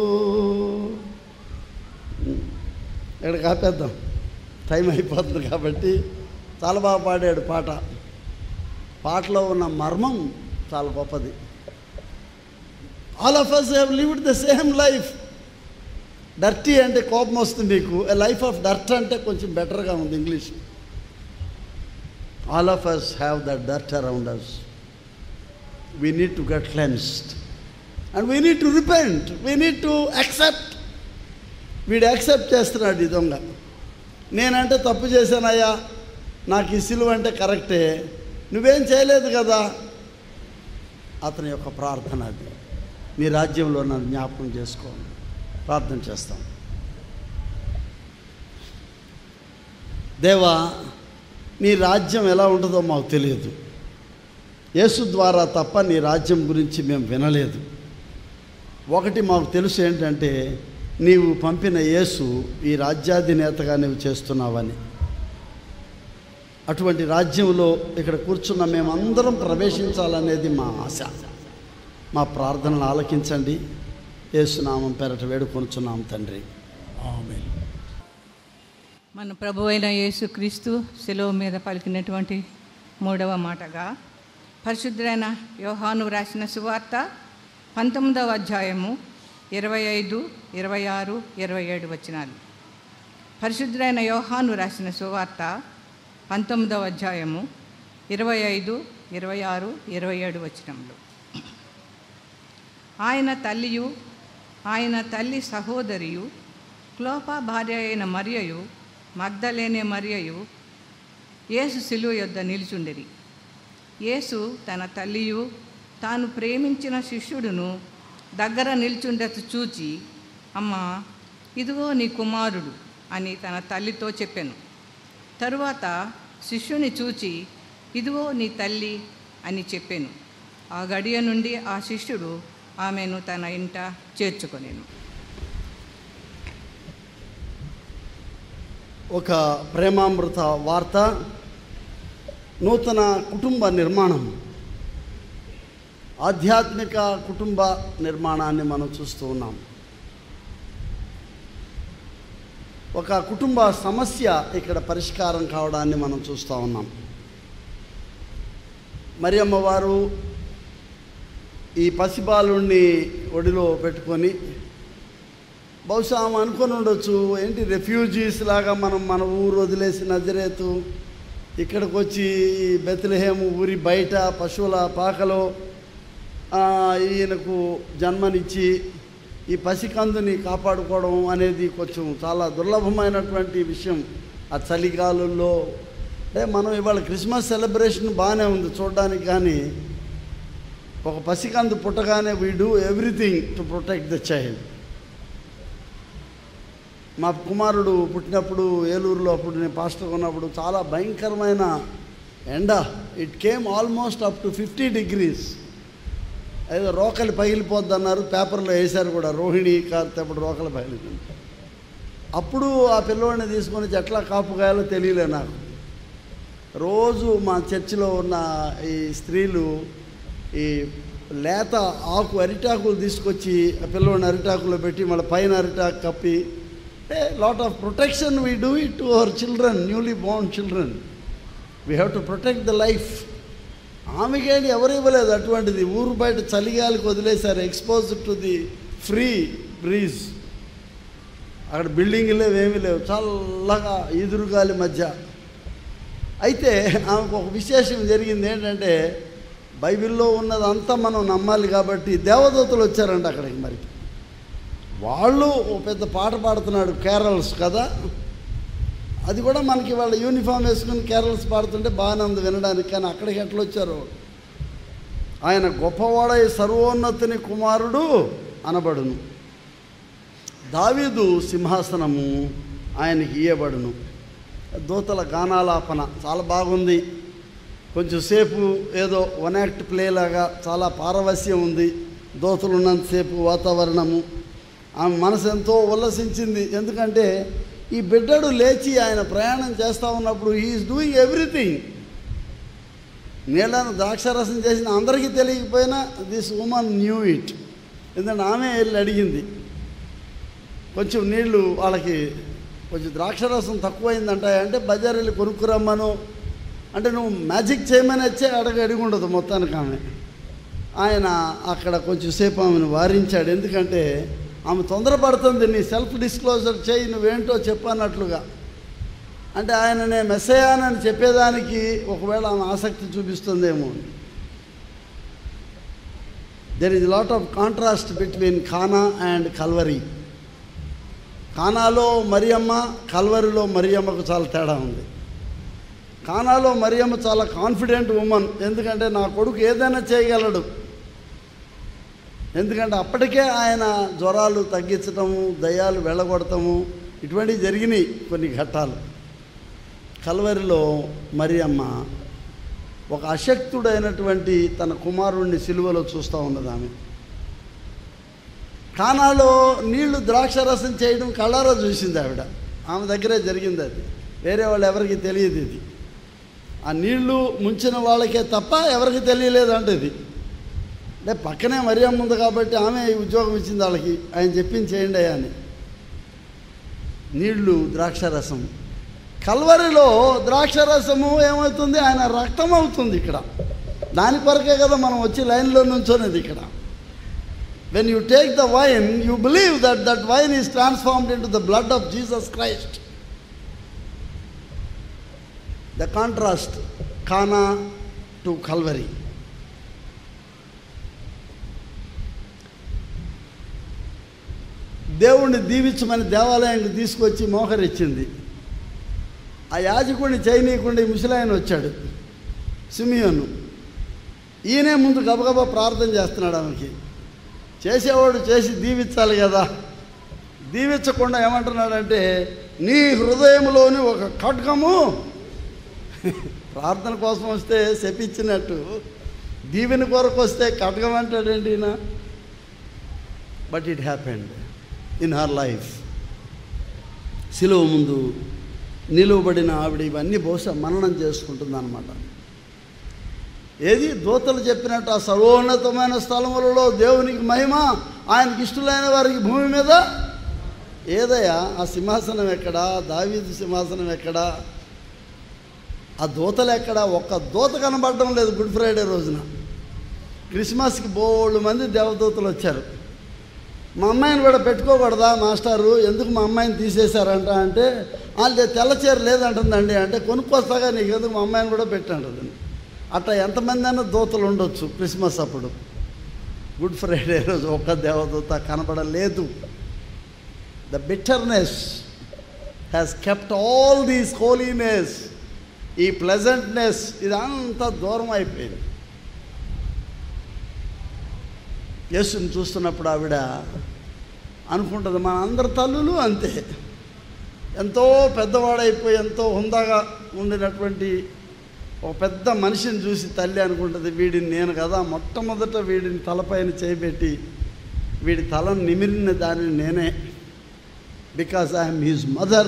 ఇక్కడ కాపేద్దాం టైం అయిపోతుంది కాబట్టి చాలా బాగా పాడాడు పాట పాటలో ఉన్న మర్మం చాలా గొప్పది all of us have lived the same life dirty అంటే కోపం వస్తుంది మీకు ఎ లైఫ్ ఆఫ్ డర్ట్ అంటే కొంచెం బెటర్గా ఉంది English all of us have that dirt around us we need to get cleansed and we need to repent we need to accept వీడు accept చేస్తున్నాడు ఈ దొంగ నేనంటే తప్పు చేశానయ్యా నాకు ఈ సిలువ అంటే కరెక్టే నువ్వేం చేయలేదు కదా అతని యొక్క ప్రార్థన అది మీ రాజ్యంలో నన్ను జ్ఞాపకం చేసుకోండి ప్రార్థన చేస్తాం దేవా నీ రాజ్యం ఎలా ఉంటుందో మాకు తెలియదు యేసు ద్వారా తప్ప నీ రాజ్యం గురించి మేము వినలేదు ఒకటి మాకు తెలుసు ఏంటంటే నీవు పంపిన యేసు ఈ రాజ్యాధినేతగా నీవు చేస్తున్నావని అటువంటి రాజ్యంలో ఇక్కడ కూర్చున్న మేమందరం ప్రవేశించాలనేది మా ఆశ మా ప్రార్థనలు ఆలకించండి యేసునామం పెరట వేడుకొనుచున్నాం తండ్రి ఆమె మన ప్రభు అయిన యేసుక్రీస్తు సెలవు మీద పలికినటువంటి మూడవ మాటగా పరిశుద్ధుడైన యోహాను రాసిన సువార్త పంతొమ్మిదవ అధ్యాయము ఇరవై ఐదు ఇరవై ఆరు ఇరవై ఏడు వచనాలు పరిశుద్ధుడైన యోహాను రాసిన సువార్త పంతొమ్మిదవ అధ్యాయము ఇరవై ఐదు ఇరవై ఆరు ఇరవై ఏడు వచనములు ఆయన తల్లియు ఆయన తల్లి సహోదరియు క్లోప భార్య అయిన మరియయు మగ్ధలేనే మరియయు యేసు శిలువ యొద్ద నిలుచుండిరి యేసు తన తల్లియు తాను ప్రేమించిన శిష్యుడును దగ్గర నిల్చుండత చూచి అమ్మా ఇదిగో నీ కుమారుడు అని తన తల్లితో చెప్పాను తరువాత శిష్యుని చూచి ఇదిగో నీ తల్లి అని చెప్పాను ఆ గడియ నుండి ఆ శిష్యుడు ఆమెను తన ఇంట చేర్చుకొనేను ఒక ప్రేమామృత వార్త నూతన కుటుంబ నిర్మాణం ఆధ్యాత్మిక కుటుంబ నిర్మాణాన్ని మనం చూస్తూ ఉన్నాం ఒక కుటుంబ సమస్య ఇక్కడ పరిష్కారం కావడాన్ని మనం చూస్తూ ఉన్నాం మరి అమ్మవారు ఈ పసిబాలుణ్ణి ఒడిలో పెట్టుకొని బహుశా ఆమె అనుకొని ఉండొచ్చు ఏంటి రెఫ్యూజీస్ లాగా మనం మన ఊరు వదిలేసి నజరేతు ఇక్కడికి వచ్చి ఈ బెత్లహేము ఊరి బయట పశువుల పాకలో ఆ, ఈయనకు జన్మనిచ్చి ఈ పసికందుని కాపాడుకోవడం అనేది కొంచెం చాలా దుర్లభమైనటువంటి విషయం ఆ చలిగాలుల్లో అంటే మనం ఇవాళ క్రిస్మస్ సెలబ్రేషన్ బాగానే ఉంది చూడడానికి కానీ ఒక పసికందు పుట్టగానే we do everything to protect the child మా కుమారుడు పుట్టినప్పుడు ఏలూరులో అప్పుడు నేను పాస్టర్ ఉన్నప్పుడు చాలా భయంకరమైన ఎండ it came almost up to fifty degrees ఏదో రోకలి పగిలిపోద్ది అన్నారు పేపర్లో వేశారు కూడా రోహిణి కార్తె అప్పుడు రోకలి పగిలింది అప్పుడు ఆ పిల్లవాడిని తీసుకొని వచ్చి ఎట్లా కాపు కాయాలో తెలియలే నాకు రోజు మా చర్చిలో ఉన్న ఈ స్త్రీలు ఈ లేత ఆకు అరిటాకులు తీసుకొచ్చి ఆ పిల్లవాడిని అరిటాకులో పెట్టి మళ్ళీ పైన అరిటాకు కప్పి అంటే lot of protection we do it to our children newly born children we have to protect the life ఆమెకేంటి ఎవరు ఇవ్వలేదు అటువంటిది ఊరు బయట చలిగాలికి వదిలేశారు expose to the free breeze అక్కడ బిల్డింగ్ లేవు ఏమీ లేవు చల్లగా ఈదురుగాలి మధ్య అయితే ఆమెకు ఒక విశేషం జరిగింది ఏంటంటే బైబిల్లో ఉన్నదంతా మనం నమ్మాలి కాబట్టి దేవదూతలు వచ్చారంట అక్కడికి మరి వాళ్ళు ఓ పెద్ద పాట పాడుతున్నాడు కేరళస్ కదా అది కూడా మనకి వాళ్ళ యూనిఫామ్ వేసుకుని కేరళస్ పాడుతుంటే బాగానే ఉంది వినడానికి కానీ అక్కడికి ఎట్లా వచ్చారు ఆయన గొప్పవాడై సర్వోన్నతుని కుమారుడు అనబడును దావీదు సింహాసనము ఆయనకి ఇయ్యబడును దూతల గానాలాపన చాలా బాగుంది కొంచెం సేపు ఏదో వన్ యాక్ట్ ప్లే లాగా చాలా పారవస్యం ఉంది దోతలు ఉన్నంతసేపు వాతావరణము ఆమె మనసు ఎంతో ఉల్లసించింది ఎందుకంటే ఈ బిడ్డడు లేచి ఆయన ప్రయాణం చేస్తూ ఉన్నప్పుడు హీఈస్ డూయింగ్ ఎవ్రీథింగ్ నీళ్ళను ద్రాక్షారసం చేసిన అందరికీ తెలియకపోయినా దిస్ ఉమన్ న్యూ ఇట్ ఎందుకంటే ఆమె వెళ్ళి అడిగింది కొంచెం నీళ్లు వాళ్ళకి కొంచెం ద్రాక్షరసం తక్కువైందంట అంటే బజార్ వెళ్ళి కొనుక్కురమ్మను అంటే నువ్వు మ్యాజిక్ చేయమని వచ్చే అడగ అడిగి ఉండదు మొత్తానికి ఆమె ఆయన అక్కడ కొంచెం సేపు ఆమెను వారించాడు ఎందుకంటే ఆమె తొందరపడుతుంది నీ సెల్ఫ్ డిస్క్లోజర్ చేయి నువ్వేంటో చెప్పన్నట్లుగా అంటే ఆయననే మెస్సయానని చెప్పేదానికి ఒకవేళ ఆమె ఆసక్తి చూపిస్తుందేమో there is lot of contrast between Cana and Calvary కానాలో మరియమ్మ కల్వరిలో మరియమ్మకు చాలా తేడా ఉంది కానాలో మరియమ్మ చాలా కాన్ఫిడెంట్ ఉమెన్ ఎందుకంటే నా కొడుకు ఏదైనా చేయగలడు ఎందుకంటే అప్పటికే ఆయన జ్వరాలు తగ్గించటము దయ్యాలు వెళ్ళగొడటము ఇటువంటివి జరిగినాయి కొన్ని ఘట్టాలు కల్వరిలో మరియమ్మ ఒక అశక్తుడైనటువంటి తన కుమారుణ్ణి సిలువలో చూస్తూ ఉన్నది ఆమె కానాలో నీళ్లు ద్రాక్షరసం చేయడం కళ్ళారా చూసింది ఆవిడ ఆమె దగ్గరే జరిగింది అది వేరే వాళ్ళు ఎవరికి తెలియదు ఇది ఆ నీళ్లు ముంచిన వాళ్ళకే తప్ప ఎవరికి తెలియలేదు అంటే ఇది అంటే పక్కనే మరియమ్మ ఉంది కాబట్టి ఆమె ఈ ఉద్యోగం ఇచ్చింది వాళ్ళకి ఆయన చెప్పింది చేయండి అయ్యా అని నీళ్లు ద్రాక్షరసం కల్వరిలో ద్రాక్షరసము ఏమవుతుంది ఆయన రక్తం అవుతుంది ఇక్కడ దాని కొరకే కదా మనం వచ్చి లైన్లో నుంచోనేది ఇక్కడ when you take the wine, you believe that that wine is transformed into the blood of Jesus Christ. The contrast, Cana to Calvary. దేవుణ్ణి దీవించమని దేవాలయానికి తీసుకొచ్చి మోకరిచ్చింది ఆ యాజకుడిని చేయనీయకుండా ఈ ముసలాయన వచ్చాడు సిమియోను ఈయనే ముందు గబగబా ప్రార్థన చేస్తున్నాడు ఆమెకి చేసేవాడు చేసి దీవించాలి కదా దీవించకుండా ఏమంటున్నాడంటే నీ హృదయంలోని ఒక ఖడ్గము ప్రార్థన కోసం వస్తే శపించినట్టు దీవెన కొరకు వస్తే ఖడ్గం అంటాడండి ఈయన but it happened in her life సిలువ ముందు నిలువబడిన ఆవిడ ఇవన్నీ బహుశా మననం చేసుకుంటుంది అనమాట ఏది దూతలు చెప్పినట్టు ఆ సర్వోన్నతమైన స్థలములలో దేవునికి మహిమ ఆయనకి ఇష్టలైన వారికి భూమి మీద ఏదయ్యా ఆ సింహాసనం ఎక్కడా దావీదు సింహాసనం ఎక్కడా ఆ దూతలు ఎక్కడా ఒక్క దూత కనబడడం లేదు గుడ్ ఫ్రైడే రోజున క్రిస్మస్కి బోళ్ళు మంది దేవదూతలు వచ్చారు మా అమ్మాయిని కూడా పెట్టుకోకూడదా మాస్టారు ఎందుకు మా అమ్మాయిని తీసేశారంట అంటే వాళ్ళు తెల్ల చీర లేదంటుందండి అంటే కొనుక్కొస్తాగా నీకు ఎందుకు మా అమ్మాయిని కూడా పెట్టంటుంది అట్లా ఎంతమంది అయినా దూతలు ఉండొచ్చు క్రిస్మస్ అప్పుడు గుడ్ ఫ్రైడే రోజు ఒక్క దేవదూత కనబడలేదు the bitterness has kept all these holiness ఈ ప్లెజెంట్నెస్ ఇదంతా దూరం అయిపోయింది యేసుని చూస్తున్నప్పుడు ఆవిడ అనుకుంటుంది మన అందరి తల్లులు అంతే ఎంతో పెద్దవాడైపోయి ఎంతో హుందాగా ఉండినటువంటి ఒక పెద్ద మనిషిని చూసి తల్లి అనుకుంటుంది వీడిని నేను కదా మొట్టమొదట వీడిని తలపైన చేయబెట్టి వీడి తలను నిమిరిన దానిని నేనే బికాజ్ ఐఎమ్ హీజ్ మదర్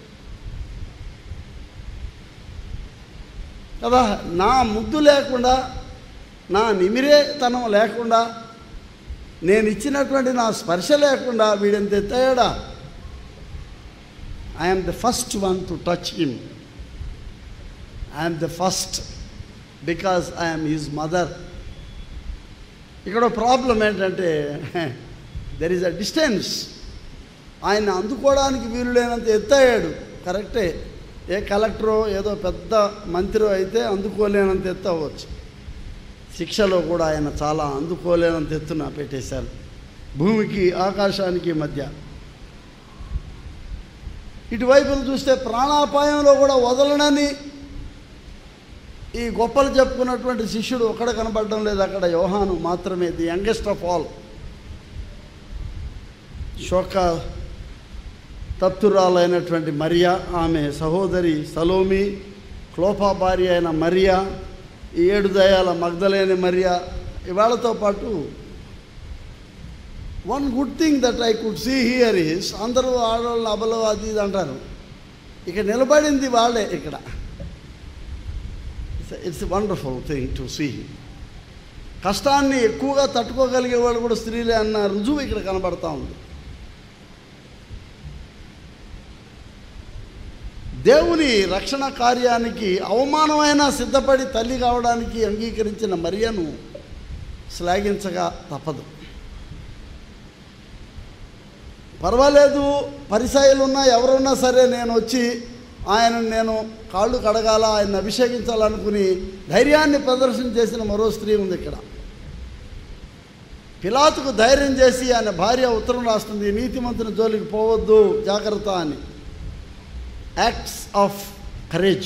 కదా నా ముద్దు లేకుండా నా నిమిరేతనం లేకుండా నేను ఇచ్చినటువంటి నా స్పర్శ లేకుండా వీడెంత ఎత్తాడా I am the first one to touch him I'm the first because I'm his mother ఇక్కడ ప్రాబ్లం ఏంటంటే దెర్ ఈజ్ అ డిస్టెన్స్ ఆయన అందుకోవడానికి వీలు లేనంత ఎత్తయ్యాడు కరెక్టే ఏ కలెక్టరో ఏదో పెద్ద మంత్రి అయితే అందుకోలేనంత ఎత్తు అవ్వచ్చు శిక్షలో కూడా ఆయన చాలా అందుకోలేనంత ఎత్తున పెట్టేశారు భూమికి ఆకాశానికి మధ్య ఇటువైపులు చూస్తే ప్రాణాపాయంలో కూడా వదలనని ఈ గొప్పలు చెప్పుకున్నటువంటి శిష్యుడు ఒక్కడ కనబడడం లేదు అక్కడ యోహాను మాత్రమే ది యంగెస్ట్ ఆఫ్ ఆల్ శోక తప్తురాలైనటువంటి మరియా ఆమె సహోదరి సలోమి క్లోపా భార్య అయిన మరియా ఈ ఏడు దయాల మగ్ధలేని మరియా ఇవాళతో పాటు one good thing that I could see here is అందరూ ఆడవాళ్ళు అబలు అది ఇది అంటారు ఇక నిలబడింది వాళ్ళే ఇక్కడ it's wonderful thing to see కష్టాన్ని ఎక్కువగా తట్టుకోగలిగే వాళ్ళు కూడా స్త్రీలే అన్న రుజువు ఇక్కడ కనబడతా ఉంది దేవుని రక్షణ కార్యానికి అవమానమైన సిద్ధపడి తల్లి కావడానికి అంగీకరించిన మరియను శ్లాఘించగా తప్పదు పర్వాలేదు పరిసయలున్నా ఎవరున్నా సరే నేను వచ్చి ఆయన నేను కాళ్ళు కడగాల ఆయన అభిషేకించాలనుకుని ధైర్యాన్ని ప్రదర్శన చేసిన మరో స్త్రీ ఉంది ఇక్కడ పిలాతుకు ధైర్యం చేసి ఆయన భార్య ఉత్తరం రాస్తుంది నీతిమంతుని జోలికి పోవద్దు జాగ్రత్త అని acts of courage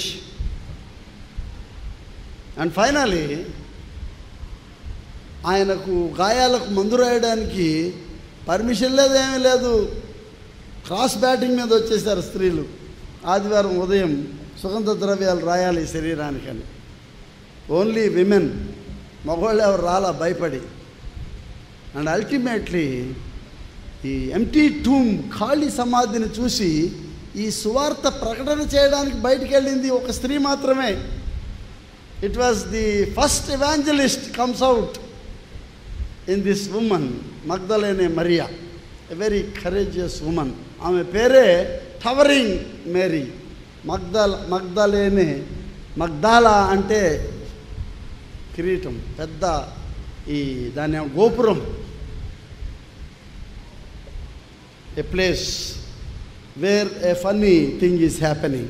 and finally ఆయనకు గాయాలకు మందు రాయడానికి పర్మిషన్ లేదు ఏమీ లేదు క్రాస్ బ్యాటింగ్ మీద వచ్చేసారు స్త్రీలు ఆదివారం ఉదయం సుగంధ ద్రవ్యాలు రాయాలి శరీరానికని ఓన్లీ విమెన్ మగవాళ్ళు ఎవరు రాలా భయపడి అండ్ అల్టిమేట్లీ ఈ ఎంటీ టూమ్ ఖాళీ సమాధిని చూసి ఈ సువార్త ప్రకటన చేయడానికి బయటికి వెళ్ళింది ఒక స్త్రీ మాత్రమే it was the first evangelist comes out in this woman Magdalene Maria a very courageous woman ఆమె పేరే టవరింగ్ మేరీ మగ్దల్ మగ్దలేనే మగ్దాల అంటే కిరీటం పెద్ద ఈ దాని గోపురం a place where a funny thing is happening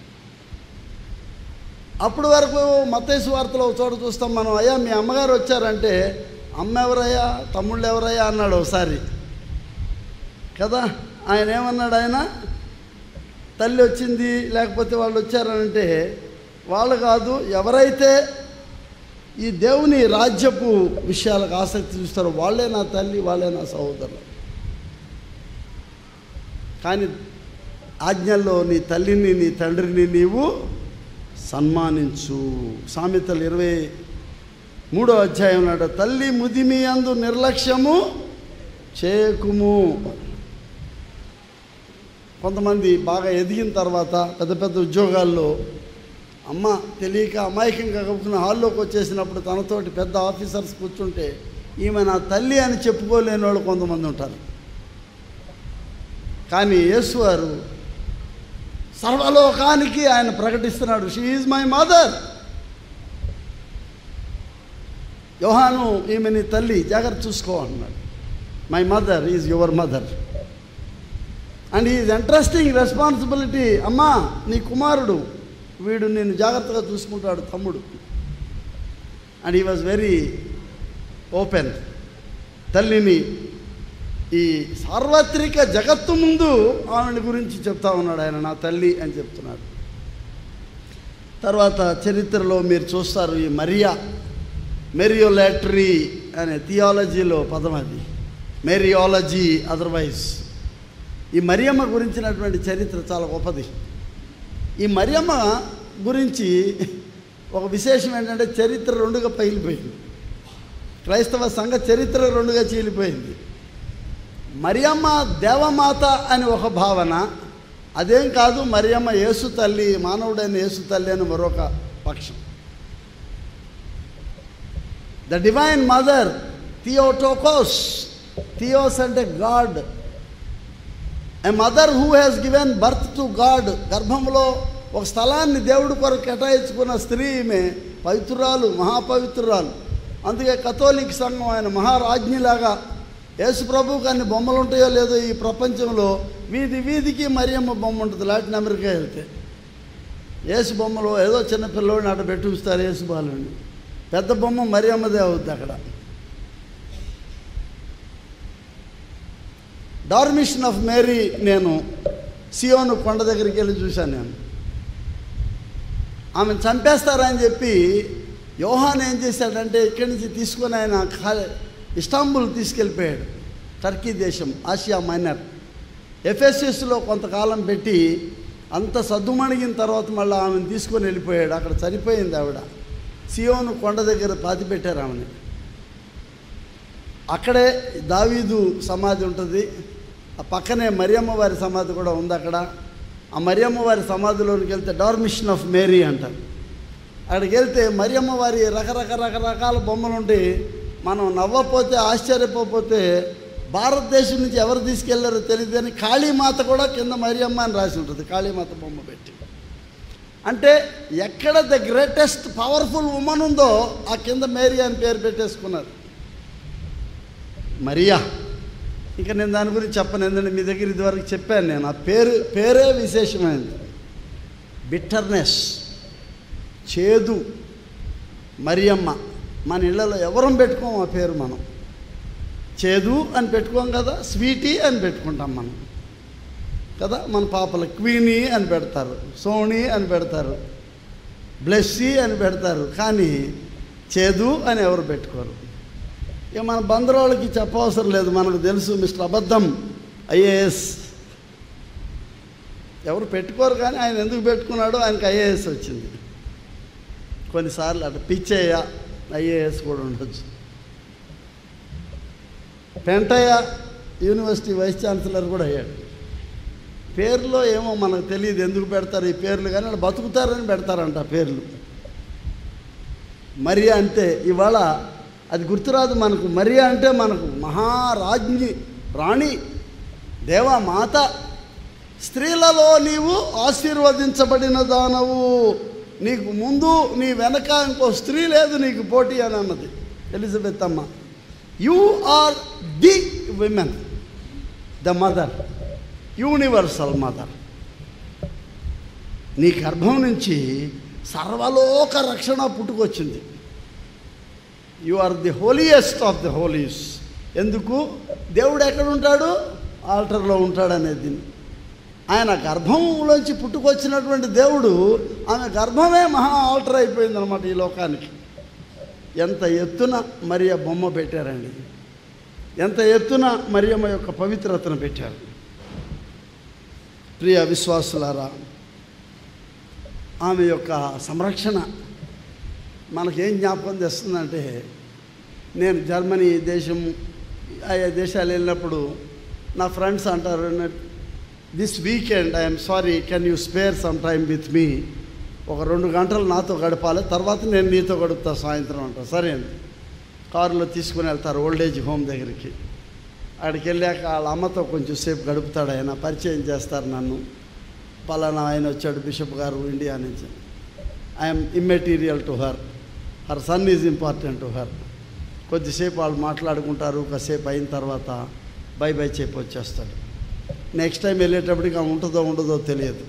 అప్పటి వరకు మతేసు వార్తలో ఒక చోట చూస్తాం మనం అయ్యా మీ అమ్మగారు వచ్చారంటే అమ్మ ఎవరయ్యా తమ్ముళ్ళు ఎవరయ్యా అన్నాడు ఒకసారి కదా ఆయన ఏమన్నాడు ఆయన తల్లి వచ్చింది లేకపోతే వాళ్ళు వచ్చారనంటే వాళ్ళు కాదు ఎవరైతే ఈ దేవుని రాజ్యపు విషయాలకు ఆసక్తి చూస్తారో వాళ్ళే నా తల్లి వాళ్ళే నా సహోదరులు కానీ ఆజ్ఞల్లో నీ తల్లిని నీ తండ్రిని నీవు సన్మానించు సామెతలు ఇరవై మూడో అధ్యాయం నాడు తల్లి ముదిమి అందు నిర్లక్ష్యము చేయకుము కొంతమంది బాగా ఎదిగిన తర్వాత పెద్ద పెద్ద ఉద్యోగాల్లో అమ్మ తెలియక అమాయకంగా కప్పుకున్న హాల్లోకి వచ్చేసినప్పుడు తనతోటి పెద్ద ఆఫీసర్స్ కూర్చుంటే ఈమె నా తల్లి అని చెప్పుకోలేని వాళ్ళు కొంతమంది ఉంటారు కానీ యేసువారు సర్వలోకానికి ఆయన ప్రకటిస్తున్నాడు షీ ఈజ్ మై మదర్ యోహాను ఈమె నీ తల్లి జాగ్రత్త చూసుకో అంటున్నాడు my mother is your mother and is interesting responsibility అమ్మా నీ కుమారుడు వీడు నేను జాగ్రత్తగా చూసుకుంటాడు తమ్ముడు అండ్ ఈ వాజ్ వెరీ ఓపెన్ తల్లిని ఈ సార్వత్రిక జగత్తు ముందు ఆమెని గురించి చెప్తా ఉన్నాడు ఆయన నా తల్లి అని చెప్తున్నాడు తర్వాత చరిత్రలో మీరు చూస్తారు ఈ మరియా మెరియోలాటరీ అనే థియాలజీలో పదం అది మెరియాలజీ అదర్వైజ్ ఈ మరియమ్మ గురించినటువంటి చరిత్ర చాలా గొప్పది ఈ మరియమ్మ గురించి ఒక విశేషం ఏంటంటే చరిత్ర రెండుగా పగిలిపోయింది క్రైస్తవ సంఘ చరిత్ర రెండుగా చీలిపోయింది మరియమ్మ దేవమాత అని ఒక భావన అదేం కాదు మరియమ్మ యేసు తల్లి మానవుడైన యేసు తల్లి అని మరొక పక్షం the divine mother Theotokos theos అంటే God a mother who has given birth to God గర్భంలో ఒక స్థలాన్ని దేవుడి కొరకు కేటాయించుకున్న స్త్రీ ఈమె పవిత్రురాలు మహాపవిత్రురాలు అందుకే కథోలిక్ సంఘం ఆయన మహారాజ్ఞిలాగా యేసు ప్రభువుకి అన్ని బొమ్మలు ఉంటాయో లేదో ఈ ప్రపంచంలో వీధి వీధికి మరియమ్మ బొమ్మ ఉంటుంది లాటిన్ అమెరికా వెళ్తే యేసు బొమ్మలో ఏదో చిన్న పిల్లోడిని అక్కడ పెట్టి ఉంచుతారు యేసు బాలుని పెద్ద బొమ్మ మరియమ్మదే అవుద్ది అక్కడ డార్మిషన్ ఆఫ్ మేరీ నేను సియోను కొండ దగ్గరికి వెళ్ళి చూశాను నేను ఆమెను చంపేస్తారని చెప్పి యోహాన్ ఏం చేశాడంటే ఇక్కడి నుంచి తీసుకొని ఆయన ఖా- ఇస్తాంబుల్ తీసుకెళ్ళిపోయాడు టర్కీ దేశం ఆసియా మైనర్ ఎఫ్ఎస్ఎస్లో కొంతకాలం పెట్టి అంత సద్దుమణిగిన తర్వాత మళ్ళీ ఆమెను తీసుకొని వెళ్ళిపోయాడు అక్కడ చనిపోయింది ఆవిడ సియోను కొండ దగ్గర పాతి పెట్టారు ఆమెని అక్కడే దావీదు సమాధి ఉంటుంది ఆ పక్కనే మరియమ్మ వారి సమాధి కూడా ఉంది అక్కడ ఆ మరియమ్మ వారి సమాధిలోనికి వెళ్తే డార్మిషన్ ఆఫ్ మేరీ అంటారు అక్కడికి వెళ్తే మరియమ్మ వారి రకరక రకరకాల బొమ్మలు ఉంటాయి మనం నవ్వపోతే ఆశ్చర్యపోతే భారతదేశం నుంచి ఎవరు తీసుకెళ్లారో తెలియదు అని కాళీమాత కూడా కింద మరియమ్మ అని రాసి ఉంటుంది కాళీమాత బొమ్మ పెట్టి అంటే ఎక్కడ ద గ్రేటెస్ట్ పవర్ఫుల్ ఉమెన్ ఉందో ఆ కింద మేరీ అని పేరు పెట్టేసుకున్నారు మరియా ఇంకా నేను దాని గురించి చెప్పను ఎందుకంటే మీ దగ్గర ఇదివరకు చెప్పాను నేను ఆ పేరు పేరే విశేషమైనది బిట్టర్నెస్ చేదు మరియమ్మ మన ఇళ్ళలో ఎవరం పెట్టుకోం ఆ పేరు మనం చేదు అని పెట్టుకోం కదా స్వీటీ అని పెట్టుకుంటాం మనం కదా మన పాపల క్వీనీ అని పెడతారు సోణి అని పెడతారు బ్లెస్సీ అని పెడతారు కానీ చేదు అని ఎవరు పెట్టుకోరు ఇక మన బందరోళ్ళకి చెప్పవసరం లేదు మనకు తెలుసు మిస్టర్ అబద్ధం ఐఏఎస్ ఎవరు పెట్టుకోరు కానీ ఆయన ఎందుకు పెట్టుకున్నాడో ఆయనకి ఐఏఎస్ వచ్చింది కొన్నిసార్లు అటు పిచ్చయ్య ఐఏఎస్ కూడా ఉండొచ్చు పెంటయ్య యూనివర్సిటీ వైస్ ఛాన్సలర్ కూడా అయ్యాడు పేర్లో ఏమో మనకు తెలియదు ఎందుకు పెడతారు ఈ పేర్లు కానీ వాళ్ళు బతుకుతారని పెడతారంట ఆ పేర్లు మరియా అంటే ఇవాళ అది గుర్తురాదు మనకు మరియా అంటే మనకు మహారాజ్ఞి రాణి దేవా మాత స్త్రీలలో నీవు ఆశీర్వదించబడిన దానవు నీకు ముందు నీ వెనక ఇంకో స్త్రీ లేదు నీకు పోటీ అని అన్నది ఎలిజబెత్ అమ్మ you are the women the mother universal mother నీ గర్భం నుంచి సర్వలోక రక్షణ పుట్టుకొచ్చింది you are the holiest of the holies ఎందుకు దేవుడు ఎక్కడ ఉంటాడు ఆల్టర్లో ఉంటాడు అనేది ఆయన గర్భంలోంచి పుట్టుకొచ్చినటువంటి దేవుడు ఆమె గర్భమే మహా ఆల్టర్ అయిపోయింది అనమాట ఈ లోకానికి ఎంత ఎత్తున మరియ బొమ్మ పెట్టారండి ఎంత ఎత్తున మరియమ్మ యొక్క పవిత్రతను పెట్టారు ప్రియ విశ్వాసులారా ఆమె యొక్క సంరక్షణ మనకేం జ్ఞాపకం తెస్తుందంటే నేను జర్మనీ దేశం ఆయా దేశాలు వెళ్ళినప్పుడు నా ఫ్రెండ్స్ అంటారు this weekend I'm sorry can you spare some time with me ఒక రెండు గంటలు నాతో గడపాలి తర్వాత నేను నీతో గడుపుతా సాయంత్రం అంటా సరే అండి కారులో తీసుకుని వెళ్తారు ఓల్డ్ ఏజ్ హోమ్ దగ్గరికి అక్కడికి వెళ్ళాక వాళ్ళ అమ్మతో కొంచెం సేపు గడుపుతాడు ఆయన పరిచయం చేస్తారు నన్ను పలానా ఆయన వచ్చాడు బిషప్ గారు ఇండియా నుంచి I'm immaterial to her her son is important to her కొద్దిసేపు వాళ్ళు మాట్లాడుకుంటారు కాసేపు అయిన తర్వాత బై బై చెప్పి వచ్చేస్తాడు నెక్స్ట్ టైం వెళ్ళేటప్పటికి ఆమె ఉంటుందో ఉండదో తెలియదు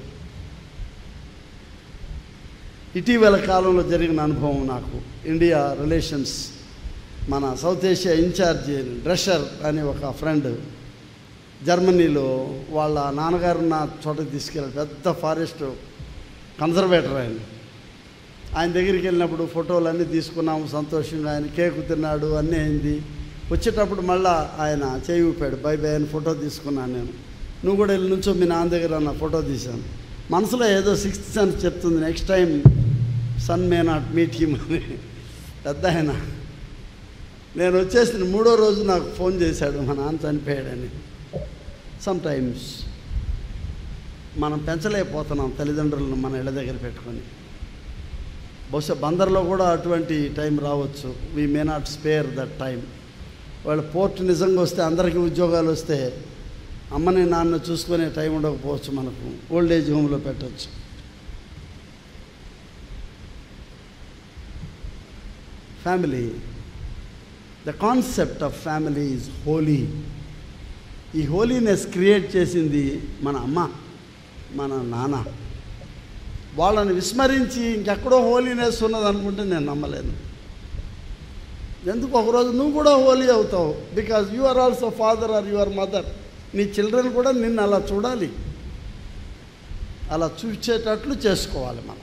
ఇటీవల కాలంలో జరిగిన అనుభవం నాకు ఇండియా రిలేషన్స్ మన సౌత్ ఏషియా ఇన్ఛార్జి డ్రెషర్ అనే ఒక ఫ్రెండ్ జర్మనీలో వాళ్ళ నాన్నగారు నా చోటకి తీసుకెళ్ళారు పెద్ద ఫారెస్ట్ కన్జర్వేటర్ ఆయన ఆయన దగ్గరికి వెళ్ళినప్పుడు ఫోటోలు అన్నీ తీసుకున్నాము సంతోషంగా ఆయన కేకు తిన్నాడు అన్నీ అయింది వచ్చేటప్పుడు మళ్ళా ఆయన చేయి ఊపాడు బై బై అని ఫోటో తీసుకున్నాను నేను నువ్వు కూడా వెళ్ళి నుంచో మీ నాన్న దగ్గర నా ఫోటో తీశాను మనసులో ఏదో సిక్స్త్ సెన్స్ చెప్తుంది next time son may not meet him అని పెద్ద ఆయన నేను వచ్చేసిన మూడో రోజు నాకు ఫోన్ చేశాడు మా నాన్న చనిపోయాడని సమ్ టైమ్స్ మనం పెంచలేకపోతున్నాం తల్లిదండ్రులను మన ఇళ్ళ దగ్గర పెట్టుకొని బహుశా బందర్లో కూడా అటువంటి టైం రావచ్చు we may not spare that time వాళ్ళ పోర్ట్ నిజంగా వస్తే అందరికీ ఉద్యోగాలు వస్తే అమ్మని నాన్న చూసుకునే టైం ఉండకపోవచ్చు మనకు ఓల్డ్ ఏజ్ హోమ్లో పెట్టచ్చు family the concept of family is holy ఈ హోలీనెస్ క్రియేట్ చేసింది మన అమ్మ మన నాన్న వాళ్ళని విస్మరించి ఇంకెక్కడో హోలీనెస్ ఉన్నది అనుకుంటే నేను నమ్మలేను ఎందుకు ఒకరోజు నువ్వు కూడా హోలీ అవుతావు because you are also father or your mother నీ చిల్డ్రన్ కూడా నిన్ను అలా చూడాలి అలా చూసేటట్లు చేసుకోవాలి మనం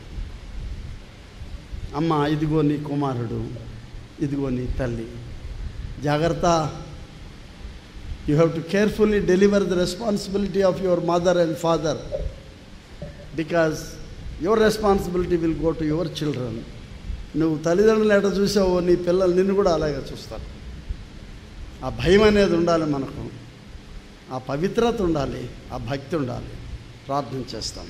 అమ్మ ఇదిగో నీ కుమారుడు ఇదిగో నీ తల్లి జాగ్రత్త you have to carefully deliver the responsibility of your mother and father because your responsibility will go to your children నువ్వు తల్లిదండ్రులు ఎట చూసావో నీ పిల్లలు నిన్ను కూడా అలాగే చూస్తారు ఆ భయం అనేది ఉండాలి మనకు ఆ పవిత్రత ఉండాలి ఆ భక్తి ఉండాలి ప్రార్థన చేస్తాం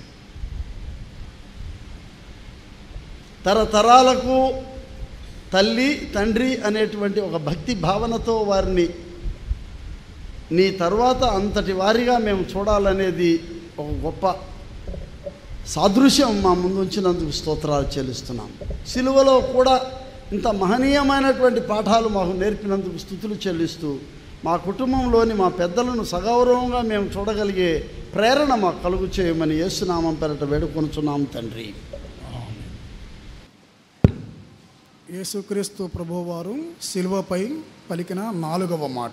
తరతరాలకు తల్లి తండ్రి అనేటువంటి ఒక భక్తి భావనతో వారిని నీ తర్వాత అంతటి వారిగా మేము చూడాలనేది ఒక గొప్ప సాదృశ్యం మా ముందు ఉంచినందుకు స్తోత్రాలు చెల్లిస్తున్నాం సిలువలో కూడా ఇంత మహనీయమైనటువంటి పాఠాలు మాకు నేర్పినందుకు స్థుతులు చెల్లిస్తూ మా కుటుంబంలోని మా పెద్దలను సగౌరవంగా మేము చూడగలిగే ప్రేరణ మాకు కలుగు చేయమని యేసునామం పెరట వేడుకొనుచున్నాం తండ్రి యేసుక్రీస్తు ప్రభువారు శిలువపై పలికిన నాలుగవ మాట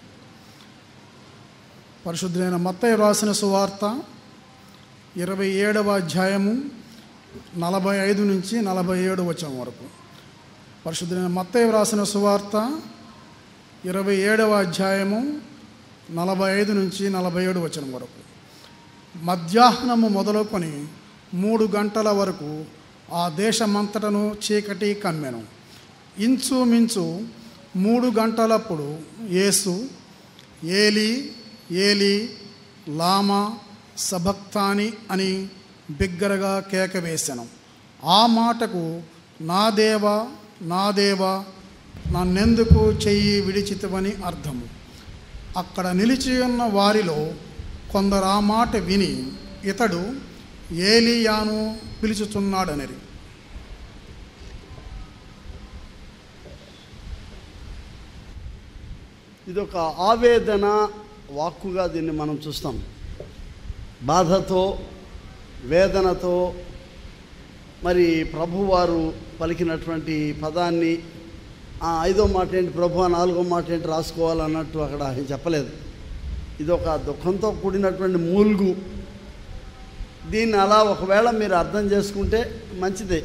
పరిశుద్ధులైన మత్తయ్య రాసిన సువార్త ఇరవై ఏడవ అధ్యాయము నలభై ఐదు నుంచి నలభై ఏడు వచనం వరకు పరిశుద్ధులైన మత్తయ్య రాసిన సువార్త ఇరవై ఏడవ అధ్యాయము నలభై ఐదు నుంచి నలభై ఏడు వచనం వరకు మధ్యాహ్నము మొదలుకొని మూడు గంటల వరకు ఆ దేశమంతటను చీకటి కమ్మెను ఇంచుమించు మూడు గంటలప్పుడు యేసు ఏలి ఏలి లామా సభక్తాని అని బిగ్గరగా కేక వేశాను ఆ మాటకు నా దేవ నా దేవ నన్నెందుకు చెయ్యి విడిచితవని అర్థము అక్కడ నిలిచి ఉన్న వారిలో కొందరు ఆ మాట విని ఇతడు ఏలియాను పిలుచుచున్నాడనిరి ఇది ఒక ఆవేదన వాక్కుగా దీన్ని మనం చూస్తాం బాధతో వేదనతో మరి ప్రభువారు పలికినటువంటి పదాన్ని ఆ ఐదో మాట ఏంటి ప్రభు ఆ నాలుగో మాట ఏంటి రాసుకోవాలన్నట్టు అక్కడ ఆయన చెప్పలేదు ఇది ఒక దుఃఖంతో కూడినటువంటి మూల్గు దీన్ని అలా ఒకవేళ మీరు అర్థం చేసుకుంటే మంచిదే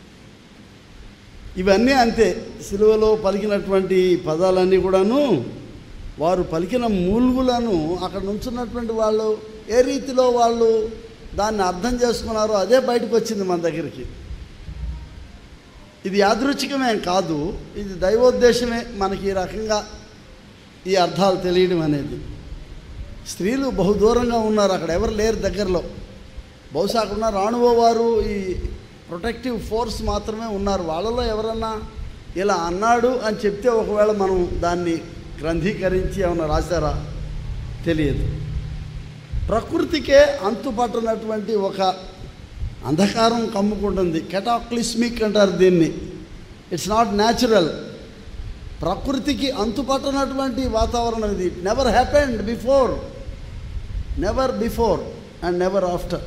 ఇవన్నీ అంతే సిలువలో పలికినటువంటి పదాలన్నీ కూడాను వారు పలికిన మూలుగులను అక్కడ నుంచున్నటువంటి వాళ్ళు ఏ రీతిలో వాళ్ళు దాన్ని అర్థం చేసుకున్నారో అదే బయటకు వచ్చింది మన దగ్గరికి ఇది యాదృచ్ఛికమేం కాదు ఇది దైవోద్దేశమే మనకి ఈ రకంగా ఈ అర్థాలు తెలియడం అనేది స్త్రీలు బహుదూరంగా ఉన్నారు అక్కడ ఎవరు లేరు దగ్గరలో బహుశా అక్కడ ఉన్న రాణువ వారు ఈ ప్రొటెక్టివ్ ఫోర్స్ మాత్రమే ఉన్నారు వాళ్ళలో ఎవరన్నా ఇలా అన్నాడు అని చెప్తే ఒకవేళ మనం దాన్ని గ్రంథీకరించి ఏమైనా రాశారా తెలియదు ప్రకృతికే అంతుపట్టనటువంటి ఒక అంధకారం కమ్ముకుంటుంది కెటాక్లిస్మిక్ అంటారు దీన్ని ఇట్స్ నాట్ న్యాచురల్ ప్రకృతికి అంతుపట్టనటువంటి వాతావరణం ఇది never happened before never before and never after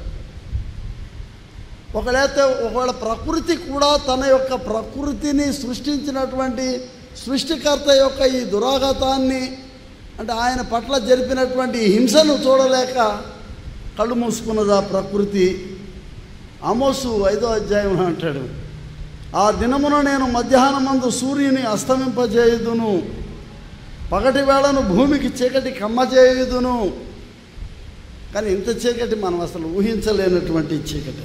ఒకవేళైతే ఒకవేళ ప్రకృతి కూడా తన యొక్క ప్రకృతిని సృష్టించినటువంటి సృష్టికర్త యొక్క ఈ దురాఘాతాన్ని అంటే ఆయన పట్ల జరిపినటువంటి హింసను చూడలేక కళ్ళు మూసుకున్నది ఆ ప్రకృతి ఆమోసు ఐదో అధ్యాయంలో అంటాడు ఆ దినమున నేను మధ్యాహ్నమందు సూర్యుని అస్తమింపజేయుదును పగటి వేళను భూమికి చీకటి కమ్మజేయుదును కానీ ఇంత చీకటి మనం అసలు ఊహించలేనటువంటి చీకటి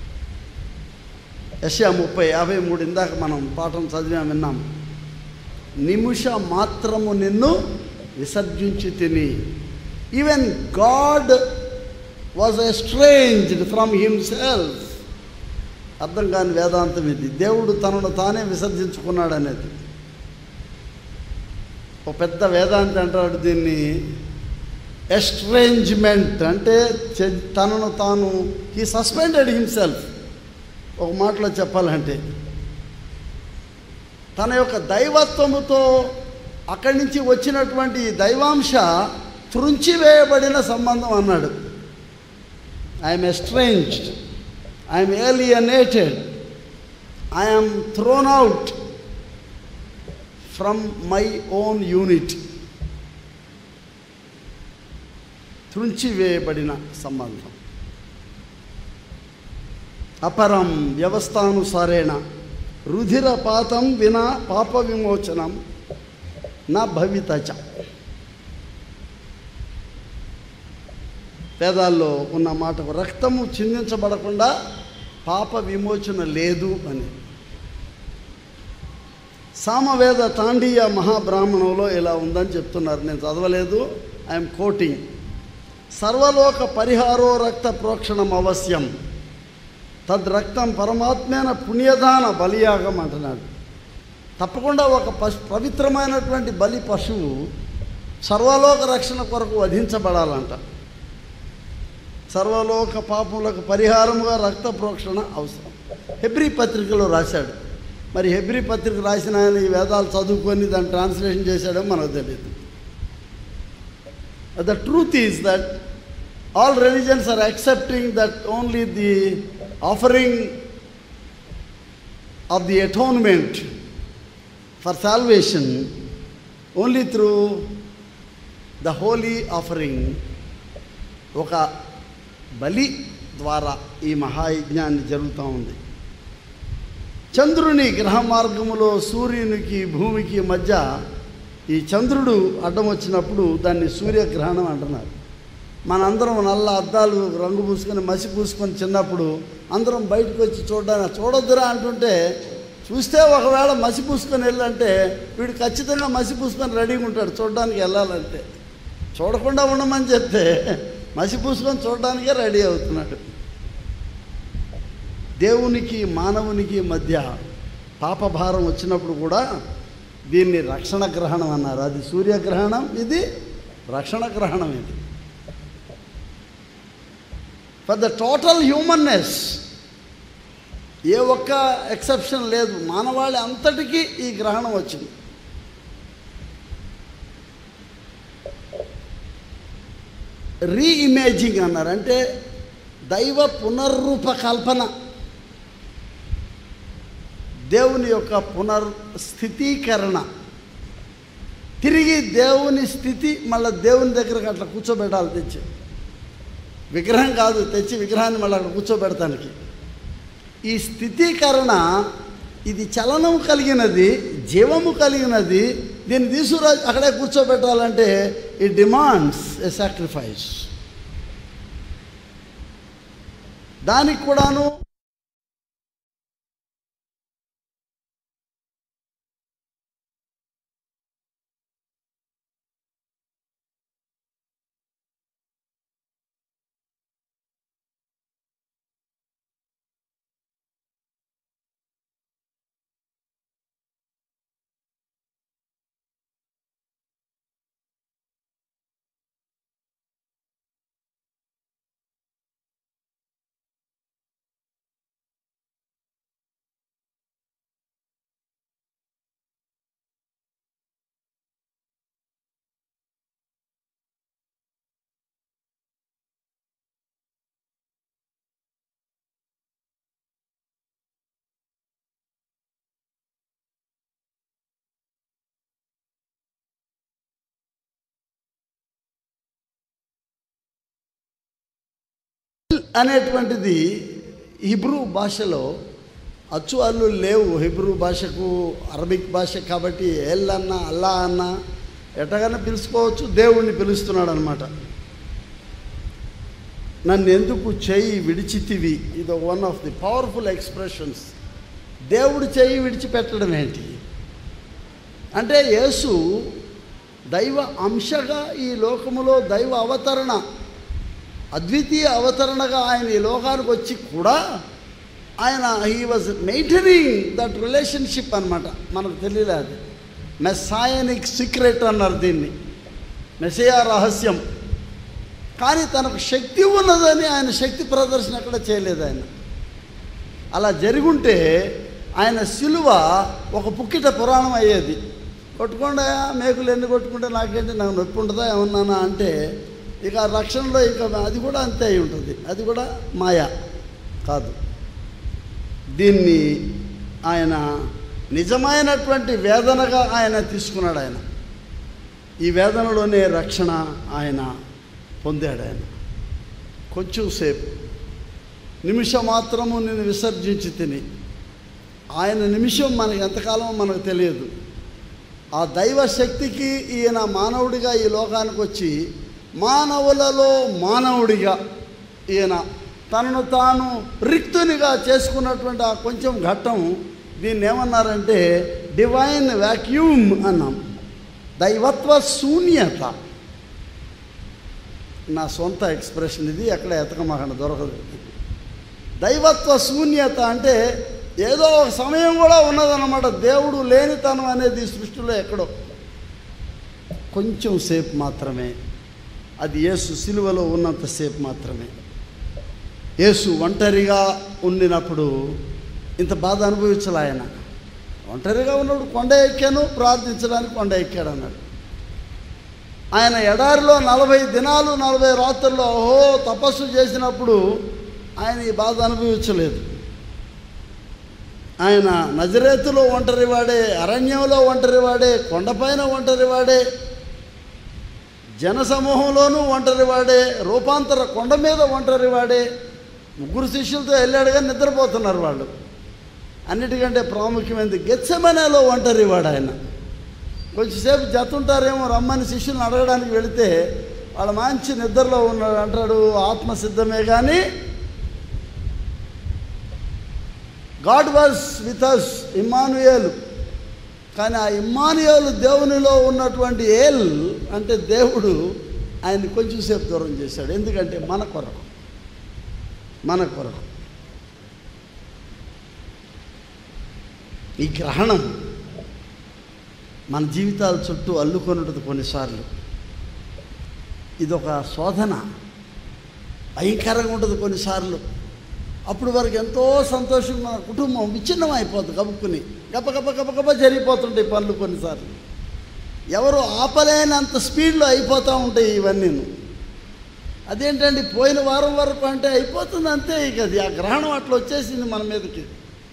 యశా ముప్పై యాభై మూడు ఇందాక మనం పాఠం చదివాం విన్నాం నిమిష మాత్రము నిన్ను విసర్జించి తిని even God was estranged from himself అర్థం కాని వేదాంతం ఇది దేవుడు తనను తానే విసర్జించుకున్నాడు అనేది ఒక పెద్ద వేదాంతి అంటాడు దీన్ని ఎస్ట్రేంజ్మెంట్ అంటే చె- తనను తాను ఈ సస్పెండెడ్ హిమ్సెల్ఫ్ ఒక మాటలో చెప్పాలంటే తన యొక్క దైవత్వముతో అక్కడి నుంచి వచ్చినటువంటి ఈ దైవాంశ త్రుంచివేయబడిన సంబంధం అన్నాడు I'm estranged I'm alienated I'm thrown out from my own unit త్రుంచివేయబడిన సంబంధం అపరం వ్యవస్థానుసారేణ రుధిరపాతం వినా పాప విమోచనం నా భవితచ వేదాల్లో ఉన్న మాటకు రక్తము చిందించబడకుండా పాప విమోచన లేదు అని సామవేద తాండీయ మహాబ్రాహ్మణంలో ఇలా ఉందని చెప్తున్నారు నేను చదవలేదు ఐఎమ్ కోటింగ్ సర్వలోక పరిహారో రక్త ప్రోక్షణం అవశ్యం తద్రక్తం పరమాత్మైన పుణ్యదాన బలియాగం అంటున్నాడు తప్పకుండా ఒక పశు పవిత్రమైనటువంటి బలి పశువు సర్వలోక రక్షణ కొరకు వధించబడాలంట సర్వలోక పాపములకు పరిహారముగా రక్త ప్రోక్షణ అవసరం హెబ్రి పత్రికలో రాశాడు మరి హెబ్రి పత్రిక రాసిన ఆయన ఈ వేదాలు చదువుకొని దాన్ని ట్రాన్స్లేషన్ చేశాడో మనకు తెలియదు the truth is that all religions are accepting that only the offering of the atonement for salvation only through the holy offering ఒక బలి ద్వారా ఈ మహాయజ్ఞాన్ని జరుగుతూ ఉంది చంద్రుని గ్రహ మార్గములో సూర్యునికి భూమికి మధ్య ఈ చంద్రుడు అడ్డం వచ్చినప్పుడు దాన్ని సూర్యగ్రహణం అంటున్నారు మనందరం నల్ల అద్దాలు రంగు పూసుకొని మసి పూసుకొని చిన్నప్పుడు అందరం బయటకు వచ్చి చూడడానికి చూడొద్దురా అంటుంటే చూస్తే ఒకవేళ మసి పూసుకొని వెళ్ళంటే వీడు ఖచ్చితంగా మసి పూసుకొని రెడీగా ఉంటాడు చూడడానికి వెళ్ళాలంటే చూడకుండా ఉండమని చెప్తే మసి పూసుకొని చూడడానికే రెడీ అవుతున్నాడు దేవునికి మానవునికి మధ్య పాపభారం వచ్చినప్పుడు కూడా దీన్ని రక్షణ గ్రహణం అన్నారు అది సూర్యగ్రహణం ఇది రక్షణ గ్రహణం ఇది ఫర్ ద టోటల్ హ్యూమన్నెస్ ఏ ఒక్క ఎక్సెప్షన్ లేదు మానవాళి అంతటికీ ఈ గ్రహణం వచ్చింది రీఇమేజింగ్ అన్నారు అంటే దైవ పునర్రూపకల్పన దేవుని యొక్క పునర్స్థితీకరణ తిరిగి దేవుని స్థితి మళ్ళీ దేవుని దగ్గరకు అట్లా కూర్చోబెట్టాలి తెచ్చి విగ్రహం కాదు తెచ్చి విగ్రహాన్ని మళ్ళీ అక్కడ కూర్చోబెడతానికి ఈ స్థితీకరణ ఇది చలనం కలిగినది జీవము కలిగినది దీన్ని తీసుకురా అక్కడే కూర్చోబెట్టాలంటే ఇట్ డిమాండ్స్ ఎ సాక్రిఫైస్ దానికి కూడాను అనేటువంటిది హిబ్రూ భాషలో అచ్చు అల్లు లేవు హిబ్రూ భాషకు అరబిక్ భాష కాబట్టి ఎల్ అన్న అల్లా అన్న ఎట్టగానే పిలుచుకోవచ్చు దేవుణ్ణి పిలుస్తున్నాడు అనమాట నన్ను ఎందుకు చెయ్యి విడిచితివి ఇది one of the powerful expressions దేవుడు చెయ్యి విడిచిపెట్టడం ఏంటి అంటే యేసు దైవ అంశగా ఈ లోకములో దైవ అవతరణ అద్వితీయ అవతరణగా ఆయన ఈ లోకానికి వచ్చి కూడా ఆయన he was maintaining that relationship అనమాట మనకు తెలియలే అది మెస్సాయనిక్ సీక్రెట్ అన్నారు దీన్ని మెసయా రహస్యం కానీ తనకు శక్తి ఉన్నదని ఆయన శక్తి ప్రదర్శన ఎక్కడ చేయలేదు ఆయన అలా జరుగుంటే ఆయన సిలువ ఒక పుక్కిట పురాణం అయ్యేది కొట్టుకుండా మేకులు ఎన్ని కొట్టుకుంటే నాకేంటి నాకు నొప్పి ఉంటుందా ఏమన్నానా అంటే ఇక ఆ రక్షణలో ఇక అది కూడా అంతే అయి ఉంటుంది అది కూడా మాయ కాదు దీన్ని ఆయన నిజమైనటువంటి వేదనగా ఆయన తీసుకున్నాడు ఆయన ఈ వేదనలోనే రక్షణ ఆయన పొందాడు ఆయన కొంచెం సేపు నిమిషం మాత్రము నేను విసర్జించి తిని ఆయన నిమిషం మనకి ఎంతకాలం మనకు తెలియదు ఆ దైవ శక్తికి ఈయన మానవుడిగా ఈ లోకానికి వచ్చి మానవులలో మానవుడిగా ఈయన తనను తాను రిక్తునిగా చేసుకున్నటువంటి ఆ కొంచెం ఘట్టం దీన్ని ఏమన్నారంటే డివైన్ వ్యాక్యూమ్ అన్నాం దైవత్వ శూన్యత నా సొంత ఎక్స్ప్రెషన్ ఇది ఎక్కడ ఎతకమాకండి దొరకదు దైవత్వ శూన్యత అంటే ఏదో ఒక సమయం కూడా ఉన్నదన్నమాట దేవుడు లేనితనం అనేది ఈ సృష్టిలో ఎక్కడో కొంచెం సేపు మాత్రమే అది యేసు సిలువలో ఉన్నంతసేపు మాత్రమే యేసు ఒంటరిగా ఉండినప్పుడు ఇంత బాధ అనుభవించాలి ఆయన ఒంటరిగా ఉన్నప్పుడు కొండ ఎక్కాను ప్రార్థించడానికి కొండ ఎక్కాడు అన్నాడు ఆయన ఎడారిలో నలభై దినాలు నలభై రాత్రుల్లో ఓహో తపస్సు చేసినప్పుడు ఆయన ఈ బాధ అనుభవించలేదు ఆయన నజరేతులో ఒంటరివాడే అరణ్యంలో ఒంటరివాడే కొండపైన ఒంటరివాడే జనసమూహంలోనూ ఒంటరివాడే రూపాంతర కొండ మీద ఒంటరివాడే ముగ్గురు శిష్యులతో వెళ్ళాడు కానీ నిద్రపోతున్నారు వాళ్ళు అన్నిటికంటే ప్రాముఖ్యమైనది గెచ్చమనేలో ఒంటరివాడు ఆయన కొంచెంసేపు జతుంటారేమో రమ్మని శిష్యులను అడగడానికి వెళితే వాళ్ళ మంచి నిద్రలో ఉన్నాడు అంటాడు ఆత్మ సిద్ధమే కానీ గాడ్ వాజ్ విత్ అస్ ఇమ్మానుయేలు కానీ ఆ ఇమ్మానుయేలు దేవునిలో ఉన్నటువంటి ఏల్ అంటే దేవుడు ఆయన కొంచెం సేపు దూరం చేశాడు ఎందుకంటే మన కొరకు మన కొరకు ఈ గ్రహణం మన జీవితాల చుట్టూ అల్లుకొని ఉంటుంది కొన్నిసార్లు ఇదొక శోధన భయంకరంగా ఉంటుంది కొన్నిసార్లు అప్పుడు వరకు ఎంతో సంతోషంగా మన కుటుంబం విచ్ఛిన్నం అయిపోతుంది కబుక్కుని గప్ప గప్ప గప్ప గప్ప జరిగిపోతుంటాయి పనులు కొన్నిసార్లు ఎవరు ఆపలేనంత స్పీడ్లో అయిపోతూ ఉంటాయి ఇవన్నీ అదేంటండి పోయిన వారం వరకు అంటే అయిపోతుంది అంతే ఇక అది ఆ గ్రహణం అట్లా వచ్చేసింది మన మీదకి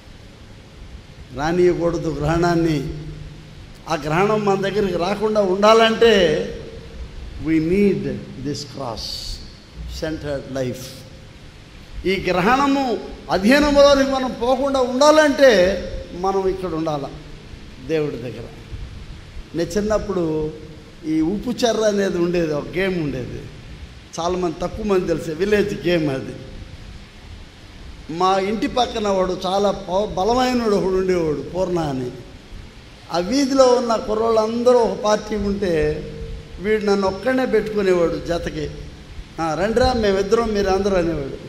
రానియకూడదు గ్రహణాన్ని ఆ గ్రహణం మన దగ్గరికి రాకుండా ఉండాలంటే we need this cross centered life ఈ గ్రహణము అధీనంలోనికి మనం పోకుండా ఉండాలంటే మనం ఇక్కడ ఉండాల దేవుడి దగ్గర నేను చిన్నప్పుడు ఈ ఉప్పు చెర్ర అనేది ఉండేది ఒక గేమ్ ఉండేది చాలామంది తక్కువ మంది తెలిసే విలేజ్ గేమ్ అది మా ఇంటి పక్కన వాడు చాలా పవ- బలమైనడు ఒకడు ఉండేవాడు పూర్ణ అని ఆ వీధిలో ఉన్న కుర్రోళ్ళందరూ ఒక పార్టీ ఉంటే వీడు నన్ను ఒక్కడనే పెట్టుకునేవాడు జతకి "ఆ, రండిరా మేమిద్దరం మీరు అందరూ అనేవాడు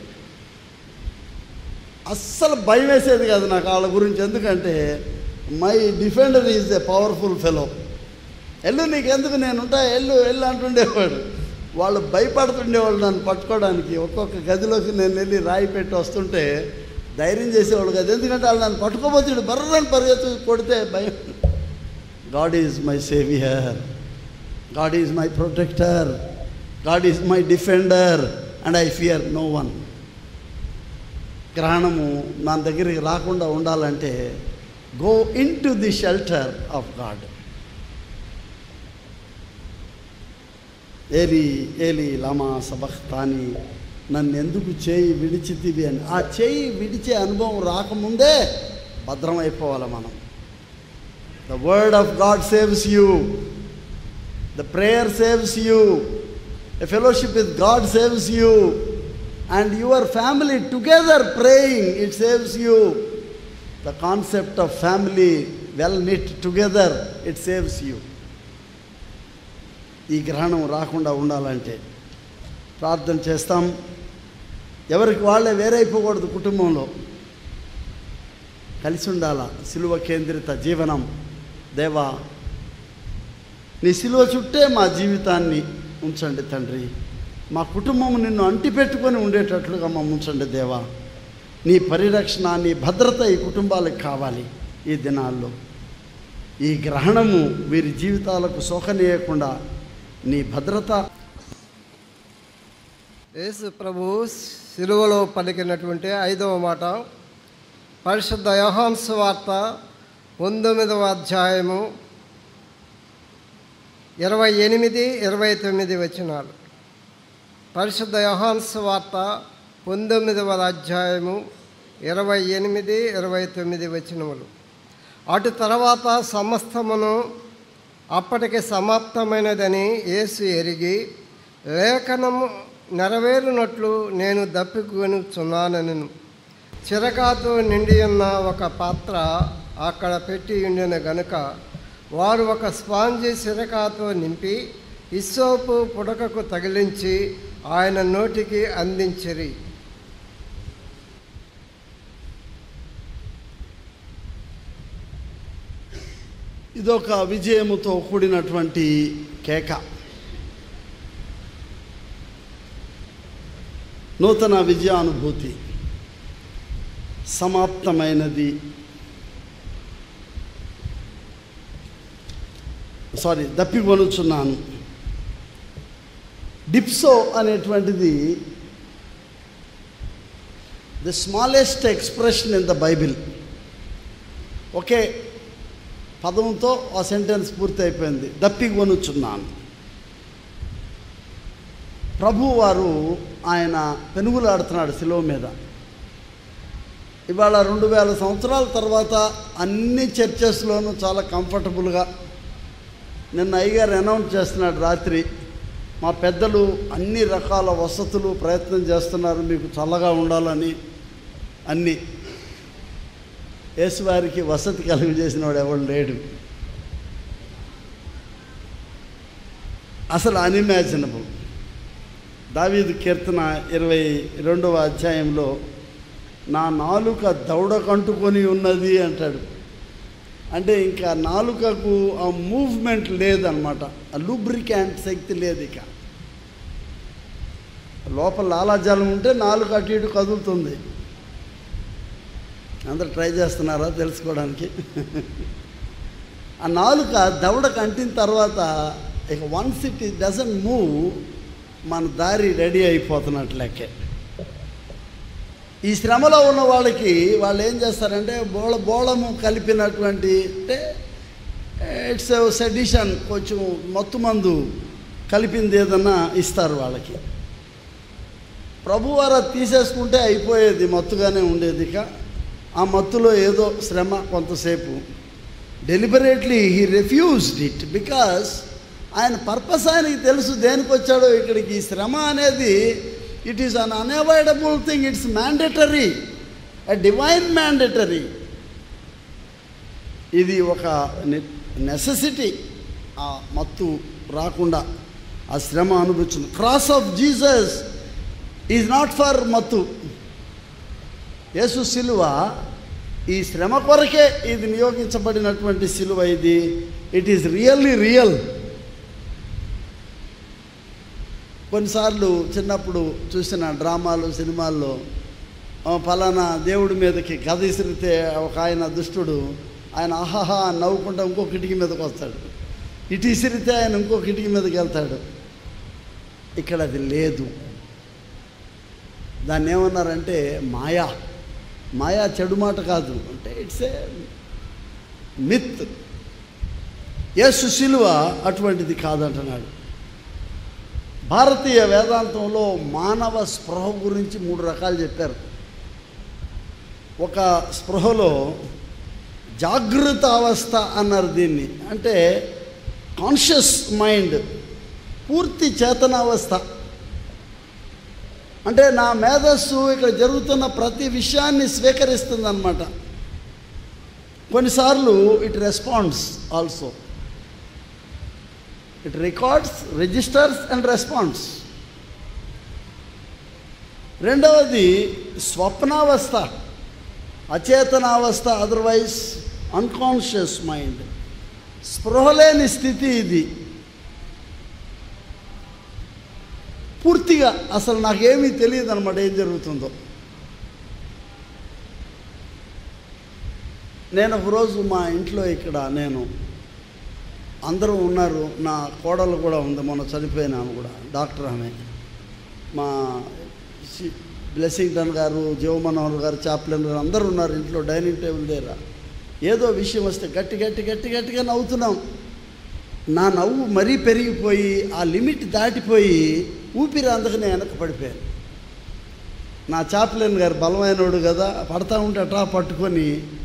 అస్సలు భయం వేసేది కాదు నాకు వాళ్ళ గురించి ఎందుకంటే my defender is a powerful fellow ఎల్లు నీకెందుకు నేను ఉంటా ఎల్లు ఎల్లు అంటుండేవాడు వాళ్ళు భయపడుతుండేవాళ్ళు నన్ను పట్టుకోవడానికి ఒక్కొక్క గదిలోకి నేను వెళ్ళి రాయి పెట్టి వస్తుంటే ధైర్యం చేసేవాళ్ళు కదా ఎందుకంటే వాళ్ళు నన్ను పట్టుకోబోతుడు బర్రని పరిగెత్తు కొడితే భయం God is my saviour God is my protector God is my defender and I fear no one గ్రహణము నా దగ్గరికి రాకుండా ఉండాలంటే go into the shelter of God ఏలి ఏలి లమా సబఖ్తాని నన్ను ఎందుకు చేయి విడిచితివి అని ఆ చేయి విడిచే అనుభవం రాకముందే భద్రమైపోవాలి మనం the word of God saves you the prayer saves you a fellowship with God saves you and your family together praying it saves you the concept of family well knit together it saves you ఈ గ్రహణం రాకుండా ఉండాలంటే ప్రార్థన చేస్తాం ఎవరికి వాళ్ళే వేరైపోకూడదు కుటుంబంలో కలిసి ఉండాల సిలువ కేంద్రిత జీవనం దేవా నీ సిలువ చుట్టే మా జీవితాన్ని ఉంచండి తండ్రి మా కుటుంబం నిన్ను అంటిపెట్టుకొని ఉండేటట్లుగా మమ్మల్ని ఉంచండి దేవా నీ పరిరక్షణ నీ భద్రత ఈ కుటుంబాలకు కావాలి ఈ దినాల్లో ఈ గ్రహణము వీరి జీవితాలకు శోకనీయకుండా నీ భద్రత యేసు ప్రభు సిలువలో పలికినటువంటి ఐదవ మాట పరిశుద్ధ యోహాన్స్ వార్త పంతొమ్మిదవ అధ్యాయము ఇరవై ఎనిమిది ఇరవై తొమ్మిది వచనాలు పరిశుద్ధ యోహాన్స్ వార్త పంతొమ్మిదవ అధ్యాయము ఇరవై ఎనిమిది ఇరవై తొమ్మిది వచనములు అటు తర్వాత సమస్తమును అప్పటికి సమాప్తమైనదని యేసు ఎరిగి లేఖనము నెరవేరునట్లు నేను దప్పికొనుచున్నానను చిరకాతో నిండి ఉన్న ఒక పాత్ర అక్కడ పెట్టి ఉండిన గనుక వారు ఒక స్పాంజి సిరకాతో నింపి ఇస్సోపు పుడకకు తగిలించి ఆయన నోటికి అందించిరి ఇదొక విజయముతో కూడినటువంటి కేక నూతన విజయానుభూతి సమాప్తమైనది సారీ దప్పికొనుచున్నాను డిప్సో అనేటువంటిది the smallest expression in the Bible ఒకే పదంతో ఆ సెంటెన్స్ పూర్తి అయిపోయింది దప్పికొనుచున్నాను ప్రభు వారు ఆయన పెనుగులాడుతున్నాడు శిలువ మీద ఇవాళ రెండు వేల సంవత్సరాల తర్వాత అన్ని చర్చెస్లోనూ చాలా కంఫర్టబుల్గా నిన్న అయ్యగారు అనౌన్స్ చేస్తున్నాడు రాత్రి మా పెద్దలు అన్ని రకాల వసతులు ప్రయత్నం చేస్తున్నారు మీకు చల్లగా ఉండాలని అన్నీ యేసువారికి వసతి కలుగు చేసిన వాడు ఎవడు లేడు అసలు అన్ఇమాజినబుల్ దావీదు కీర్తన ఇరవై రెండవ అధ్యాయంలో నా నాలుక దౌడకంటుకొని ఉన్నది అంటాడు అంటే ఇంకా నాలుకకు ఆ మూవ్మెంట్ లేదనమాట ఆ లూబ్రికాంట్ శక్తి లేదు ఇక లోపల లాలాజలం ఉంటే నాలుక అటు ఇటు కదులుతుంది అందరు ట్రై చేస్తున్నారా తెలుసుకోవడానికి ఆ నాలుక దవడకు అంటిన తర్వాత ఇక వన్స్ ఇట్ డజంట్ మూవ్ మన దారి రెడీ అయిపోతున్నట్టు లెక్కే ఈ శ్రమలో ఉన్న వాళ్ళకి వాళ్ళు ఏం చేస్తారంటే బోళ బోళము కలిపినటువంటి అంటే ఇట్స్ సెడిషన్ కొంచెం మత్తు మందు కలిపింది ఏదన్నా ఇస్తారు వాళ్ళకి ప్రభువారు అది తీసేసుకుంటే అయిపోయేది మత్తుగానే ఉండేది ఇక ఆ మత్తులో ఏదో శ్రమ కొంతసేపు deliberately he refused it because ఆయన పర్పస్ ఆయనకి తెలుసు దేనికి వచ్చాడో ఇక్కడికి ఈ శ్రమ అనేది it is un unavoidable thing it's mandatory a divine mandatory ఇది ఒక నెసెసిటీ ఆ మత్తు రాకుండా ఆ శ్రమ అనుభవించింది cross of Jesus is not for మత్తు యేసు సిలువ ఈ శ్రమ కొరకే ఇది నియోగించబడినటువంటి సిలువ ఇది ఇట్ ఈస్ రియల్లీ రియల్ కొన్నిసార్లు చిన్నప్పుడు చూసిన డ్రామాలు సినిమాల్లో ఆ, ఫలానా దేవుడి మీదకి గద ఇసిరితే ఒక ఆయన దుష్టుడు ఆయన ఆహాహా అని నవ్వుకుంటా ఇంకో కిటికీ మీదకి వస్తాడు ఇటు ఇసిరితే ఆయన ఇంకో కిటికీ మీదకి వెళ్తాడు ఇక్కడ అది లేదు దాన్ని ఏమన్నారంటే మాయా మాయా చెడు మాట కాదు అంటే ఇట్స్ ఏ మిత్ యేసు శిలువ అటువంటిది కాదంటున్నాడు భారతీయ వేదాంతంలో మానవ స్పృహ గురించి మూడు రకాలు చెప్పారు ఒక స్పృహలో జాగృత అవస్థ అన్నారు దీన్ని అంటే కాన్షియస్ మైండ్ పూర్తి చేతనావస్థ అంటే నా మేధస్సు ఇక్కడ జరుగుతున్న ప్రతి విషయాన్ని స్వీకరిస్తుంది అనమాట కొన్నిసార్లు it responds also it records registers and response రెండవది స్వప్నావస్థ అచేతనావస్థ అదర్వైజ్ అన్కాన్షియస్ మైండ్ స్పృహ లేని స్థితి ఇది పూర్తిగా అసలు నాకేమీ తెలియదు అనమాట ఏం జరుగుతుందో నేను ఒకరోజు మా ఇంట్లో ఇక్కడ నేను అందరూ ఉన్నారు నా కోడలు కూడా ఉంది మొన్న చనిపోయిన ఆమె కూడా డాక్టర్ ఆమె మా సి- బ్లెస్సింగ్టన్ గారు జీవ మనోహర్ గారు చాప్లెన్ గారు అందరూ ఉన్నారు ఇంట్లో డైనింగ్ టేబుల్ దగ్గర ఏదో విషయం వస్తే గట్టి గట్టి గట్టి గట్టిగా నవ్వుతున్నాం నా నవ్వు మరీ పెరిగిపోయి ఆ లిమిట్ దాటిపోయి ఊపిరి అందకనే వెనక పడిపోయాను నా చాప్లెన్ గారు బలమైనోడు కదా పడతా ఉంటే అట్లా పట్టుకొని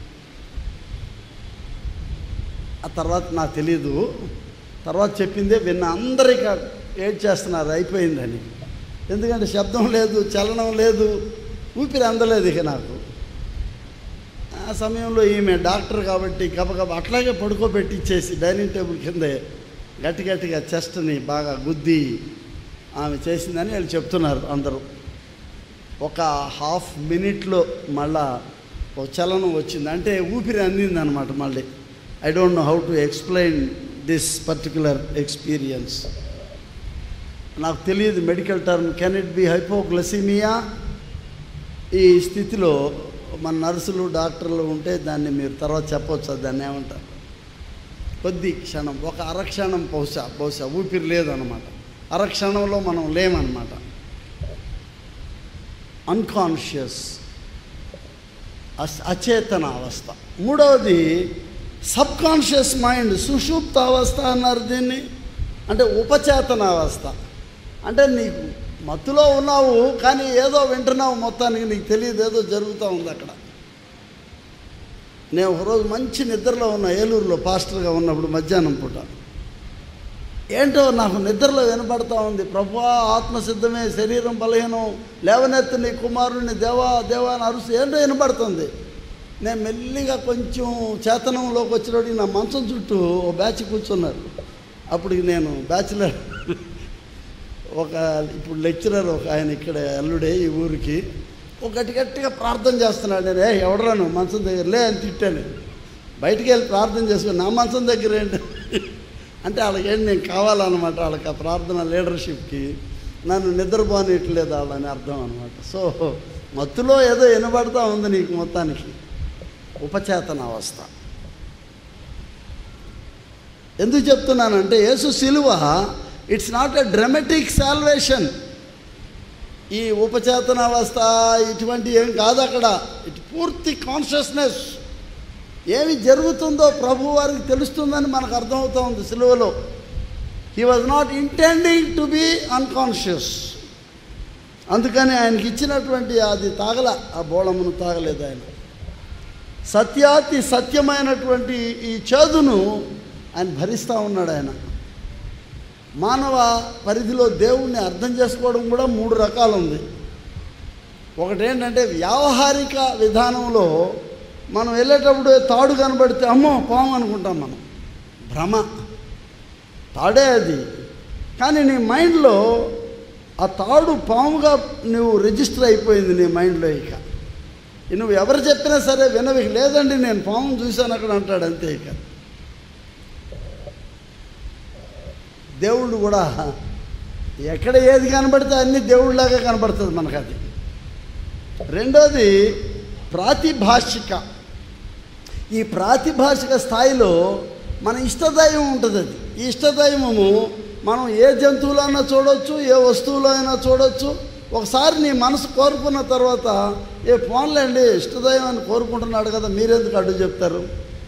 ఆ తర్వాత నాకు తెలీదు తర్వాత చెప్పిందే విన్న అందరికీ ఏడ్ చేస్తున్నారు అయిపోయిందని ఎందుకంటే శబ్దం లేదు చలనం లేదు ఊపిరి అందలేదు ఇక నాకు ఆ సమయంలో ఈమె డాక్టర్ కాబట్టి గబగబ అట్లాగే పడుకోబెట్టి ఇచ్చేసి డైనింగ్ టేబుల్ కిందే గట్టి గట్టిగా చెస్ట్ని బాగా గుద్ది ఆమె చేసిందని వాళ్ళు చెప్తున్నారు అందరూ ఒక హాఫ్ మినిట్లో మళ్ళా ఒక చలనం వచ్చింది అంటే ఊపిరి అందింది అనమాట మళ్ళీ I don't know how to explain this particular experience నాకు తెలియదు medical term can it be hypoglycaemia ఈ స్థితిలో మన నర్సులు డాక్టర్లు ఉంటే దాన్ని మీరు తర్వాత చెప్పవచ్చు అది దాన్ని ఏమంటారు కొద్ది క్షణం ఒక అరక్షణం బహుశా బహుశా ఊపిరి లేదనమాట అరక్షణంలో మనం లేమన్నమాట అన్కాన్షియస్ అస్ అచేతన అవస్థ మూడవది సబ్ కాన్షియస్ మైండ్ సుషుప్త అవస్థ అన్నారు దీన్ని అంటే ఉపచేతన అవస్థ అంటే నీకు మత్తులో ఉన్నావు కానీ ఏదో వింటున్నావు మొత్తానికి నీకు తెలియదు ఏదో జరుగుతూ ఉంది అక్కడ నేను ఒకరోజు మంచి నిద్రలో ఉన్న ఏలూరులో పాస్టర్గా ఉన్నప్పుడు మధ్యాహ్నం పూట ఏంటో నాకు నిద్రలో వినపడతా ఉంది ప్రభా ఆత్మసిద్ధమే శరీరం బలహీనం లేవనెత్తు నీ కుమారుని దేవా దేవా అని అరుసు ఏంటో వినపడుతుంది నేను మెల్లిగా కొంచెం చేతనంలోకి వచ్చినప్పుడు నా మంచం చుట్టూ ఓ బ్యాచ్ కూర్చున్నారు అప్పుడు నేను బ్యాచులర్ ఒక ఇప్పుడు లెక్చరర్ ఒక ఆయన ఇక్కడ అల్లుడే ఈ ఊరికి ఒక గట్టి గట్టిగా ప్రార్థన చేస్తున్నాడు నేను ఏ ఎవడరాను మంచం దగ్గర లే అని తిట్టాను బయటికి వెళ్ళి ప్రార్థన చేసుకుని నా మంచం దగ్గర ఏంటి అంటే వాళ్ళకి ఏంటి నేను కావాలన్నమాట వాళ్ళకి ఆ ప్రార్థన లీడర్షిప్కి నన్ను నిద్రపోనిట్లేదు వాళ్ళని అర్థం అనమాట సో మత్తులో ఏదో వినబడతా ఉంది నీకు మొత్తానికి ఉపచేతన అవస్థ ఎందుకు చెప్తున్నానంటే యేసు సిలువ it's not a dramatic salvation ఈ ఉపచేతన అవస్థ ఇటువంటి ఏం కాదు అక్కడ ఇటు పూర్తి కాన్షియస్నెస్ ఏమి జరుగుతుందో ప్రభు వారికి తెలుస్తుందని మనకు అర్థమవుతా ఉంది సిలువలో he was not intending to be unconscious అందుకని ఆయనకి ఇచ్చినటువంటి అది తాగల ఆ బోళమును తాగలేదు ఆయన సత్యాతి సత్యమైనటువంటి ఈ చేదును ఆయన భరిస్తూ ఉన్నాడు ఆయన మానవ పరిధిలో దేవుణ్ణి అర్థం చేసుకోవడం కూడా మూడు రకాలు ఉంది ఒకటేంటంటే వ్యావహారిక విధానంలో మనం వెళ్ళేటప్పుడు తాడు కనబడితే అమ్మో పాము అనుకుంటాం మనం భ్రమ తాడే అది కానీ నీ మైండ్లో ఆ తాడు పాముగా నువ్వు రిజిస్టర్ అయిపోయింది నీ మైండ్లో ఇక నువ్వు ఎవరు చెప్పినా సరే వినవి లేదండి నేను పాము చూశాను అక్కడ అంటాడు అంతే ఇక దేవుళ్ళు కూడా ఎక్కడ ఏది కనబడితే అన్ని దేవుళ్ళలాగా కనబడుతుంది మనకు అది రెండోది ప్రాతిభాషిక ఈ ప్రాతిభాషిక స్థాయిలో మన ఇష్టదైవం ఉంటుంది అది ఈ ఇష్టదైవము మనం ఏ జంతువులైనా చూడొచ్చు ఏ వస్తువులో అయినా చూడొచ్చు ఒకసారి నీ మనసు కోరుకున్న తర్వాత ఏ పోన్లేండి ఇష్టదైవాన్ని కోరుకుంటున్నాడు కదా మీరెందుకు అడ్డు చెప్తారు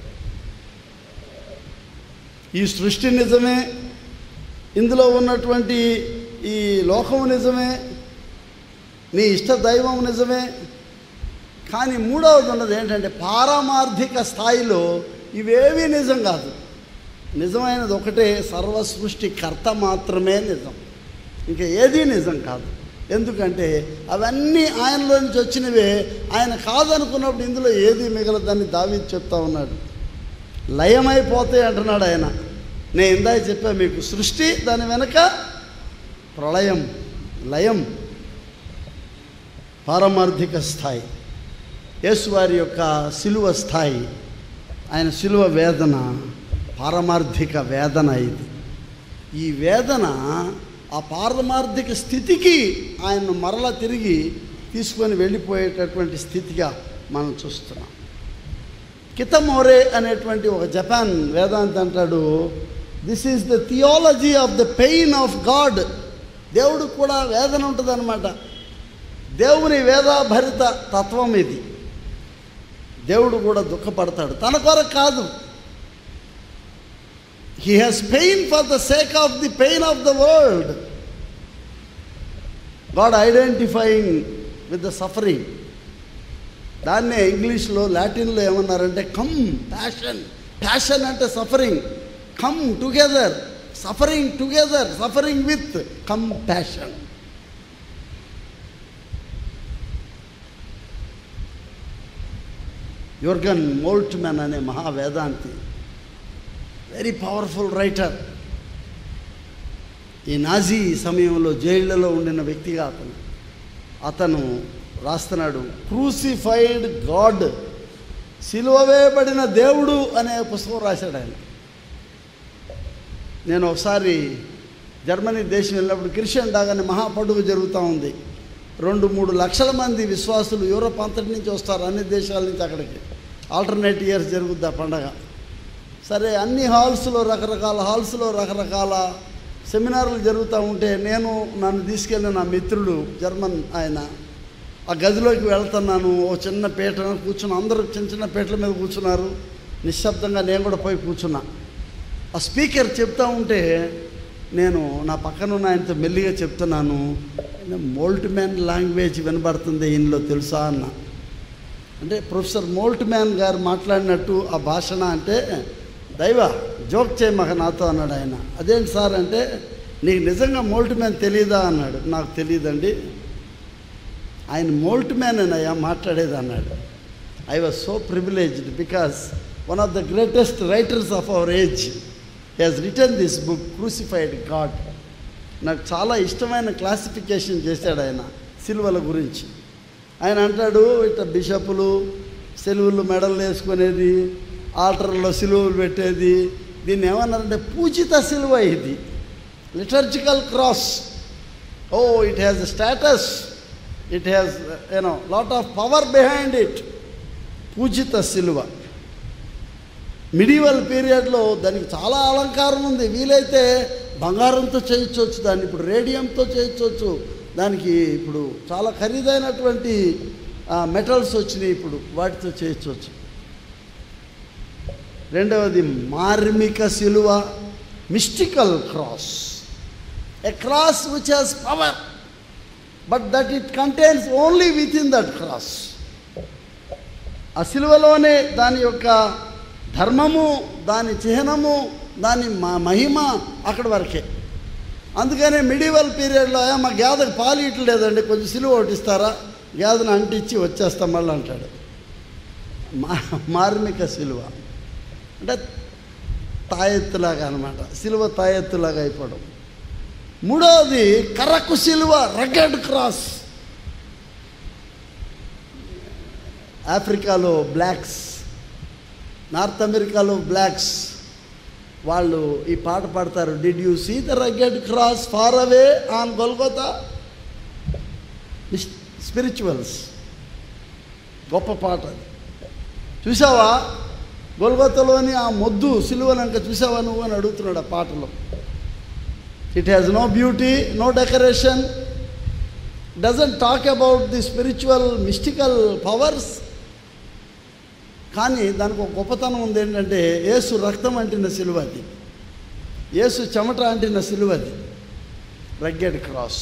ఈ సృష్టి నిజమే ఇందులో ఉన్నటువంటి ఈ లోకం నిజమే నీ ఇష్ట దైవం నిజమే కానీ మూడవది ఉన్నది ఏంటంటే పారమార్థిక స్థాయిలో ఇవేవీ నిజం కాదు నిజమైనది ఒకటే సర్వ సృష్టి కర్త మాత్రమే నిజం ఇంకా ఏదీ నిజం కాదు ఎందుకంటే అవన్నీ ఆయనలో నుంచి వచ్చినవే ఆయన కాదనుకున్నప్పుడు ఇందులో ఏది మిగలదని దావి చెప్తా ఉన్నాడు లయమైపోతాయి అంటున్నాడు ఆయన నేను ఇందాక చెప్పా మీకు సృష్టి దాని వెనక ప్రళయం లయం పారమార్థిక స్థాయి యేసువారి యొక్క సిలువ స్థాయి ఆయన సిలువ వేదన పారమార్థిక వేదన ఇది ఈ వేదన ఆ పారమార్థిక స్థితికి ఆయన మరలా తిరిగి తీసుకొని వెళ్ళిపోయేటటువంటి స్థితిగా మనం చూస్తున్నాం కితమోరే అనేటువంటి ఒక జపాన్ వేదాంత అంటాడు this is the theology of the pain of God దేవుడు కూడా వేదన ఉంటుందన్నమాట దేవుని వేదాభరిత తత్వం ఇది దేవుడు కూడా దుఃఖపడతాడు తన కొరకు కాదు he has pain for the sake of the pain of the world God identifying with the suffering దాన్నే ఇంగ్లీష్లో లాటిన్లో ఏమన్నారంటే కమ్ ప్యాషన్ ప్యాషన్ అంటే suffering com together suffering together suffering with compassion Jurgen Moltmann అనే మహావేదాంతి very powerful writer ఈ Nazi సమయంలో జైళ్లలో ఉండిన వ్యక్తిగా అతను అతను రాస్తున్నాడు క్రూసిఫైడ్ గాడ్ సిలువ వేయబడిన దేవుడు అనే పుస్తకం రాశాడు ఆయన నేను ఒకసారి జర్మనీ దేశం వెళ్ళినప్పుడు క్రిస్టియన్ డాగ్ అనే మహాపడుగు జరుగుతూ ఉంది రెండు మూడు లక్షల మంది విశ్వాసులు యూరోప్ అంతటి నుంచి వస్తారు అన్ని దేశాల నుంచి అక్కడికి ఆల్టర్నేట్ ఇయర్స్ జరుగుద్ది ఆ పండగ సరే అన్ని హాల్స్లో రకరకాల హాల్స్లో రకరకాల సెమినార్లు జరుగుతూ ఉంటే నేను నన్ను తీసుకెళ్ళిన నా మిత్రుడు జర్మన్ ఆయన ఆ గదిలోకి వెళ్తున్నాను ఓ చిన్న పీట కూర్చుని అందరూ చిన్న చిన్న పీటల మీద కూర్చున్నారు నిశ్శబ్దంగా నేను కూడా పోయి కూర్చున్నా ఆ స్పీకర్ చెప్తా ఉంటే నేను నా పక్కన ఉన్న ఆయనతో మెల్లిగా చెప్తున్నాను మోల్ట్ మ్యాన్ లాంగ్వేజ్ వినబడుతుంది ఈయనలో తెలుసా అన్న అంటే ప్రొఫెసర్ మోల్ట్ మ్యాన్ గారు మాట్లాడినట్టు ఆ భాషణ అంటే దైవ జోక్ చేయమక నాతో అన్నాడు ఆయన అదేంటి సార్ అంటే నీకు నిజంగా మోల్ట్ మ్యాన్ తెలియదా అన్నాడు నాకు తెలియదండి ఆయన మోల్ట్ మ్యాన్ అయ్యా మాట్లాడేది అన్నాడు I was so privileged because one of the greatest writers of our age has written this book crucified God నాకు చాలా ఇష్టమైన క్లాసిఫికేషన్ చేశాడు ఆయన సిలువల గురించి ఆయన అంటాడు ఇట్లా బిషపులు సెలువులు మెడలు వేసుకునేది ఆల్టర్లో సిలువలు పెట్టేది దీన్ని ఏమన్నారంటే పూజిత సిలువ ఇది liturgical cross oh it has status it has you know lot of power behind it పూజిత సిలువ మిడివల్ పీరియడ్లో దానికి చాలా అలంకారం ఉంది వీలైతే బంగారంతో చేయించవచ్చు దాన్ని ఇప్పుడు రేడియంతో చేయించవచ్చు దానికి ఇప్పుడు చాలా ఖరీదైనటువంటి మెటల్స్ వచ్చినాయి ఇప్పుడు వాటితో చేయించవచ్చు రెండవది మార్మిక శిలువ mystical cross a cross which has power but that it contains only with in that cross ఆ సిలువలోనే దాని యొక్క ధర్మము దాని చిహ్నము దాని మ- మహిమ అక్కడి వరకే అందుకనే మిడివల్ పీరియడ్లో "ఏ, మా గేదకు పాలు ఇట్లేదండి కొంచెం సిలువ ఒకటిస్తారా గేదను అంటించి వచ్చేస్తాం మళ్ళీ అంటాడు మా మార్మిక సిలువ అంటే తాయెత్తులాగా అనమాట సిలువ తాయెత్తులాగా అయిపోవడం మూడవది కర్రకు సిలువ రగడ్ క్రాస్ ఆఫ్రికాలో బ్లాక్స్ నార్త్ అమెరికాలో బ్లాక్స్ వాళ్ళు ఈ పాట పాడతారు did you see the rugged cross far away on Golgotha spirituals గొప్ప పాట అది చూసావా గొల్గోతలోని ఆ మొద్దు సిలువనంక చూసావా నువ్వు అని అడుగుతున్నాడు ఆ పాటలో it has no beauty no decoration doesn't talk about the spiritual mystical powers కానీ దానికి ఒక గొప్పతనం ఉంది ఏంటంటే యేసు రక్తం అంటిన సిలువ అది యేసు చెమట అంటిన సిలువ అది రగ్గెడ్ క్రాస్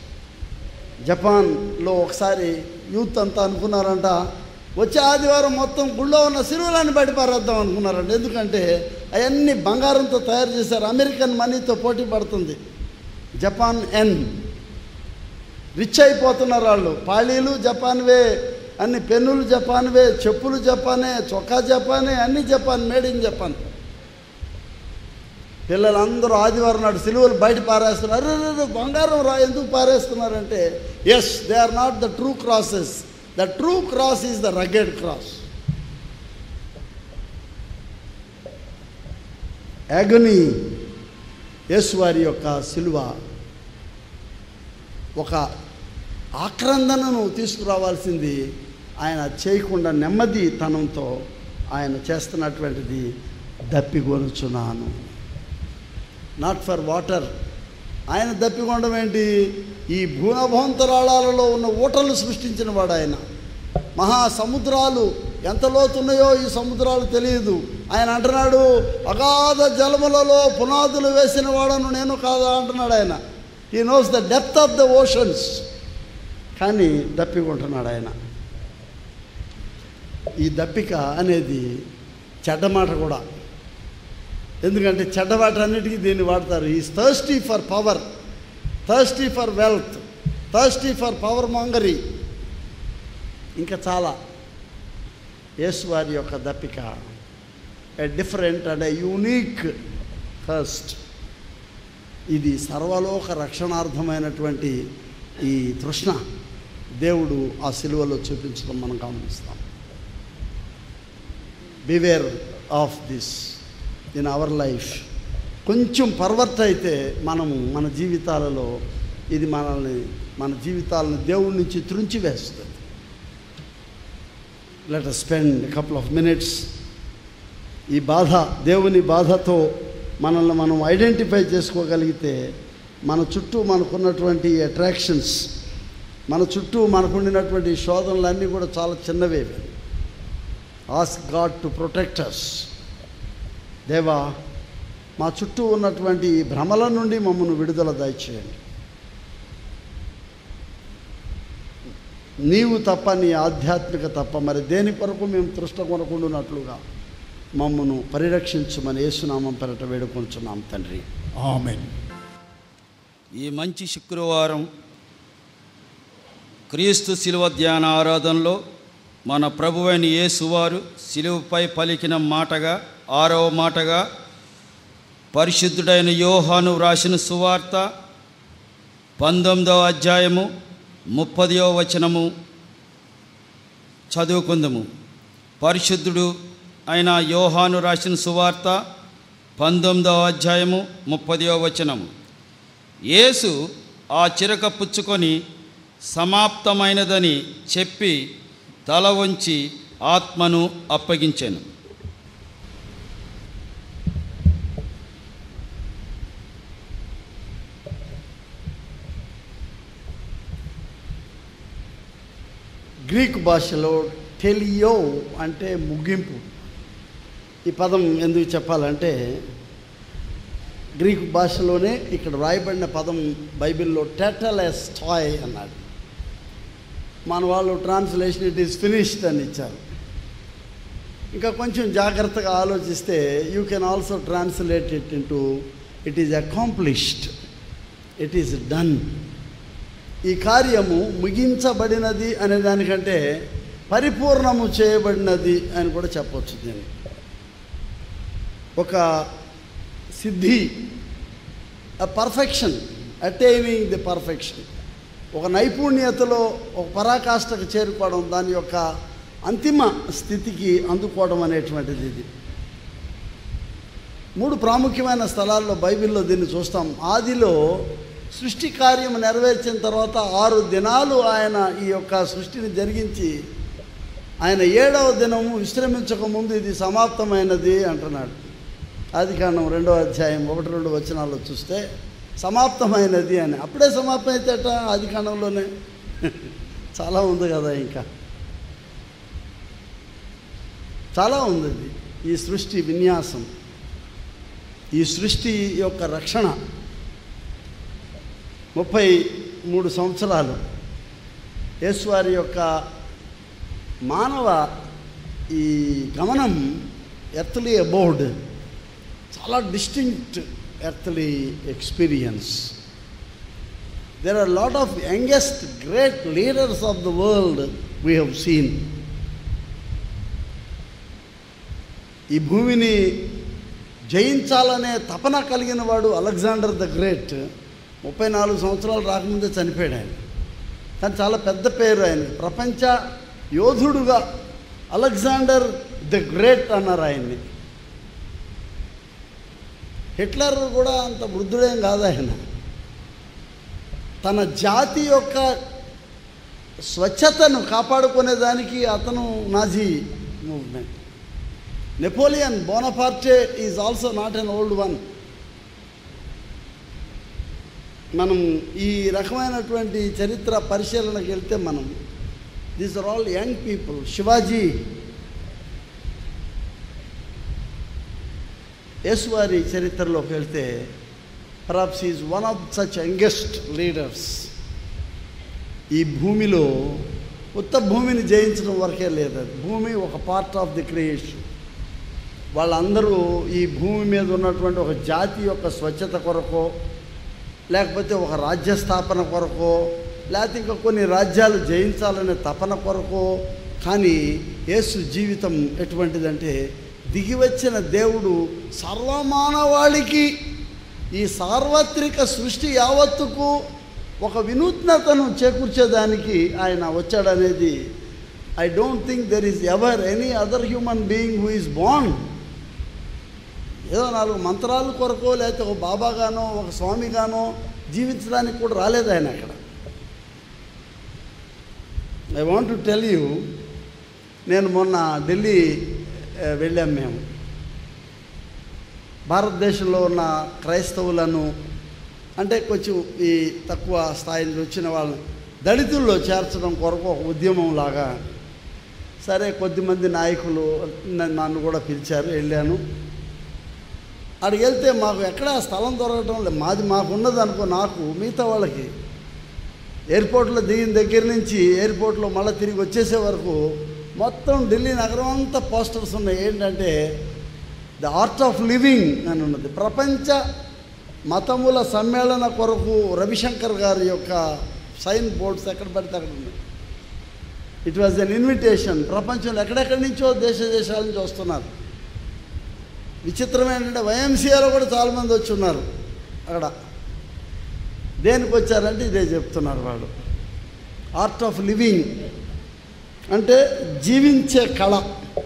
జపాన్లో ఒకసారి యూత్ అంతా అనుకున్నారంట వచ్చే ఆదివారం మొత్తం గుళ్ళో ఉన్న సిలువలను బయట పారేద్దాం అనుకున్నారంట ఎందుకంటే అవన్నీ బంగారంతో తయారు చేశారు అమెరికన్ మనీతో పోటీ పడుతుంది జపాన్ ఎన్ రిచ్ అయిపోతున్నారు వాళ్ళు పాళీలు జపాన్వే అన్ని పెన్నులు జపాన్వే చెప్పులు జపానే చొక్కా జపానే అన్ని జపాన్ మేడ్ ఇన్ జపాన్ పిల్లలందరూ ఆదివారం నాడు సిలువలు బయట పారేస్తున్నారు అరే అరే, బంగారం రా ఎందుకు పారేస్తున్నారంటే as they are not the true crosses the true cross is the rugged cross యాగని యేసువారి యొక్క సిలువ ఒక ఆక్రందనను తీసుకురావాల్సింది ఆయన చేయకుండా నెమ్మది తనంతో ఆయన చేస్తున్నటువంటిది దప్పిగొనుచున్నాను నాట్ ఫర్ వాటర్ ఆయన దప్పికొనడం ఏంటి ఈ భూనభవంతరాళాలలో ఉన్న ఊటలు సృష్టించిన వాడు ఆయన మహాసముద్రాలు ఎంత లోతున్నాయో ఈ సముద్రాలు తెలియదు ఆయన అంటున్నాడు అగాధ జలములలో పునాదులు వేసిన వాడను నేను కాదా అంటున్నాడు ఆయన ఈ knows the depth of the oceans కానీ దప్పికొంటున్నాడు ఆయన ఈ దప్పిక అనేది చెడ్డ మాట కూడా ఎందుకంటే చెడ్డవాటన్నిటికీ దీన్ని వాడతారు ఈ thirsty for power thirsty for wealth thirsty for power మాంగరీ ఇంకా చాలా యేసువారి యొక్క దప్పిక a different and a unique thirst ఇది సర్వలోక రక్షణార్థమైనటువంటి ఈ తృష్ణ దేవుడు ఆ సిలువలో చూపించడం మనం గమనిస్తాం beware of this in our life కొంచెం పర్వర్ట్ అయితే మనము మన జీవితాలలో ఇది మనల్ని మన జీవితాలను దేవుడి నుంచి త్రుంచి వేస్తుంది let spend couple of minutes ఈ బాధ దేవుని బాధతో మనల్ని మనం ఐడెంటిఫై చేసుకోగలిగితే మన చుట్టూ మనకున్నటువంటి అట్రాక్షన్స్ మన చుట్టూ మనకుండినటువంటి శోధనలన్నీ కూడా చాలా చిన్నవే ask God to protect us దేవా మా చుట్టూ ఉన్నటువంటి ఈ భ్రమల నుండి మమ్మల్ని విడుదల దయచేయండి నీవు తప్ప నీ ఆధ్యాత్మిక తప్ప మరి దేని కొరకు మేము తృష్ట కొనకుండునట్లుగా మమ్మను పరిరక్షించమని యేసునామం పెరట వేడుకొంచున్నాం తండ్రి ఆమెన్ ఈ మంచి శుక్రవారం క్రీస్తు శిలువ ధ్యాన ఆరాధనలో మన ప్రభువైన యేసువారు శిలువపై పలికిన మాటగా ఆరవ మాటగా పరిశుద్ధుడైన యోహాను వ్రాసిన సువార్త పంతొమ్మిదవ అధ్యాయము ముప్పదవ వచనము చదువుకుందాము పరిశుద్ధుడు అయిన యోహాను రాసిన సువార్త పంతొమ్మిదవ అధ్యాయము ముప్పదవ వచనము యేసు ఆ చిరక పుచ్చుకొని సమాప్తమైనదని చెప్పి తల వంచి ఆత్మను అప్పగించాను గ్రీక్ భాషలో టెలియో అంటే ముగింపు ఈ పదం ఎందుకు చెప్పాలంటే గ్రీకు భాషలోనే ఇక్కడ రాయబడిన పదం బైబిల్లో టెటలెస్టాయ్ అన్నాడు మన వాళ్ళు ట్రాన్స్లేషన్ ఇట్ ఈస్ ఫినిష్డ్ అని ఇచ్చారు ఇంకా కొంచెం జాగ్రత్తగా ఆలోచిస్తే you can also translate it into it is accomplished it is done ఈ కార్యము ముగించబడినది అనే దానికంటే పరిపూర్ణము చేయబడినది అని కూడా చెప్పవచ్చు దీన్ని ఒక సిద్ధి a perfection attaining the perfection ఒక నైపుణ్యతలో ఒక పరాకాష్ఠకు చేరుకోవడం దాని యొక్క అంతిమ స్థితికి అందుకోవడం అనేటువంటిది ఇది మూడు ప్రాముఖ్యమైన స్థలాల్లో బైబిల్లో దీన్ని చూస్తాం ఆదిలో సృష్టి కార్యం నెరవేర్చిన తర్వాత ఆరు దినాలు ఆయన ఈ యొక్క సృష్టిని జరిగించి ఆయన ఏడవ దినము విశ్రమించక ముందు ఇది సమాప్తమైనది అంటున్నాడు ఆది కాండం రెండో అధ్యాయం ఒకటి రెండు వచనాల్లో చూస్తే సమాప్తమైనది అని అప్పుడే సమాప్తమైతేట ఆది కాండంలోనే చాలా ఉంది కదా ఇంకా చాలా ఉంది ఇది ఈ సృష్టి విన్యాసం ఈ సృష్టి యొక్క రక్షణ ముప్పై మూడు సంవత్సరాలు యేసువారి యొక్క మానవ ఈ గమనం ఎర్త్లీ అబౌడ్ చాలా distinct earthly experience there are lot of youngest great leaders of the world we have seen ఈ భూమిని జయించాలనే తపన కలిగిన వాడు అలెగ్జాండర్ ద గ్రేట్ ముప్పై నాలుగు సంవత్సరాలు రాకముందే చనిపోయాడు ఆయన కానీ చాలా పెద్ద పేరు ఆయన ప్రపంచ యోధుడుగా అలెగ్జాండర్ ద గ్రేట్ అన్నారు ఆయన్ని హిట్లర్ కూడా అంత వృద్ధుడేం కాదు ఆయన తన జాతి యొక్క స్వచ్ఛతను కాపాడుకునేదానికి అతను Nazi movement Napoleon Bonaparte is also not an old one మనం ఈ రకమైనటువంటి చరిత్ర పరిశీలనకి వెళ్తే మనం these are all young people Shivaji యేసువారి చరిత్రలోకి వెళ్తే perhaps is one of such youngest leaders ఈ భూమిలో ఉత్త భూమిని జయించడం వరకే లేదు అది భూమి ఒక పార్ట్ ఆఫ్ ది క్రియేషన్ వాళ్ళందరూ ఈ భూమి మీద ఉన్నటువంటి ఒక జాతి యొక్క స్వచ్ఛత కొరకో లేకపోతే ఒక రాజ్య స్థాపన కొరకో లేకపోతే ఇంకా కొన్ని రాజ్యాలు జయించాలనే తపన కొరకో కానీ యేసు జీవితం ఎటువంటిదంటే దిగివచ్చిన దేవుడు సర్వమానవాళికి ఈ సార్వత్రిక సృష్టి యావత్తుకు ఒక వినూత్నతను చేకూర్చేదానికి ఆయన వచ్చాడనేది I don't think there is ever any other human being who is బాండ్ ఏదో నాలుగు మంత్రాల కొరకో లేకపోతే ఒక బాబాగానో ఒక స్వామిగానో జీవించడానికి కూడా రాలేదు ఆయన అక్కడ I want to tell you నేను మొన్న ఢిల్లీ ఆ, వెళ్ళాం మేము భారతదేశంలో ఉన్న క్రైస్తవులను అంటే కొంచెం ఈ తక్కువ స్థాయి నుంచి వచ్చిన వాళ్ళని దళితుల్లో చేర్చడం కొరకు ఒక ఉద్యమం లాగా సరే కొద్దిమంది నాయకులు నన్ను నన్ను కూడా పిలిచారు వెళ్ళాను అక్కడికి వెళ్తే మాకు ఎక్కడ స్థలం దొరకటం లేదు మాది మాకు ఉన్నది అనుకో నాకు మిగతా వాళ్ళకి ఎయిర్పోర్ట్లో దిగిన దగ్గర నుంచి ఎయిర్పోర్ట్లో మళ్ళీ తిరిగి వచ్చేసే వరకు మొత్తం ఢిల్లీ నగరం అంతా పోస్టర్స్ ఉన్నాయి ఏంటంటే ద ఆర్ట్ ఆఫ్ లివింగ్ అని ఉన్నది ప్రపంచ మతముల సమ్మేళన కొరకు రవిశంకర్ గారి యొక్క సైన్ బోర్డ్స్ ఎక్కడ పడితే అక్కడ ఉన్నాయి ఇట్ వాజ్ అన్ ఇన్విటేషన్ ప్రపంచంలో ఎక్కడెక్కడి నుంచో దేశ దేశాల నుంచి వస్తున్నారు విచిత్రం ఏంటంటే వైఎంసీఆలో కూడా చాలామంది వచ్చి ఉన్నారు అక్కడ దేనికి వచ్చారంటే ఇదే చెప్తున్నారు వాళ్ళు ఆర్ట్ ఆఫ్ లివింగ్ అంటే జీవించే కళ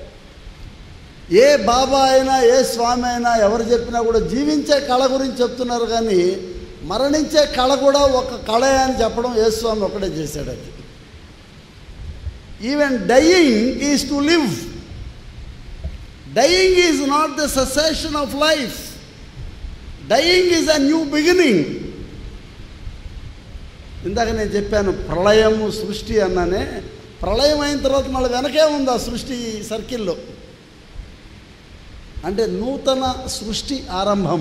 ఏ బాబా అయినా ఏ స్వామి అయినా ఎవరు చెప్పినా కూడా జీవించే కళ గురించి చెప్తున్నారు కానీ మరణించే కళ కూడా ఒక కళ అని చెప్పడం ఏ స్వామి ఒకటే చేశాడు అది even dying is to live dying is not the cessation of life dying is a new beginning ఇందాక నేను చెప్పాను ప్రళయము సృష్టి అన్నానే ప్రళయం అయిన తర్వాత మళ్ళీ వెనకే ఉంది ఆ సృష్టి సర్కిల్లో అంటే నూతన సృష్టి ఆరంభం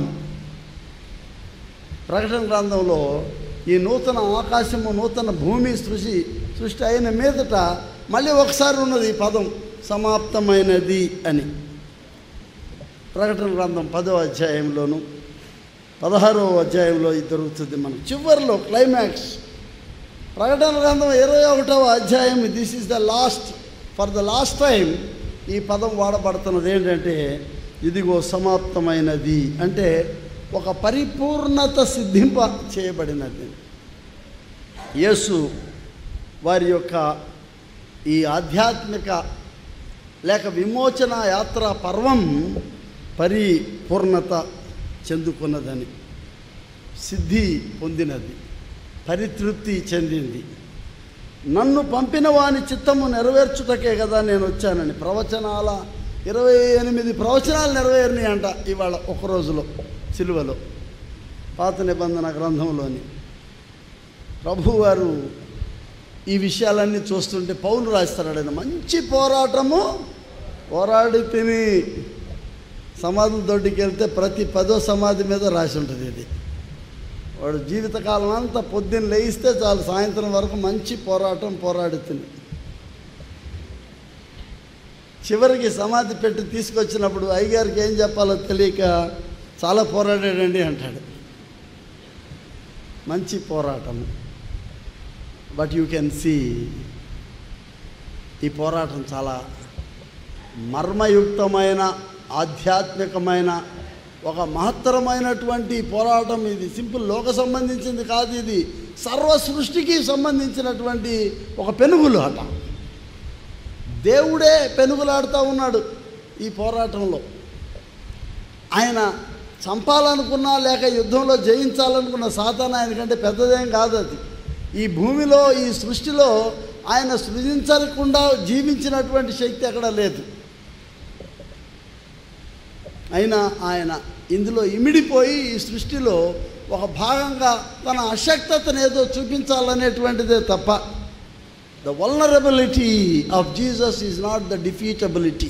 ప్రకటన గ్రంథంలో ఈ నూతన ఆకాశము నూతన భూమి సృష్టి సృష్టి అయిన మీదట మళ్ళీ ఒకసారి ఉన్నది ఈ పదం సమాప్తమైనది అని ప్రకటన గ్రంథం పదో అధ్యాయంలోను పదహారో అధ్యాయంలో ఇది దొరుకుతుంది మనకు చివరిలో క్లైమాక్స్ ప్రకటన గ్రంథం ఇరవై ఒకటవ అధ్యాయం this is the last for the last time ఈ పదం వాడబడుతున్నది ఏంటంటే ఇదిగో సమాప్తమైనది అంటే ఒక పరిపూర్ణత సిద్ధింప చేయబడినది యేసు వారి యొక్క ఈ ఆధ్యాత్మిక లేక విమోచన యాత్ర పర్వం పరిపూర్ణత చెందుకున్నదని సిద్ధి పొందినది పరితృప్తి చెందింది నన్ను పంపిన వాని చిత్తము నెరవేర్చుటకే కదా నేను వచ్చానని ప్రవచనాల ఇరవై ఎనిమిది ప్రవచనాలు నెరవేరినాయి అంట ఇవాళ ఒక రోజులో సిలువలో పాత నిబంధన గ్రంథంలోని ప్రభువారు ఈ విషయాలన్నీ చూస్తుంటే పౌలు రాస్తాడు ఆయన మంచి పోరాటము పోరాడి తిని సమాధుల దొడ్డికి వెళ్తే ప్రతి పదో సమాధి మీద రాసి ఉంటుంది ఇది వాడు జీవితకాలం అంతా పొద్దున్న లేయిస్తే చాలు సాయంత్రం వరకు మంచి పోరాటం పోరాడి తిని చివరికి సమాధి పెట్టి తీసుకొచ్చినప్పుడు అయ్యగారికి ఏం చెప్పాలో తెలియక చాలా పోరాడాడండి అంటాడు మంచి పోరాటం బట్ యూ కెన్ సీ ఈ పోరాటం చాలా మర్మయుక్తమైన ఆధ్యాత్మికమైన ఒక మహత్తరమైనటువంటి పోరాటం ఇది సింపుల్ లోక సంబంధించింది కాదు ఇది సర్వ సృష్టికి సంబంధించినటువంటి ఒక పెనుగులు అట దేవుడే పెనుగులాడుతూ ఉన్నాడు ఈ పోరాటంలో ఆయన చంపాలనుకున్నా లేక యుద్ధంలో జయించాలనుకున్న సాతాన ఆయనకంటే పెద్దదేం కాదు అది ఈ భూమిలో ఈ సృష్టిలో ఆయన సృజించకుండా జీవించినటువంటి శక్తి ఎక్కడ లేదు అయినా ఆయన ఇందులో ఇమిడిపోయి ఈ సృష్టిలో ఒక భాగంగా తన అశక్తతను ఏదో చూపించాలనేటువంటిదే తప్ప the vulnerability of Jesus is not the defeatability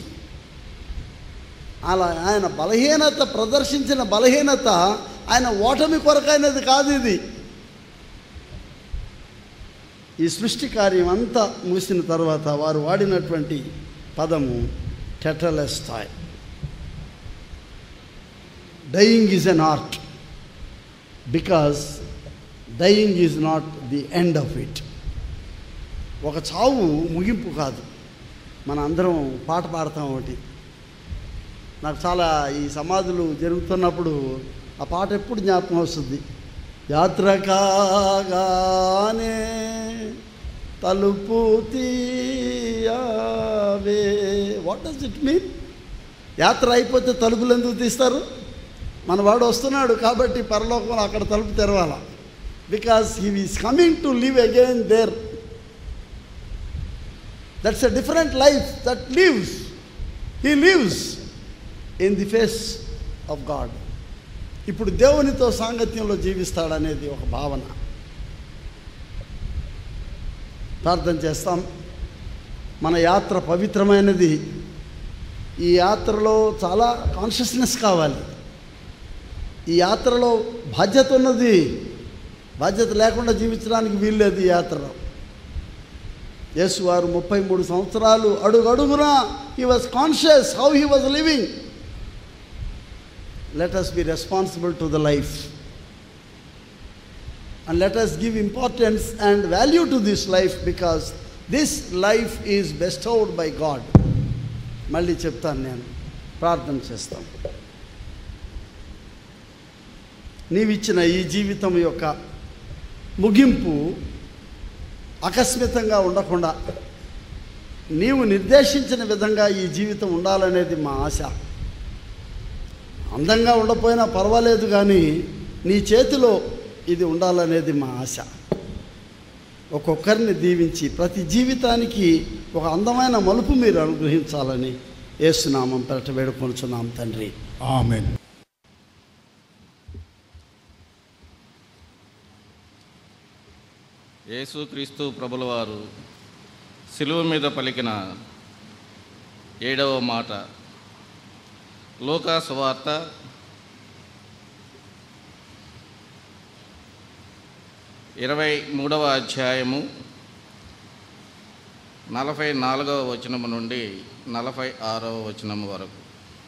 అలా ఆయన బలహీనత ప్రదర్శించిన బలహీనత ఆయన ఓటమి కొరకైనది కాదు ఇది ఈ సృష్టి కార్యం అంతా ముగిసిన తర్వాత వారు వాడినటువంటి పదము టెటలెస్తాయ్ dying is an art because dying is not the end of it ఒక చావు ముగింపు కాదు మన అందరం పాట పాడతాం ఒకటి నాకు చాలా ఈ సమాధులు జరుగుతున్నప్పుడు ఆ పాట ఎప్పుడు జ్ఞాపకం వస్తుంది యాత్ర కాగానే తలుపు తీయవే వాట్ డస్ ఇట్ మీన్ యాత్ర అయిపోతే తలుపులు ఎందుకు తీస్తారు మన వాడు వస్తున్నాడు కాబట్టి పరలోకంలో అక్కడ తలుపు తెరవాల because he is coming to live again there that's a different life that lives he lives in the face of God ఇప్పుడు దేవునితో సాంగత్యంలో జీవిస్తాడనేది ఒక భావన ప్రార్థన చేస్తాం మన యాత్ర పవిత్రమైనది ఈ యాత్రలో చాలా కాన్షియస్నెస్ కావాలి ఈ యాత్రలో బాధ్యత ఉన్నది బాధ్యత లేకుండా జీవించడానికి వీల్లేదు ఈ యాత్రలో యేసు వారు ముప్పై మూడు సంవత్సరాలు అడుగు అడుగున he was conscious how he was living let us be responsible to the life. And let us give importance and value to this life because this life is bestowed by God. మళ్ళీ చెప్తాను నేను ప్రార్థన చేస్తాం నీవిచ్చిన ఈ జీవితం యొక్క ముగింపు ఆకస్మితంగా ఉండకుండా నీవు నిర్దేశించిన విధంగా ఈ జీవితం ఉండాలనేది మా ఆశ అందంగా ఉండపోయినా పర్వాలేదు కానీ నీ చేతిలో ఇది ఉండాలనేది మా ఆశ ఒక్కొక్కరిని దీవించి ప్రతి జీవితానికి ఒక అందమైన మలుపు మీరు అనుగ్రహించాలని ఏసునామం పెరట వేడుకొనుచున్నాం తండ్రి ఆమెన్ యేసుక్రీస్తు ప్రభుల వారు శిలువ మీద పలికిన ఏడవ మాట లోకా సువార్త ఇరవై మూడవ అధ్యాయము నలభై నాలుగవ వచనము నుండి నలభై ఆరవ వచనము వరకు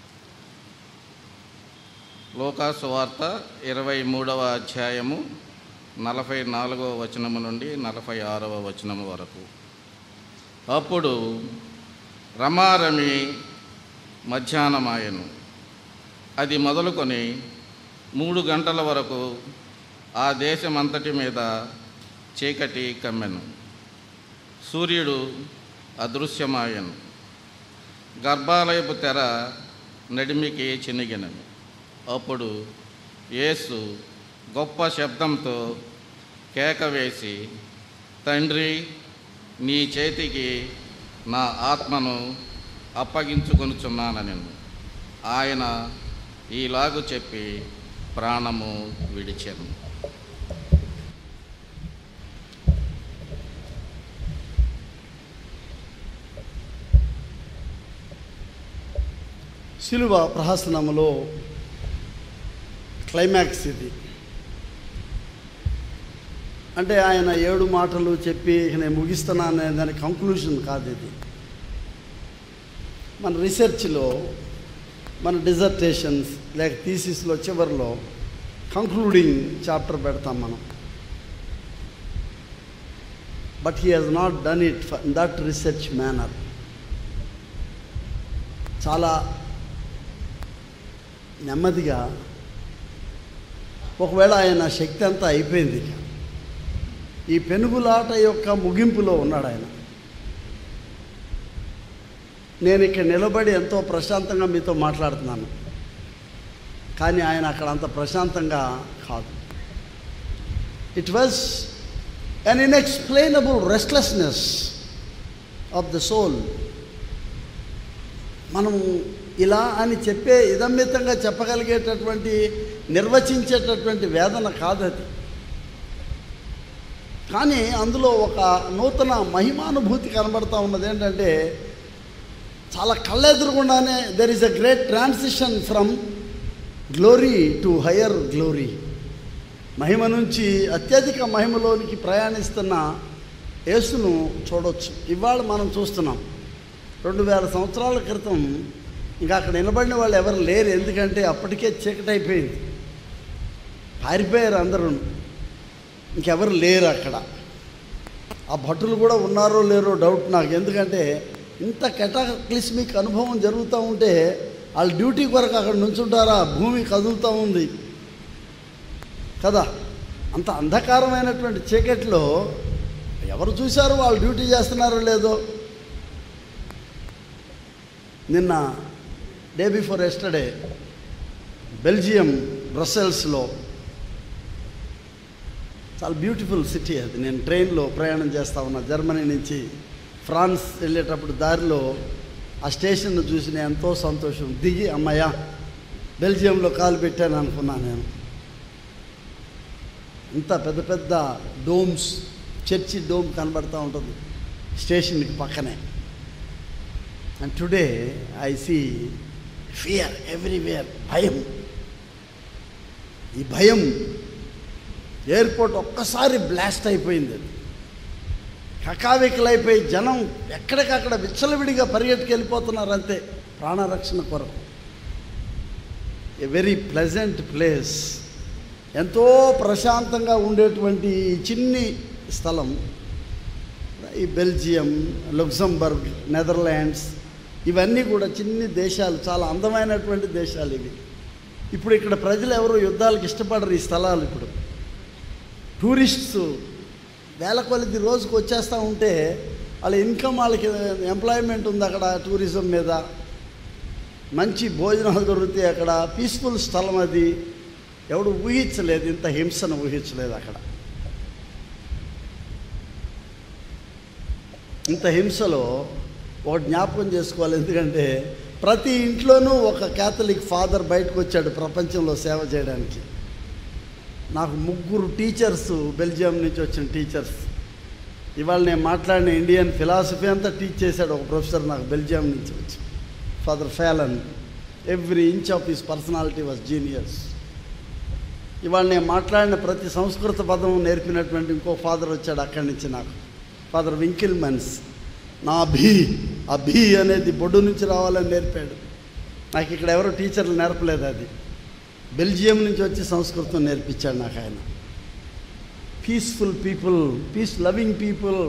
లోకా సువార్త ఇరవై మూడవ అధ్యాయము నలభై నాలుగవ వచనము నుండి నలభై ఆరవ వచనము వరకు అప్పుడు రమారమి మధ్యాహ్నమాయను అది మొదలుకొని మూడు గంటల వరకు ఆ దేశమంతటి మీద చీకటి కమ్మెను సూర్యుడు అదృశ్యమాయను గర్భాలయపు తెర నడిమికి చినిగినను అప్పుడు యేసు గొప్ప శబ్దంతో కేక వేసి తండ్రి నీ చేతికి నా ఆత్మను అప్పగించుకొనుచున్నానని ఆయన ఈలాగు చెప్పి ప్రాణము విడిచెను శిలువ ప్రహసనములో క్లైమాక్స్ ఇది అంటే ఆయన ఏడు మాటలు చెప్పి ఇక నేను ముగిస్తున్నాను అనే దాని కంక్లూషన్ కాదు ఇది మన రీసెర్చ్లో మన డిజర్టేషన్స్ లేక థీసిస్లో చివరిలో కంక్లూడింగ్ చాప్టర్ పెడతాం మనం but he has not done it in that research manner చాలా నెమ్మదిగా ఒకవేళ ఆయన శక్తి అంతా అయిపోయింది ఇక. ఈ పెనుగులాట యొక్క ముగింపులో ఉన్నాడు ఆయన నేను ఇక్కడ నిలబడి ఎంతో ప్రశాంతంగా మీతో మాట్లాడుతున్నాను కానీ ఆయన అక్కడ అంత ప్రశాంతంగా కాదు it was an inexplainable restlessness of the soul మనం ఇలా అని చెప్పే ఇదమ్మితంగా చెప్పగలిగేటటువంటి నిర్వచించేటటువంటి వేదన కాదు అది కానీ అందులో ఒక నూతన మహిమానుభూతి కనబడతా ఉన్నది ఏంటంటే చాలా కళ్ళెదురుగుండానే there is a great transition from glory to higher glory మహిమ నుంచి అత్యధిక మహిమలోనికి ప్రయాణిస్తున్న యేసును చూడొచ్చు ఇవాళ మనం చూస్తున్నాం రెండు వేల సంవత్సరాల క్రితం ఇంకా అక్కడ నిలబడిన వాళ్ళు ఎవరు లేరు ఎందుకంటే అప్పటికే చీకటి అయిపోయింది పారిపోయారు అందరూ ఇంకెవరు లేరు అక్కడ ఆ భటులు కూడా ఉన్నారో లేరో డౌట్ నాకు ఎందుకంటే ఇంత కెటాక్లిస్మిక్ అనుభవం జరుగుతూ ఉంటే వాళ్ళ డ్యూటీ కొరకు అక్కడ నుంచుంటారా భూమి కదులుతూ ఉంది కదా అంత అంధకారమైనటువంటి చీకట్లో ఎవరు చూశారు వాళ్ళు డ్యూటీ చేస్తున్నారో లేదో నిన్న డే బిఫోర్ ఎస్టర్డే బెల్జియం బ్రసెల్స్లో చాలా బ్యూటిఫుల్ సిటీ అది నేను ట్రైన్లో ప్రయాణం చేస్తా ఉన్నా జర్మనీ నుంచి ఫ్రాన్స్ వెళ్ళేటప్పుడు దారిలో ఆ స్టేషన్ను చూసి నేను ఎంతో సంతోషం దిగి అమ్మయ్య బెల్జియంలో కాలు పెట్టాను అనుకున్నాను నేను ఇంత పెద్ద పెద్ద డోమ్స్ చర్చి డోమ్ కనబడుతూ ఉంటుంది స్టేషన్కి పక్కనే and today I see fear everywhere భయం ఈ భయం ఎయిర్పోర్ట్ ఒక్కసారి బ్లాస్ట్ అయిపోయింది అది కకావికలైపోయి జనం ఎక్కడికక్కడ విచ్చలవిడిగా పరిగెట్టుకు వెళ్ళిపోతున్నారు అంతే ప్రాణరక్షణ కొరకు ఎ వెరీ ప్లెజెంట్ ప్లేస్ ఎంతో ప్రశాంతంగా ఉండేటువంటి ఈ చిన్ని స్థలం ఈ బెల్జియం లుక్సంబర్గ్ నెదర్లాండ్స్ ఇవన్నీ కూడా చిన్ని దేశాలు చాలా అందమైనటువంటి దేశాలు ఇవి ఇప్పుడు ఇక్కడ ప్రజలు ఎవరు యుద్ధాలకు ఇష్టపడరు ఈ స్థలాలు ఇప్పుడు టూరిస్ట్స్ వేల కొలది రోజుకు వచ్చేస్తూ ఉంటే వాళ్ళ ఇన్కమ్ వాళ్ళకి ఎంప్లాయ్మెంట్ ఉంది అక్కడ టూరిజం మీద మంచి భోజనాలు దొరుకుతాయి అక్కడ పీస్ఫుల్ స్థలం అది ఎవడు ఊహించలేదు ఇంత హింసను ఊహించలేదు అక్కడ ఇంత హింసలో ఒక జ్ఞాపకం చేసుకోవాలి ఎందుకంటే ప్రతి ఇంట్లోనూ ఒక క్యాథలిక్ ఫాదర్ బయటకు వచ్చాడు ప్రపంచంలో సేవ చేయడానికి నాకు ముగ్గురు టీచర్స్ బెల్జియం నుంచి వచ్చిన టీచర్స్ ఇవాళ నేను మాట్లాడిన ఇండియన్ ఫిలాసఫీ అంతా టీచ్ చేశాడు ఒక ప్రొఫెసర్ నాకు బెల్జియం నుంచి వచ్చి father Fallon every inch of his personality was genius ఇవాళ నేను మాట్లాడిన ప్రతి సంస్కృత పదం నేర్పినటువంటి ఇంకో ఫాదర్ వచ్చాడు అక్కడి నుంచి నాకు ఫాదర్ వింకిల్మన్స్ నా భీ ఆ భీ అనేది బొడ్డు నుంచి రావాలని నేర్పాడు నాకు ఇక్కడ ఎవరో టీచర్లు నేర్పలేదు అది బెల్జియం నుంచి వచ్చి సంస్కృతం నేర్పించాడు నాకు ఆయన peaceful people peace loving people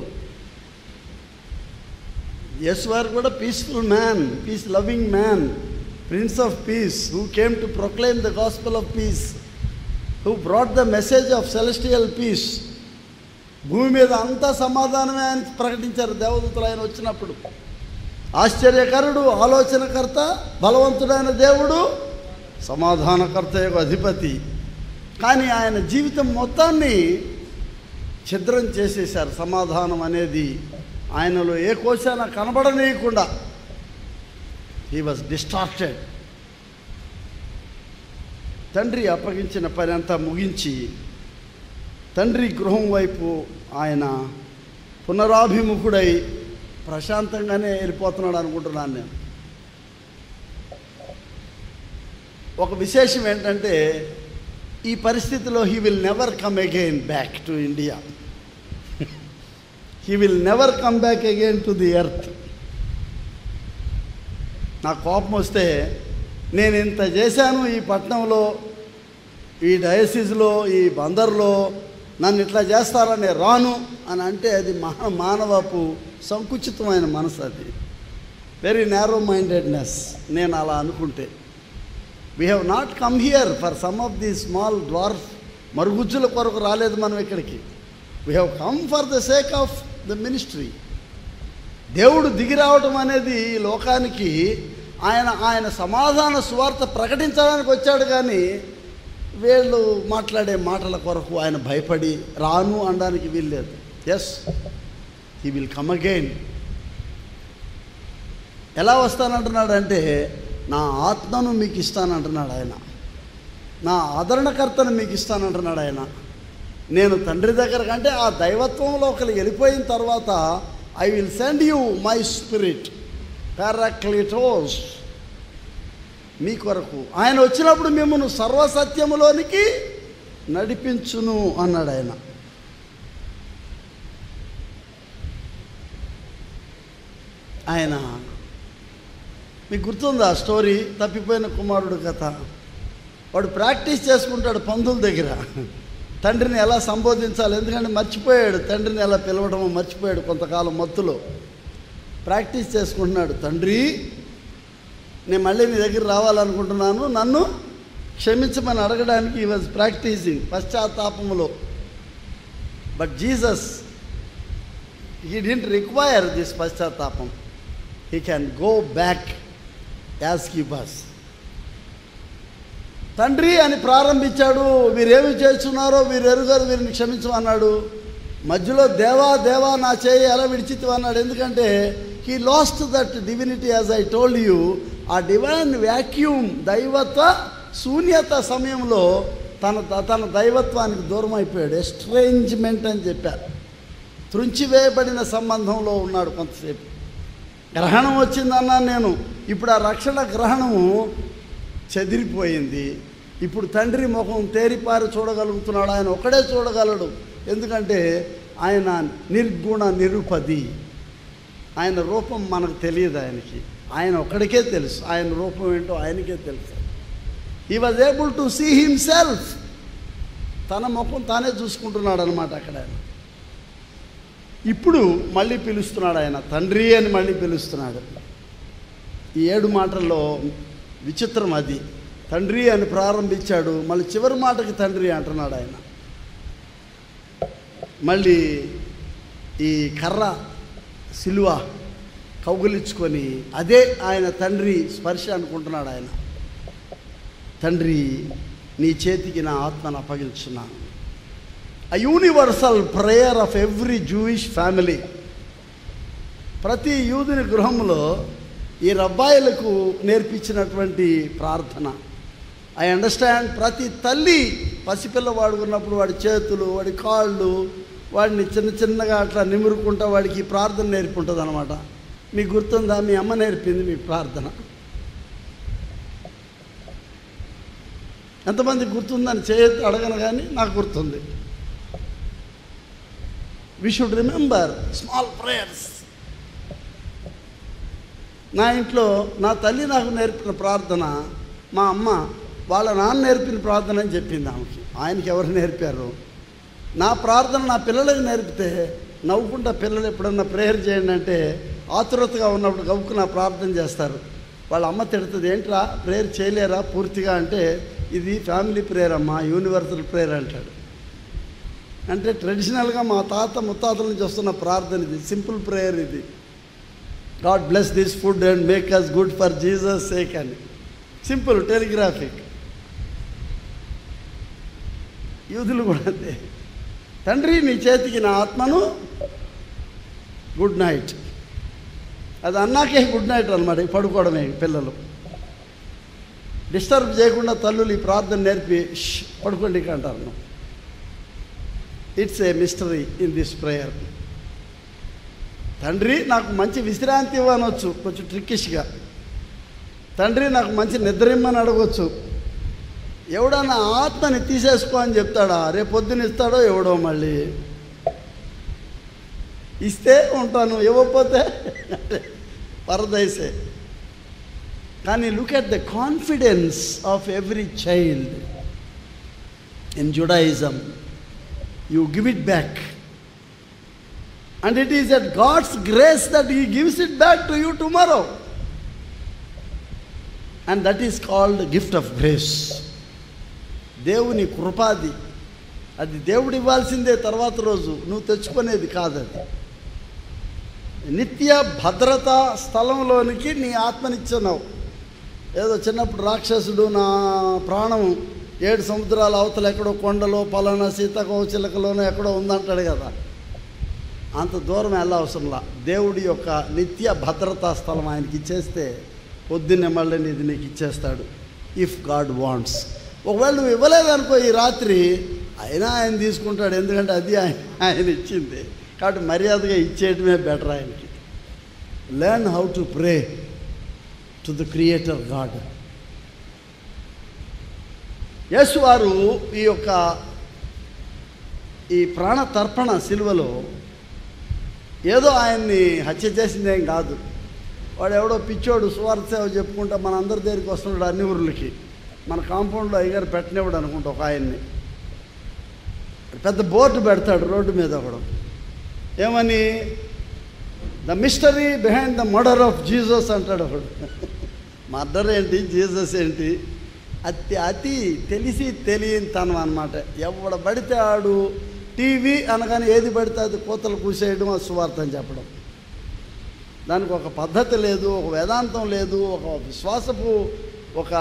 yes వారు కూడా peaceful man peace loving man prince of peace who came to proclaim the gospel of peace who brought the message of celestial peace భూమి మీద అంతా సమాధానమే అని ప్రకటించారు దేవదూతలు ఆయన వచ్చినప్పుడు ఆశ్చర్యకరుడు ఆలోచనకర్త బలవంతుడైన దేవుడు సమాధానకర్త యొక్క అధిపతి కానీ ఆయన జీవితం మొత్తాన్ని ఛిద్రం చేసేశారు సమాధానం అనేది ఆయనలో ఏ కోశాన కనబడనీయకుండా హీ వాజ్ డిస్టార్టెడ్ తండ్రి అప్పగించిన పని అంతా ముగించి తండ్రి గృహం వైపు ఆయన పునరాభిముఖుడై ప్రశాంతంగానే వెళ్ళిపోతున్నాడు అనుకుంటున్నాను నేను ఒక విశేషం ఏంటంటే ఈ పరిస్థితిలో he will never come again back to India he will never come back again to the earth నా కోపం వస్తే నేను ఇంత చేశాను ఈ పట్టణంలో ఈ డయసిస్లో ఈ బందర్లో నన్ను ఇట్లా చేస్తారని రాను అని అంటే అది మహా మానవపు సంకుచితమైన మనసు అది వెరీ నేరో మైండెడ్నెస్ నేను అలా అనుకుంటే we have not come here for some of the small dwarf మరుగుజ్జుల కొరకు రాలేదు మనం ఇక్కడికి we have come for the sake of the ministry దేవుడు దిగి రావటం అనేది ఈ లోకానికి ఆయన ఆయన సమాధాన సువార్త ప్రకటించడానికి వచ్చాడు కానీ వీళ్ళు మాట్లాడే మాటల కొరకు ఆయన భయపడి రాను అనడానికి వీల్లేదు yes he will come again ఎలా వస్తానంటున్నాడు అంటే నా ఆత్మను మీకు ఇస్తానంటున్నాడు ఆయన నా ఆదరణకర్తను మీకు ఇస్తానంటున్నాడు ఆయన నేను తండ్రి దగ్గర కంటే ఆ దైవత్వంలో ఒకరు వెళ్ళిపోయిన తర్వాత I will send you my spirit పారాక్లిటోస్ మీ కొరకు ఆయన వచ్చినప్పుడు మిమ్మల్ని సర్వసత్యములోనికి నడిపించును అన్నాడు ఆయన ఆయన మీకు గుర్తుందా ఆ స్టోరీ తప్పిపోయిన కుమారుడు కథ వాడు ప్రాక్టీస్ చేసుకుంటాడు పందుల దగ్గర తండ్రిని ఎలా సంబోధించాలి ఎందుకంటే మర్చిపోయాడు తండ్రిని ఎలా పిలవడమో మర్చిపోయాడు కొంతకాలం మత్తులో ప్రాక్టీస్ చేసుకుంటున్నాడు తండ్రి నేను మళ్ళీ నీ దగ్గర రావాలనుకుంటున్నాను నన్ను క్షమించమని అడగడానికి ఈ వాజ్ ప్రాక్టీసింగ్ పశ్చాత్తాపములో but Jesus he didn't require this పశ్చాత్తాపం he can go back as keepers తండ్రి అని ప్రారంభించాడు వీరేమి చేస్తున్నారో వీరు ఎరుగారు వీరిని క్షమించమన్నాడు మధ్యలో దేవా దేవా నా చేయి ఎలా విడిచిత్తు అన్నాడు ఎందుకంటే he lost that divinity as I told you ఆ డివైన్ వ్యాక్యూమ్ దైవత్వ శూన్యత సమయంలో తన తన దైవత్వానికి దూరం అయిపోయాడు ఎస్ట్రేంజ్మెంట్ అని చెప్పారు త్రుంచివేయబడిన సంబంధంలో ఉన్నాడు కొంతసేపు గ్రహణం వచ్చిందన్నాను నేను ఇప్పుడు ఆ రక్షణ గ్రహణము చెదిరిపోయింది ఇప్పుడు తండ్రి ముఖం తేరిపారి చూడగలుగుతున్నాడు ఆయన ఒకడే చూడగలడు ఎందుకంటే ఆయన నిర్గుణ నిరుపది ఆయన రూపం మనకు తెలియదు ఆయనకి ఆయన ఒక్కడికే తెలుసు ఆయన రూపం ఏంటో ఆయనకే తెలుసు he was able to see himself తన ముఖం తానే చూసుకుంటున్నాడు అనమాట అక్కడ ఆయన ఇప్పుడు మళ్ళీ పిలుస్తున్నాడు ఆయన తండ్రి అని మళ్ళీ పిలుస్తున్నాడు ఈ ఏడు మాటల్లో విచిత్రం అది తండ్రి అని ప్రారంభించాడు మళ్ళీ చివరి మాటకి తండ్రి అంటున్నాడు ఆయన మళ్ళీ ఈ కర్ర సిలువ కౌగులించుకొని అదే ఆయన తండ్రి స్పర్శ అనుకుంటున్నాడు ఆయన తండ్రి నీ చేతికి నా ఆత్మను అప్పగించున్నాను a universal prayer of every Jewish family. ప్రతి యూదుని గృహంలో ఈ రబ్బాయిలకు నేర్పించినటువంటి ప్రార్థన ఐ అండర్స్టాండ్ ప్రతి తల్లి పసిపిల్లవాడు ఉన్నప్పుడు వాడి చేతులు వాడి కాళ్ళు వాడిని చిన్న చిన్నగా అట్లా నిమురుకుంటా వాడికి ఈ ప్రార్థన నేర్పుంటుంది అనమాట మీకు గుర్తుందా మీ అమ్మ నేర్పింది మీ ప్రార్థన ఎంతమంది గుర్తుందని చేయొద్దు అడగను కానీ నాకు గుర్తుంది we should remember small prayers నా ఇంట్లో నా తల్లి నాకు నేర్పిన ప్రార్థన మా అమ్మ వాళ్ళ నాన్న నేర్పిన ప్రార్థన అని చెప్పింది ఆమెకి ఆయనకి ఎవరు నేర్పారు నా ప్రార్థన నా పిల్లలకు నేర్పితే నవ్వుకుంటా పిల్లలు ఎప్పుడన్నా ప్రేయర్ చేయండి అంటే ఆతురతగా ఉన్నప్పుడు గవ్వుకు నా ప్రార్థన చేస్తారు వాళ్ళ అమ్మ తిడుతుంది ఏంట్రా ప్రేయర్ చేయలేరా పూర్తిగా అంటే ఇది ఫ్యామిలీ ప్రేయర్ అమ్మా యూనివర్సల్ ప్రేయర్ అంటాడు అంటే ట్రెడిషనల్గా మా తాత ముత్తాతల నుంచి వస్తున్న ప్రార్థన ఇది సింపుల్ ప్రేయర్ ఇది God bless this food and make us good for Jesus sake అని సింపుల్ టెలిగ్రాఫిక్ యూదులు కూడా అంతే తండ్రి నీ చేతికి నా ఆత్మను గుడ్ నైట్ అది అన్నాకే గుడ్ నైట్ అనమాట పడుకోవడమే పిల్లలు డిస్టర్బ్ చేయకుండా తల్లులు ఈ ప్రార్థన నేర్పి "ష్, పడుకోండి అంటారు it's a mystery in this prayer తండ్రి నాకు మంచి విశ్రాంతి ఇవ్వనొచ్చు కొంచెం ట్రిక్కిష్గా తండ్రి నాకు మంచి నిద్ర ఇమ్మని అడగవచ్చు ఎవడన్నా ఆత్మని తీసేసుకో అని చెప్తాడా రేపు పొద్దున ఇస్తాడో ఎవడో మళ్ళీ ఇస్తే ఉంటాను ఇవ్వకపోతే పరదైసే కానీ look at the confidence of every child in Judaism you give it back. And it is at God's grace that He gives it back to you tomorrow. And that is called gift of grace. దేవుని కృపాది అది దేవుడు ఇవ్వాల్సిందే తర్వాత రోజు నువ్వు తెచ్చుకునేది కాదు అది నిత్య భద్రతా స్థలంలోనికి నీ ఆత్మనిచ్చున్నావు ఏదో చిన్నప్పుడు రాక్షసుడు నా ప్రాణం ఏడు సముద్రాల అవతల ఎక్కడో కొండలో పలానా సీతకో చిలకలోనో ఎక్కడో ఉందంటాడు కదా అంత దూరం వెళ్ళవసరంలా దేవుడి యొక్క నిత్య భద్రతా స్థలం ఆయనకి ఇచ్చేస్తే పొద్దున్నే మళ్ళీ ఇది నీకు ఇచ్చేస్తాడు ఇఫ్ గాడ్ వాంట్స్ ఒకవేళ నువ్వు ఇవ్వలేదనుకో ఈ రాత్రి అయినా ఆయన తీసుకుంటాడు ఎందుకంటే అది ఆయన ఆయన ఇచ్చింది కాబట్టి మర్యాదగా ఇచ్చేయటమే బెటర్ ఆయనకి learn how to pray to the creator God Yesu వారు ఈ యొక్క ఈ ప్రాణ తర్పణ సిలువలో ఏదో ఆయన్ని హత్య చేసిందేం కాదు వాడు ఎవడో పిచ్చోడు సువార్త సేవ చెప్పుకుంటా మన అందరి దగ్గరికి వస్తున్నాడు అన్ని ఊర్లకి మన కాంపౌండ్లో అయ్యగారు పెట్టనివ్వడు అనుకుంటా ఒక ఆయన్ని పెద్ద బోర్డు పెడతాడు రోడ్డు మీద ఒకడు ఏమని the mystery behind the murder of Jesus అంటాడు ఒకడు మర్డర్ ఏంటి జీసస్ ఏంటి అతి అతి తెలిసి తెలియని తనం అనమాట ఎవడ పడితే ఆడు టీవీ అనగానే ఏది పడితే అది కోతలు కూసేయడం ఆ సువార్త అని చెప్పడం దానికి ఒక పద్ధతి లేదు ఒక వేదాంతం లేదు ఒక విశ్వాసపు ఒక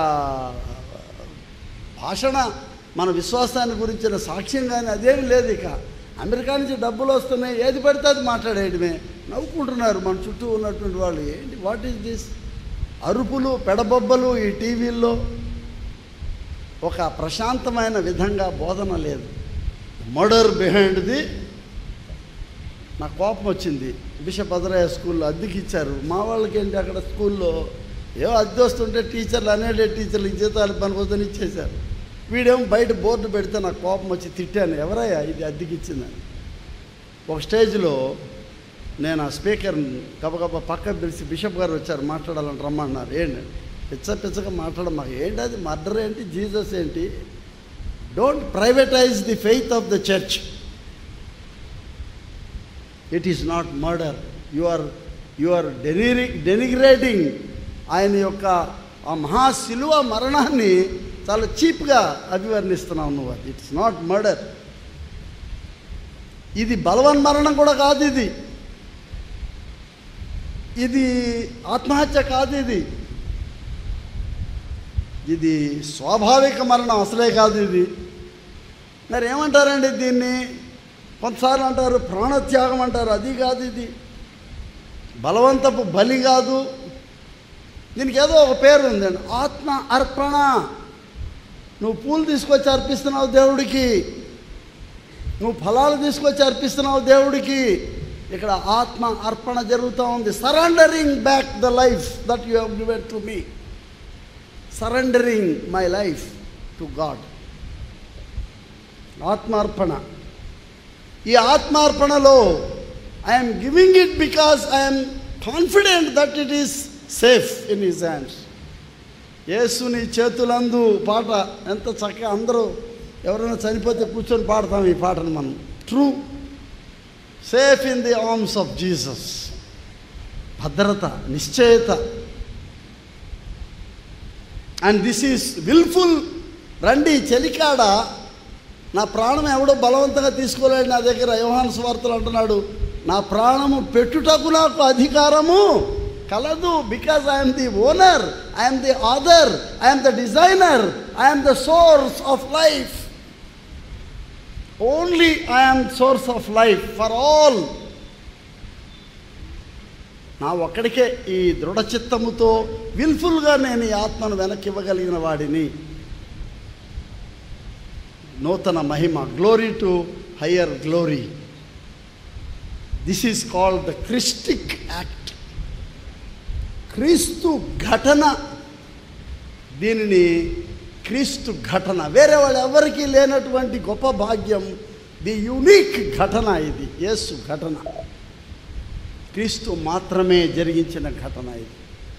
భాషణ మన విశ్వాసాన్ని గురించిన సాక్ష్యం కానీ అదేమి లేదు ఇక అమెరికా నుంచి డబ్బులు వస్తున్నాయి ఏది పడితే అది మాట్లాడేయడమే నవ్వుకుంటున్నారు మన చుట్టూ ఉన్నటువంటి వాళ్ళు ఏంటి వాట్ ఈస్ దిస్ అరుపులు పెడబొబ్బలు ఈ టీవీల్లో ఒక ప్రశాంతమైన విధంగా బోధన లేదు మర్డర్ బిహైండ్ ది నాకు కోపం వచ్చింది బిషప్ భద్రయ్య స్కూల్లో అద్దెకి ఇచ్చారు మా వాళ్ళకి ఏంటి అక్కడ స్కూల్లో ఏవో అద్దె వస్తుంటే టీచర్లు అనేడే టీచర్లు జీతాలు పనిపోతుంది ఇచ్చేశారు వీడేమో బయట బోర్డు పెడితే నాకు కోపం వచ్చి తిట్టాను ఎవరయ్యా ఇది అద్దెకి ఇచ్చిందని ఒక స్టేజ్లో నేను ఆ స్పీకర్ని గబగబా పక్క పిలిచి బిషప్ గారు వచ్చారు మాట్లాడాలని రమ్మన్నారు ఏంటి పిచ్చ పిచ్చగా మాట్లాడ మాకు ఏంటి అది మర్డర్ ఏంటి జీసస్ ఏంటి don't privatize the faith of the church it is not murder you are you are డెనిరి డెనిగ్రేటింగ్ ఆయన యొక్క ఆ మహాశిలువ మరణాన్ని చాలా చీప్గా అభివర్ణిస్తున్నావు నువ్వు అది ఇట్స్ నాట్ మర్డర్ ఇది బలవన్ మరణం కూడా కాదు ఇది ఇది ఆత్మహత్య కాదు ఇది ఇది స్వాభావిక మరణం అసలే కాదు ఇది మరి ఏమంటారండి దీన్ని కొంతసార్లు అంటారు ప్రాణత్యాగం అంటారు అది కాదు ఇది బలవంతపు బలి కాదు దీనికి ఏదో ఒక పేరు ఉందండి ఆత్మ అర్పణ నువ్వు పూలు తీసుకొచ్చి అర్పిస్తున్నావు దేవుడికి నువ్వు ఫలాలు తీసుకొచ్చి అర్పిస్తున్నావు దేవుడికి ఇక్కడ ఆత్మ అర్పణ జరుగుతూ ఉంది surrendering back the life that you have given to me surrendering my life to God ఆత్మార్పణ ఈ ఆత్మార్పణలో I'm giving it because I'm confident that it is safe in his hands యేసుని చేతులందు పాట ఎంత చక్కగా అందరూ ఎవరైనా చనిపోతే కూర్చొని పాడతాం ఈ పాటను మనం true safe in the arms of Jesus భద్రత నిశ్చయత అండ్ దిస్ ఈస్ విల్ఫుల్ రండి చెలికాడ నా ప్రాణం ఎవడో బలవంతంగా తీసుకోలేడు నా దగ్గర యోహాను స్వార్థలు అంటున్నాడు నా ప్రాణము పెట్టుటకు నాకు అధికారము కలదు because I'm the owner I'm the author I'm the designer I'm the source of life only I'm source of life for all నా ఒక్కడికే ఈ దృఢచిత్తముతో విల్ఫుల్గా నేను ఈ ఆత్మను వెనక్కి ఇవ్వగలిగిన వాడిని నూతన మహిమ glory to higher glory this is called the Christic act క్రీస్తు ఘటన దీనిని క్రీస్తు ఘటన వేరే వాళ్ళు ఎవరికీ లేనటువంటి గొప్ప భాగ్యం ది యునీక్ ఘటన ఇది యేసు ఘటన క్రీస్తు మాత్రమే జరిగించిన ఘటన ఇది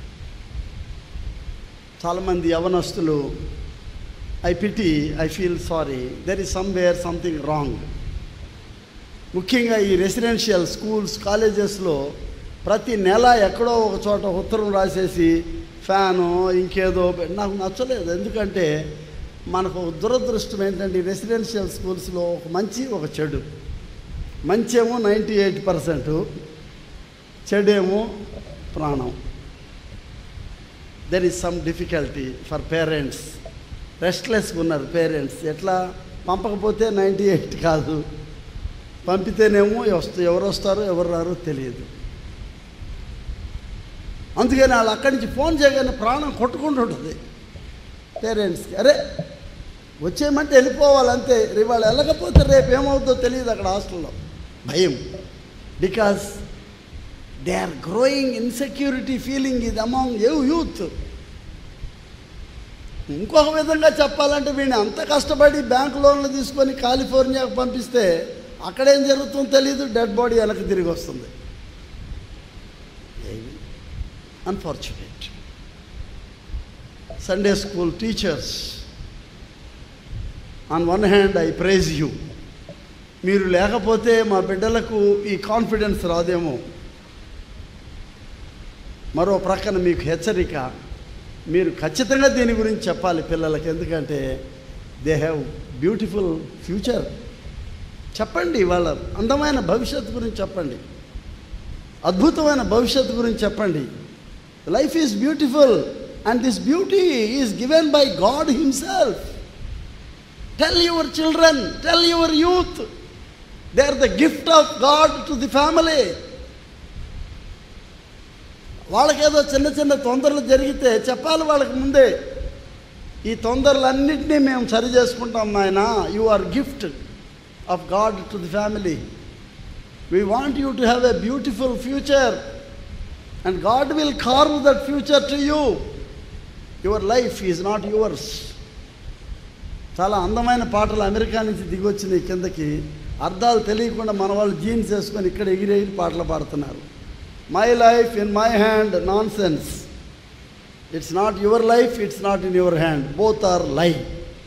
చాలామంది యవనస్తులు I pity I feel sorry there is somewhere something wrong ముఖ్యంగా ఈ రెసిడెన్షియల్ స్కూల్స్ కాలేజెస్లో ప్రతి నెల ఎక్కడో ఒక చోట ఉత్తరం రాసేసి ఫ్యాను ఇంకేదో పె- నాకు నచ్చలేదు ఎందుకంటే మనకు దురదృష్టం ఏంటంటే ఈ రెసిడెన్షియల్ స్కూల్స్లో ఒక మంచి ఒక చెడు మంచి ఏమో నైంటీ ఎయిట్ పర్సెంట్ చెడేమో ప్రాణం there is some difficulty for parents రెస్ట్లెస్గా ఉన్నారు పేరెంట్స్ ఎట్లా పంపకపోతే నైంటీ ఎయిట్ కాదు పంపితేనేమో వస్తూ ఎవరు వస్తారో ఎవరు రారో తెలియదు అందుకని వాళ్ళు అక్కడి నుంచి ఫోన్ చేయగానే ప్రాణం కొట్టుకుంటుంటుంది పేరెంట్స్కి అరే వచ్చేయమంటే వెళ్ళిపోవాలంతే ఇవాళ వెళ్ళకపోతే రేపు ఏమవుతుందో తెలియదు అక్కడ హాస్టల్లో భయం because they are growing insecurity feeling ఇది అమాంగ్ యూ యూత్ ఇంకొక విధంగా చెప్పాలంటే వీడిని అంత కష్టపడి బ్యాంక్ లోన్లు తీసుకొని కాలిఫోర్నియాకు పంపిస్తే అక్కడేం జరుగుతుందో తెలియదు డెడ్ బాడీ వెనక్కి తిరిగి వస్తుంది unfortunate Sunday school teachers on one hand I praise you మీరు లేకపోతే మా బిడ్డలకు ఈ కాన్ఫిడెన్స్ రాదేమో మరో ప్రక్కన మీకు హెచ్చరిక మీరు ఖచ్చితంగా దీని గురించి చెప్పాలి పిల్లలకి ఎందుకంటే దే హ్యావ్ బ్యూటిఫుల్ ఫ్యూచర్ చెప్పండి వాళ్ళ అందమైన భవిష్యత్తు గురించి చెప్పండి అద్భుతమైన భవిష్యత్తు గురించి చెప్పండి life is beautiful and this beauty is given by God himself tell your children tell your youth they are the gift of God to the family వాళ్ళకేదో చిన్న చిన్న తొందరలు జరిగితే చెప్పాలి వాళ్ళకి ముందే ఈ తొందరలన్నింటినీ మేము సరి చేసుకుంటాం నాయన you are gift of God to the family we want you to have a beautiful future and God will carve that future to you your life is not yours చాలా అందమైన పాటలు అమెరికా నుంచి దిగొచ్చినాయి కిందకి అర్థాలు తెలియకుండా మన వాళ్ళు జీన్స్ వేసుకొని ఇక్కడ ఎగిరి ఎగిరి పాటలు పాడుతున్నారు my life in my hand nonsense it's not your life it's not in your hand both are life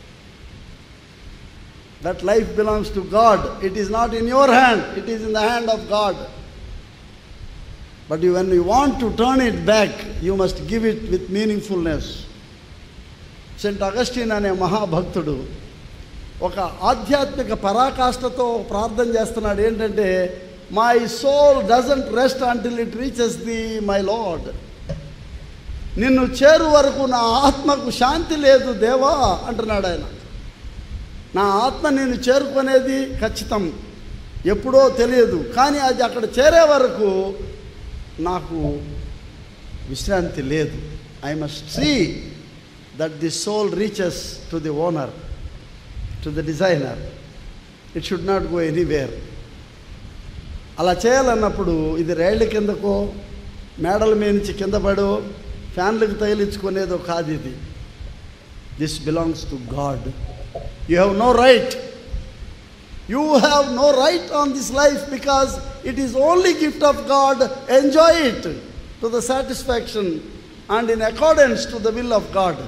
that life belongs to God it is not in your hand it is in the hand of God but you when you want to turn it back you must give it with meaningfulness saint Augustine అనే మహాభక్తుడు ఒక ఆధ్యాత్మిక పరాకాష్ఠతో ప్రార్థన చేస్తున్నాడు ఏంటంటే my soul doesn't rest until it reaches the my lord నిన్ను చేరు వరకు నా ఆత్మకు శాంతి లేదు దేవా అంటున్నాడు ఆయన నా ఆత్మ నేను చేరుకునేది ఖచ్చితం ఎప్పుడో తెలియదు కానీ అది అక్కడ చేరే వరకు నాకు విశ్రాంతి లేదు I must see that the soul reaches to the owner to the designer it should not go anywhere అలా చేయాలన్నప్పుడు ఇది రైళ్ళ కిందకో మేడల మీద నుంచి కింద పడో ఫ్యాన్లకు తగిలించుకునేదో కాదు ఇది this belongs to God you have no right you have no right on this life because it is only gift of God enjoy it to the satisfaction and in accordance to the will of God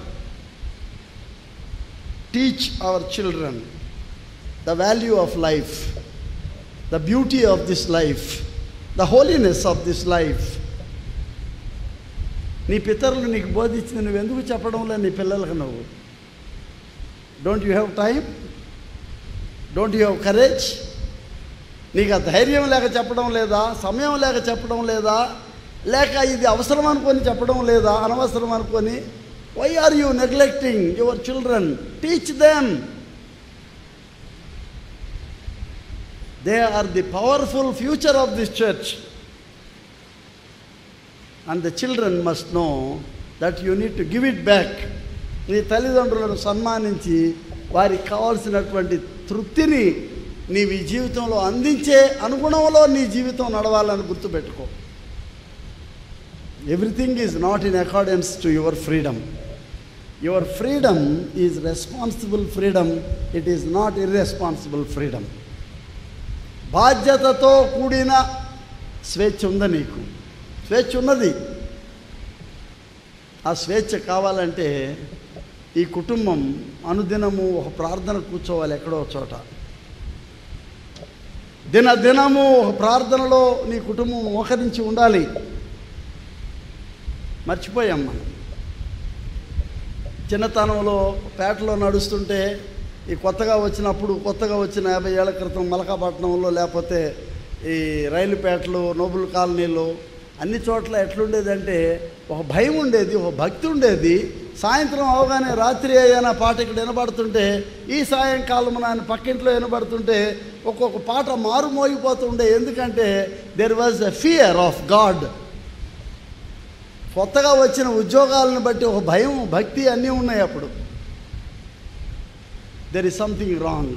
teach our children the value of life the beauty of this life, the holiness of this life. నీ పితరులు నీకు బోధించింది నువ్వు ఎందుకు చెప్పడం లేదు నీ పిల్లలకు నువ్వు don't you have time don't you have courage నీకు ఆ ధైర్యం లేక చెప్పడం లేదా సమయం లేక చెప్పడం లేదా లేక ఇది అవసరం అనుకొని చెప్పడం లేదా అనవసరం అనుకొని why are you neglecting your children teach them They are the powerful future of this church. And the children must know that you need to give it back. నీ తల్లిదండ్రులను సన్మానించి వారికి కావాల్సినటువంటి తృప్తిని నీవు ఈ జీవితంలో అందించే అనుగుణంలో నీ జీవితం నడవాలని గుర్తుపెట్టుకో everything is not in accordance to your freedom your freedom is responsible freedom it is not irresponsible freedom బాధ్యతతో కూడిన స్వేచ్ఛ ఉందా నీకు స్వేచ్ఛ ఉన్నది ఆ స్వేచ్ఛ కావాలంటే ఈ కుటుంబం అనుదినము ఒక ప్రార్థన కూర్చోవాలి ఎక్కడో ఒక చోట దిన దినము ఒక ప్రార్థనలో నీ కుటుంబం మోకరించి ఉండాలి మర్చిపోయాం మనం చిన్నతనంలో పేటలో నడుస్తుంటే ఈ కొత్తగా వచ్చినప్పుడు కొత్తగా వచ్చిన యాభై ఏళ్ల క్రితం మలకాపట్నంలో లేకపోతే ఈ రైలుపేటలు నోబుల్ కాలనీలు అన్ని చోట్ల ఎట్లుండేదంటే ఒక భయం ఉండేది ఒక భక్తి ఉండేది సాయంత్రం అవగానే రాత్రి అయ్యాన పాట ఇక్కడ వినబడుతుంటే ఈ సాయంకాలం ఆయన పక్కింట్లో వినబడుతుంటే ఒక్కొక్క పాట మారు మోగిపోతుండే ఎందుకంటే there was a fear of God కొత్తగా వచ్చిన ఉద్యోగాలను బట్టి ఒక భయం భక్తి అన్నీ ఉన్నాయి అప్పుడు there is something wrong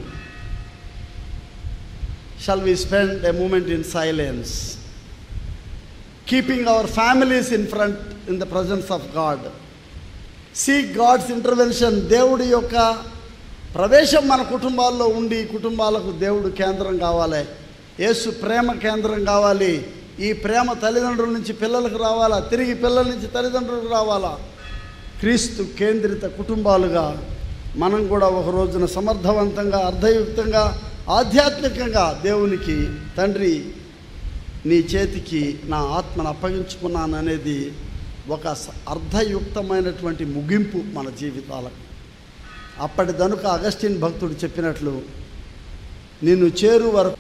shall we spend a moment in silence keeping our families in front in the presence of God seek God's intervention దేవుడి యొక్క ప్రవేశం మన కుటుంబాల్లో ఉండి కుటుంబాలకు దేవుడు కేంద్రం కావాలి యేసు ప్రేమ కేంద్రం కావాలి ఈ ప్రేమ తల్లిదండ్రుల నుంచి పిల్లలకు రావాలా తిరిగి పిల్లల నుంచి తల్లిదండ్రులకు రావాలా క్రీస్తు కేంద్రిత కుటుంబాలుగా మనం కూడా ఒక రోజున సమర్థవంతంగా అర్థయుక్తంగా ఆధ్యాత్మికంగా దేవునికి తండ్రి నీ చేతికి నా ఆత్మను అప్పగించుకున్నాను అనేది ఒక స- అర్థయుక్తమైనటువంటి ముగింపు మన జీవితాలకు అప్పటి దనుక అగస్టిన్ భక్తుడు చెప్పినట్లు నిన్ను చేరు వరకు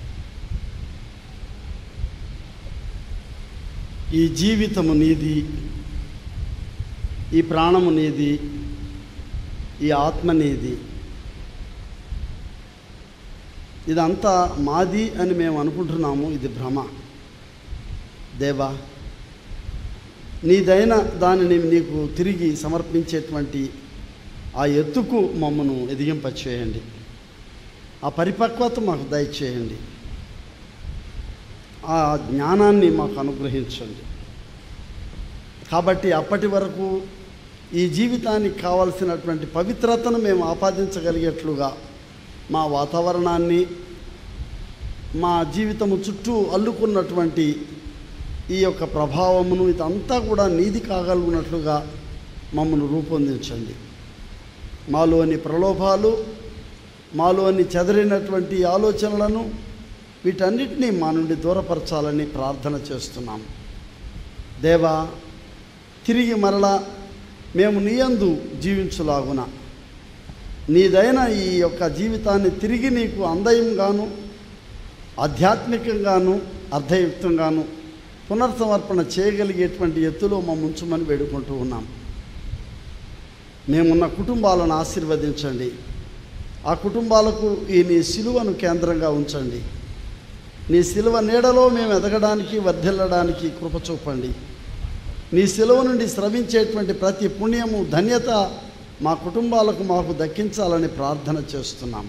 ఈ జీవితము నీది ఈ ప్రాణము నీది ఈ ఆత్మ నీది ఇదంతా మాది అని మేము అనుకుంటున్నాము ఇది భ్రమ దేవా నీదైన దానిని నీకు తిరిగి సమర్పించేటువంటి ఆ ఎత్తుకు మమ్మను ఎదిగింపచేయండి ఆ పరిపక్వత మాకు దయచేయండి ఆ జ్ఞానాన్ని మాకు అనుగ్రహించండి కాబట్టి అప్పటి వరకు ఈ జీవితానికి కావలసినటువంటి పవిత్రతను మేము ఆపాదించగలిగేట్లుగా మా వాతావరణాన్ని మా జీవితము చుట్టూ అల్లుకున్నటువంటి ఈ యొక్క ప్రభావమును ఇదంతా కూడా నీది కాగలుగునట్లుగా మమ్మల్ని రూపొందించండి మాలోని ప్రలోభాలు మాలోని చెదరినటువంటి ఆలోచనలను వీటన్నిటినీ మా నుండి దూరపరచాలని ప్రార్థన చేస్తున్నాం దేవా తిరిగి మరలా మేము నీయందు జీవించులాగున నీదైన ఈ యొక్క జీవితాన్ని తిరిగి నీకు అందయంగాను ఆధ్యాత్మికంగాను అర్థయుక్తంగాను పునర్సమర్పణ చేయగలిగేటువంటి ఎత్తులో మా ఉంచమని వేడుకుంటూ ఉన్నాం మేమున్న కుటుంబాలను ఆశీర్వదించండి ఆ కుటుంబాలకు ఈ నీ సిలువను కేంద్రంగా ఉంచండి నీ సిలువ నీడలో మేము ఎదగడానికి వర్ధిల్లడానికి కృప చూపండి నీ సిలువ నుండి స్రవించేటువంటి ప్రతి పుణ్యము ధన్యత మా కుటుంబాలకు మాకు దక్కించాలని ప్రార్థన చేస్తున్నాం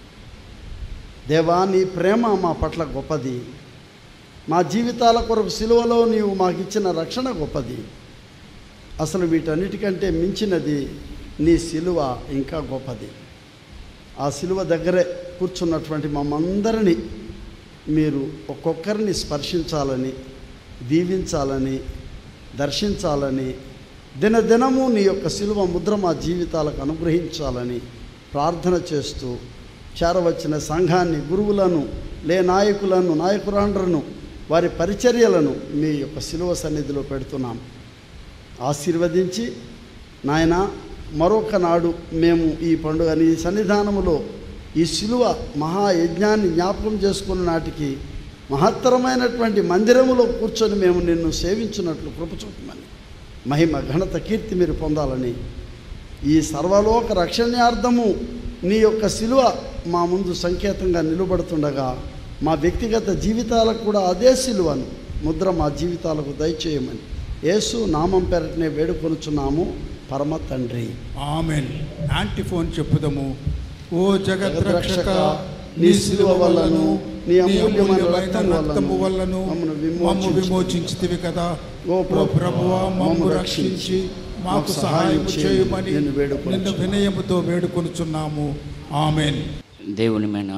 దేవా నీ ప్రేమ మా పట్ల గొప్పది మా జీవితాల కొరకు సిలువలో నీవు మాకు ఇచ్చిన రక్షణ గొప్పది అసలు వీటన్నిటికంటే మించినది నీ సిలువ ఇంకా గొప్పది ఆ సిలువ దగ్గరే కూర్చున్నటువంటి మమ్మందరినీ మీరు ఒక్కొక్కరిని స్పర్శించాలని దీవించాలని దర్శించాలని దినదినము నీ యొక్క సిలువ ముద్ర మా జీవితాలకు అనుగ్రహించాలని ప్రార్థన చేస్తూ చేరవచ్చిన సంఘాన్ని గురువులను లే నాయకులను నాయకురాండ్రను వారి పరిచర్యలను మీ యొక్క సిలువ సన్నిధిలో పెడుతున్నాం ఆశీర్వదించి నాయన మరొక నాడు మేము ఈ పండుగ నీ సన్నిధానములో ఈ శిలువ మహాయజ్ఞాన్ని జ్ఞాపకం చేసుకున్న నాటికి మహత్తరమైనటువంటి మందిరములో కూర్చొని మేము నిన్ను సేవించున్నట్లు కృప చూపమని మహిమ ఘనత కీర్తి మీరు పొందాలని ఈ సర్వలోక రక్షణార్థము నీ యొక్క శిలువ మా ముందు సంకేతంగా నిలబడుతుండగా మా వ్యక్తిగత జీవితాలకు కూడా అదే శిలువను ముద్ర మా జీవితాలకు దయచేయమని యేసు నామం పెరటనే వేడుకొనుచున్నాము పరమ తండ్రి ఆమెన్ యాంటిఫోన్ చెప్పుదము ఓ జగద్రక్షక నీ శిలువ వల్లను నీ నీ అమూల్యమైన అమూల్యమైన రక్తము రక్తము వల్లను వల్లను మమ్మను మమ్ము విమోచించి విమోచించితివి కదా ఓ ఓ ప్రభు, ప్రభువా మమ్ము మమ్ము రక్షించి మాకు మాకు సహాయం సహాయం చేయమని చేయమని నిన్ను వేడుకొనుచున్నాము. నిన్ను వినయముతో వేడుకొనుచున్నాము ఆమెన్ దేవునిమైన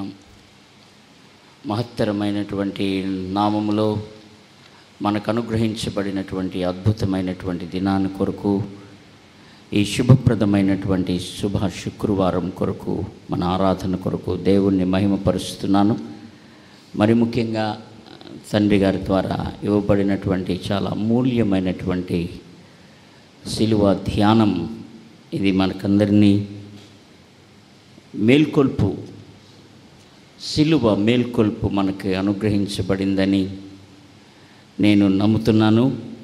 మహత్తరమైనటువంటి నామములో మనకు అనుగ్రహించబడినటువంటి అద్భుతమైనటువంటి దినాన్ని కొరకు ఈ శుభప్రదమైనటువంటి శుభ శుక్రవారం కొరకు మన ఆరాధన కొరకు దేవుణ్ణి మహిమపరుస్తున్నాను మరి ముఖ్యంగా తండ్రి గారి ద్వారా ఇవ్వబడినటువంటి చాలా అమూల్యమైనటువంటి శిలువ ధ్యానం ఇది మనకందరినీ మేల్కొల్పు సిలువ మేల్కొల్పు మనకి అనుగ్రహించబడిందని నేను నమ్ముతున్నాను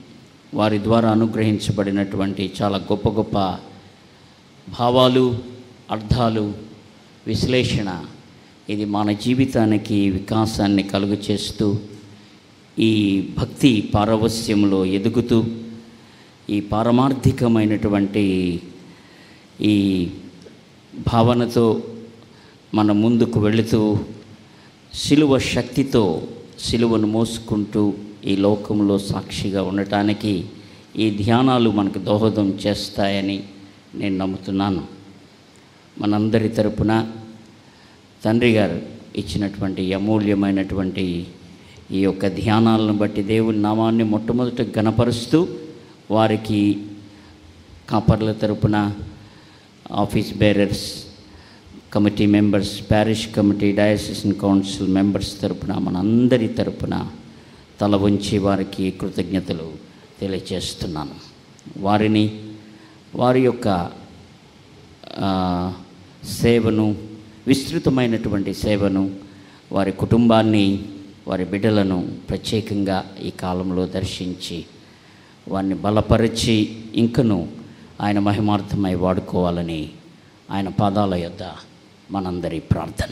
వారి ద్వారా అనుగ్రహించబడినటువంటి చాలా గొప్ప గొప్ప భావాలు అర్థాలు విశ్లేషణ ఇది మన జీవితానికి వికాసాన్ని కలుగు చేస్తూ ఈ భక్తి పారవస్యంలో ఎదుగుతూ ఈ పారమార్థికమైనటువంటి ఈ భావనతో మన ముందుకు వెళుతూ సిలువ శక్తితో సిలువను మోసుకుంటూ ఈ లోకంలో సాక్షిగా ఉండటానికి ఈ ధ్యానాలు మనకు దోహదం చేస్తాయని నేను నమ్ముతున్నాను మనందరి తరపున తండ్రి గారు ఇచ్చినటువంటి ఈ అమూల్యమైనటువంటి ఈ యొక్క ధ్యానాలను బట్టి దేవుని నామాన్ని మొట్టమొదట గణపరుస్తూ వారికి కాపర్ల తరపున office bearers committee members parish committee diocesan council members తరపున మనందరి తరపున తల వంచి వారికి కృతజ్ఞతలు తెలియచేస్తున్నాను వారిని వారి యొక్క ఆ, సేవను విస్తృతమైనటువంటి సేవను వారి కుటుంబాన్ని వారి బిడ్డలను ప్రత్యేకంగా ఈ కాలంలో దర్శించి వారిని బలపరిచి ఇంకను ఆయన మహిమార్థమై వాడుకోవాలని ఆయన పాదాల యొద్ద మనందరి ప్రార్థన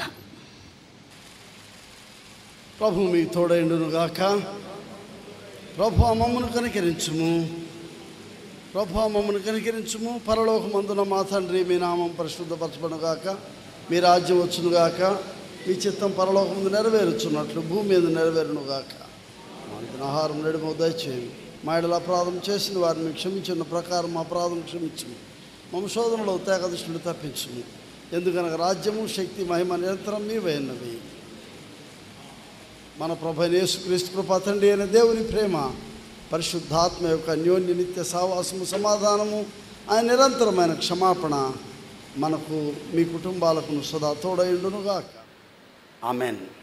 ప్రభు మీ తోడైండును గాక ప్రభు మమ్మను కనికరించుము ప్రభు మమ్మను కనికరించుము పరలోకమందున మా తండ్రి మీ నామం పరిశుద్ధపరచబడును గాక మీ రాజ్యం వచ్చును గాక మీ చిత్తం పరలోకముందు నెరవేరుచున్నట్లు భూమి మీద నెరవేరును గాక మన ఆహారం నడుమ దయచేయి మా ఎడల అపరాధం చేసిన వారిని క్షమించిన ప్రకారం మా అపరాధం క్షమించుము మమ్మ శోధనలో తేగదృష్టిని తప్పించుము ఎందుకనగా రాజ్యము శక్తి మహిమ నిరంతరం మీవైనవి మన ప్రభు అయిన యేసుక్రీస్తు కృప తండ్రి అయిన దేవుని ప్రేమ పరిశుద్ధాత్మ యొక్క అన్యోన్య నిత్య సావాసము సమాధానము ఆయన నిరంతరమైన క్షమాపణ మనకు మీ కుటుంబాలకు సదా తోడైండునుగాక ఆమెన్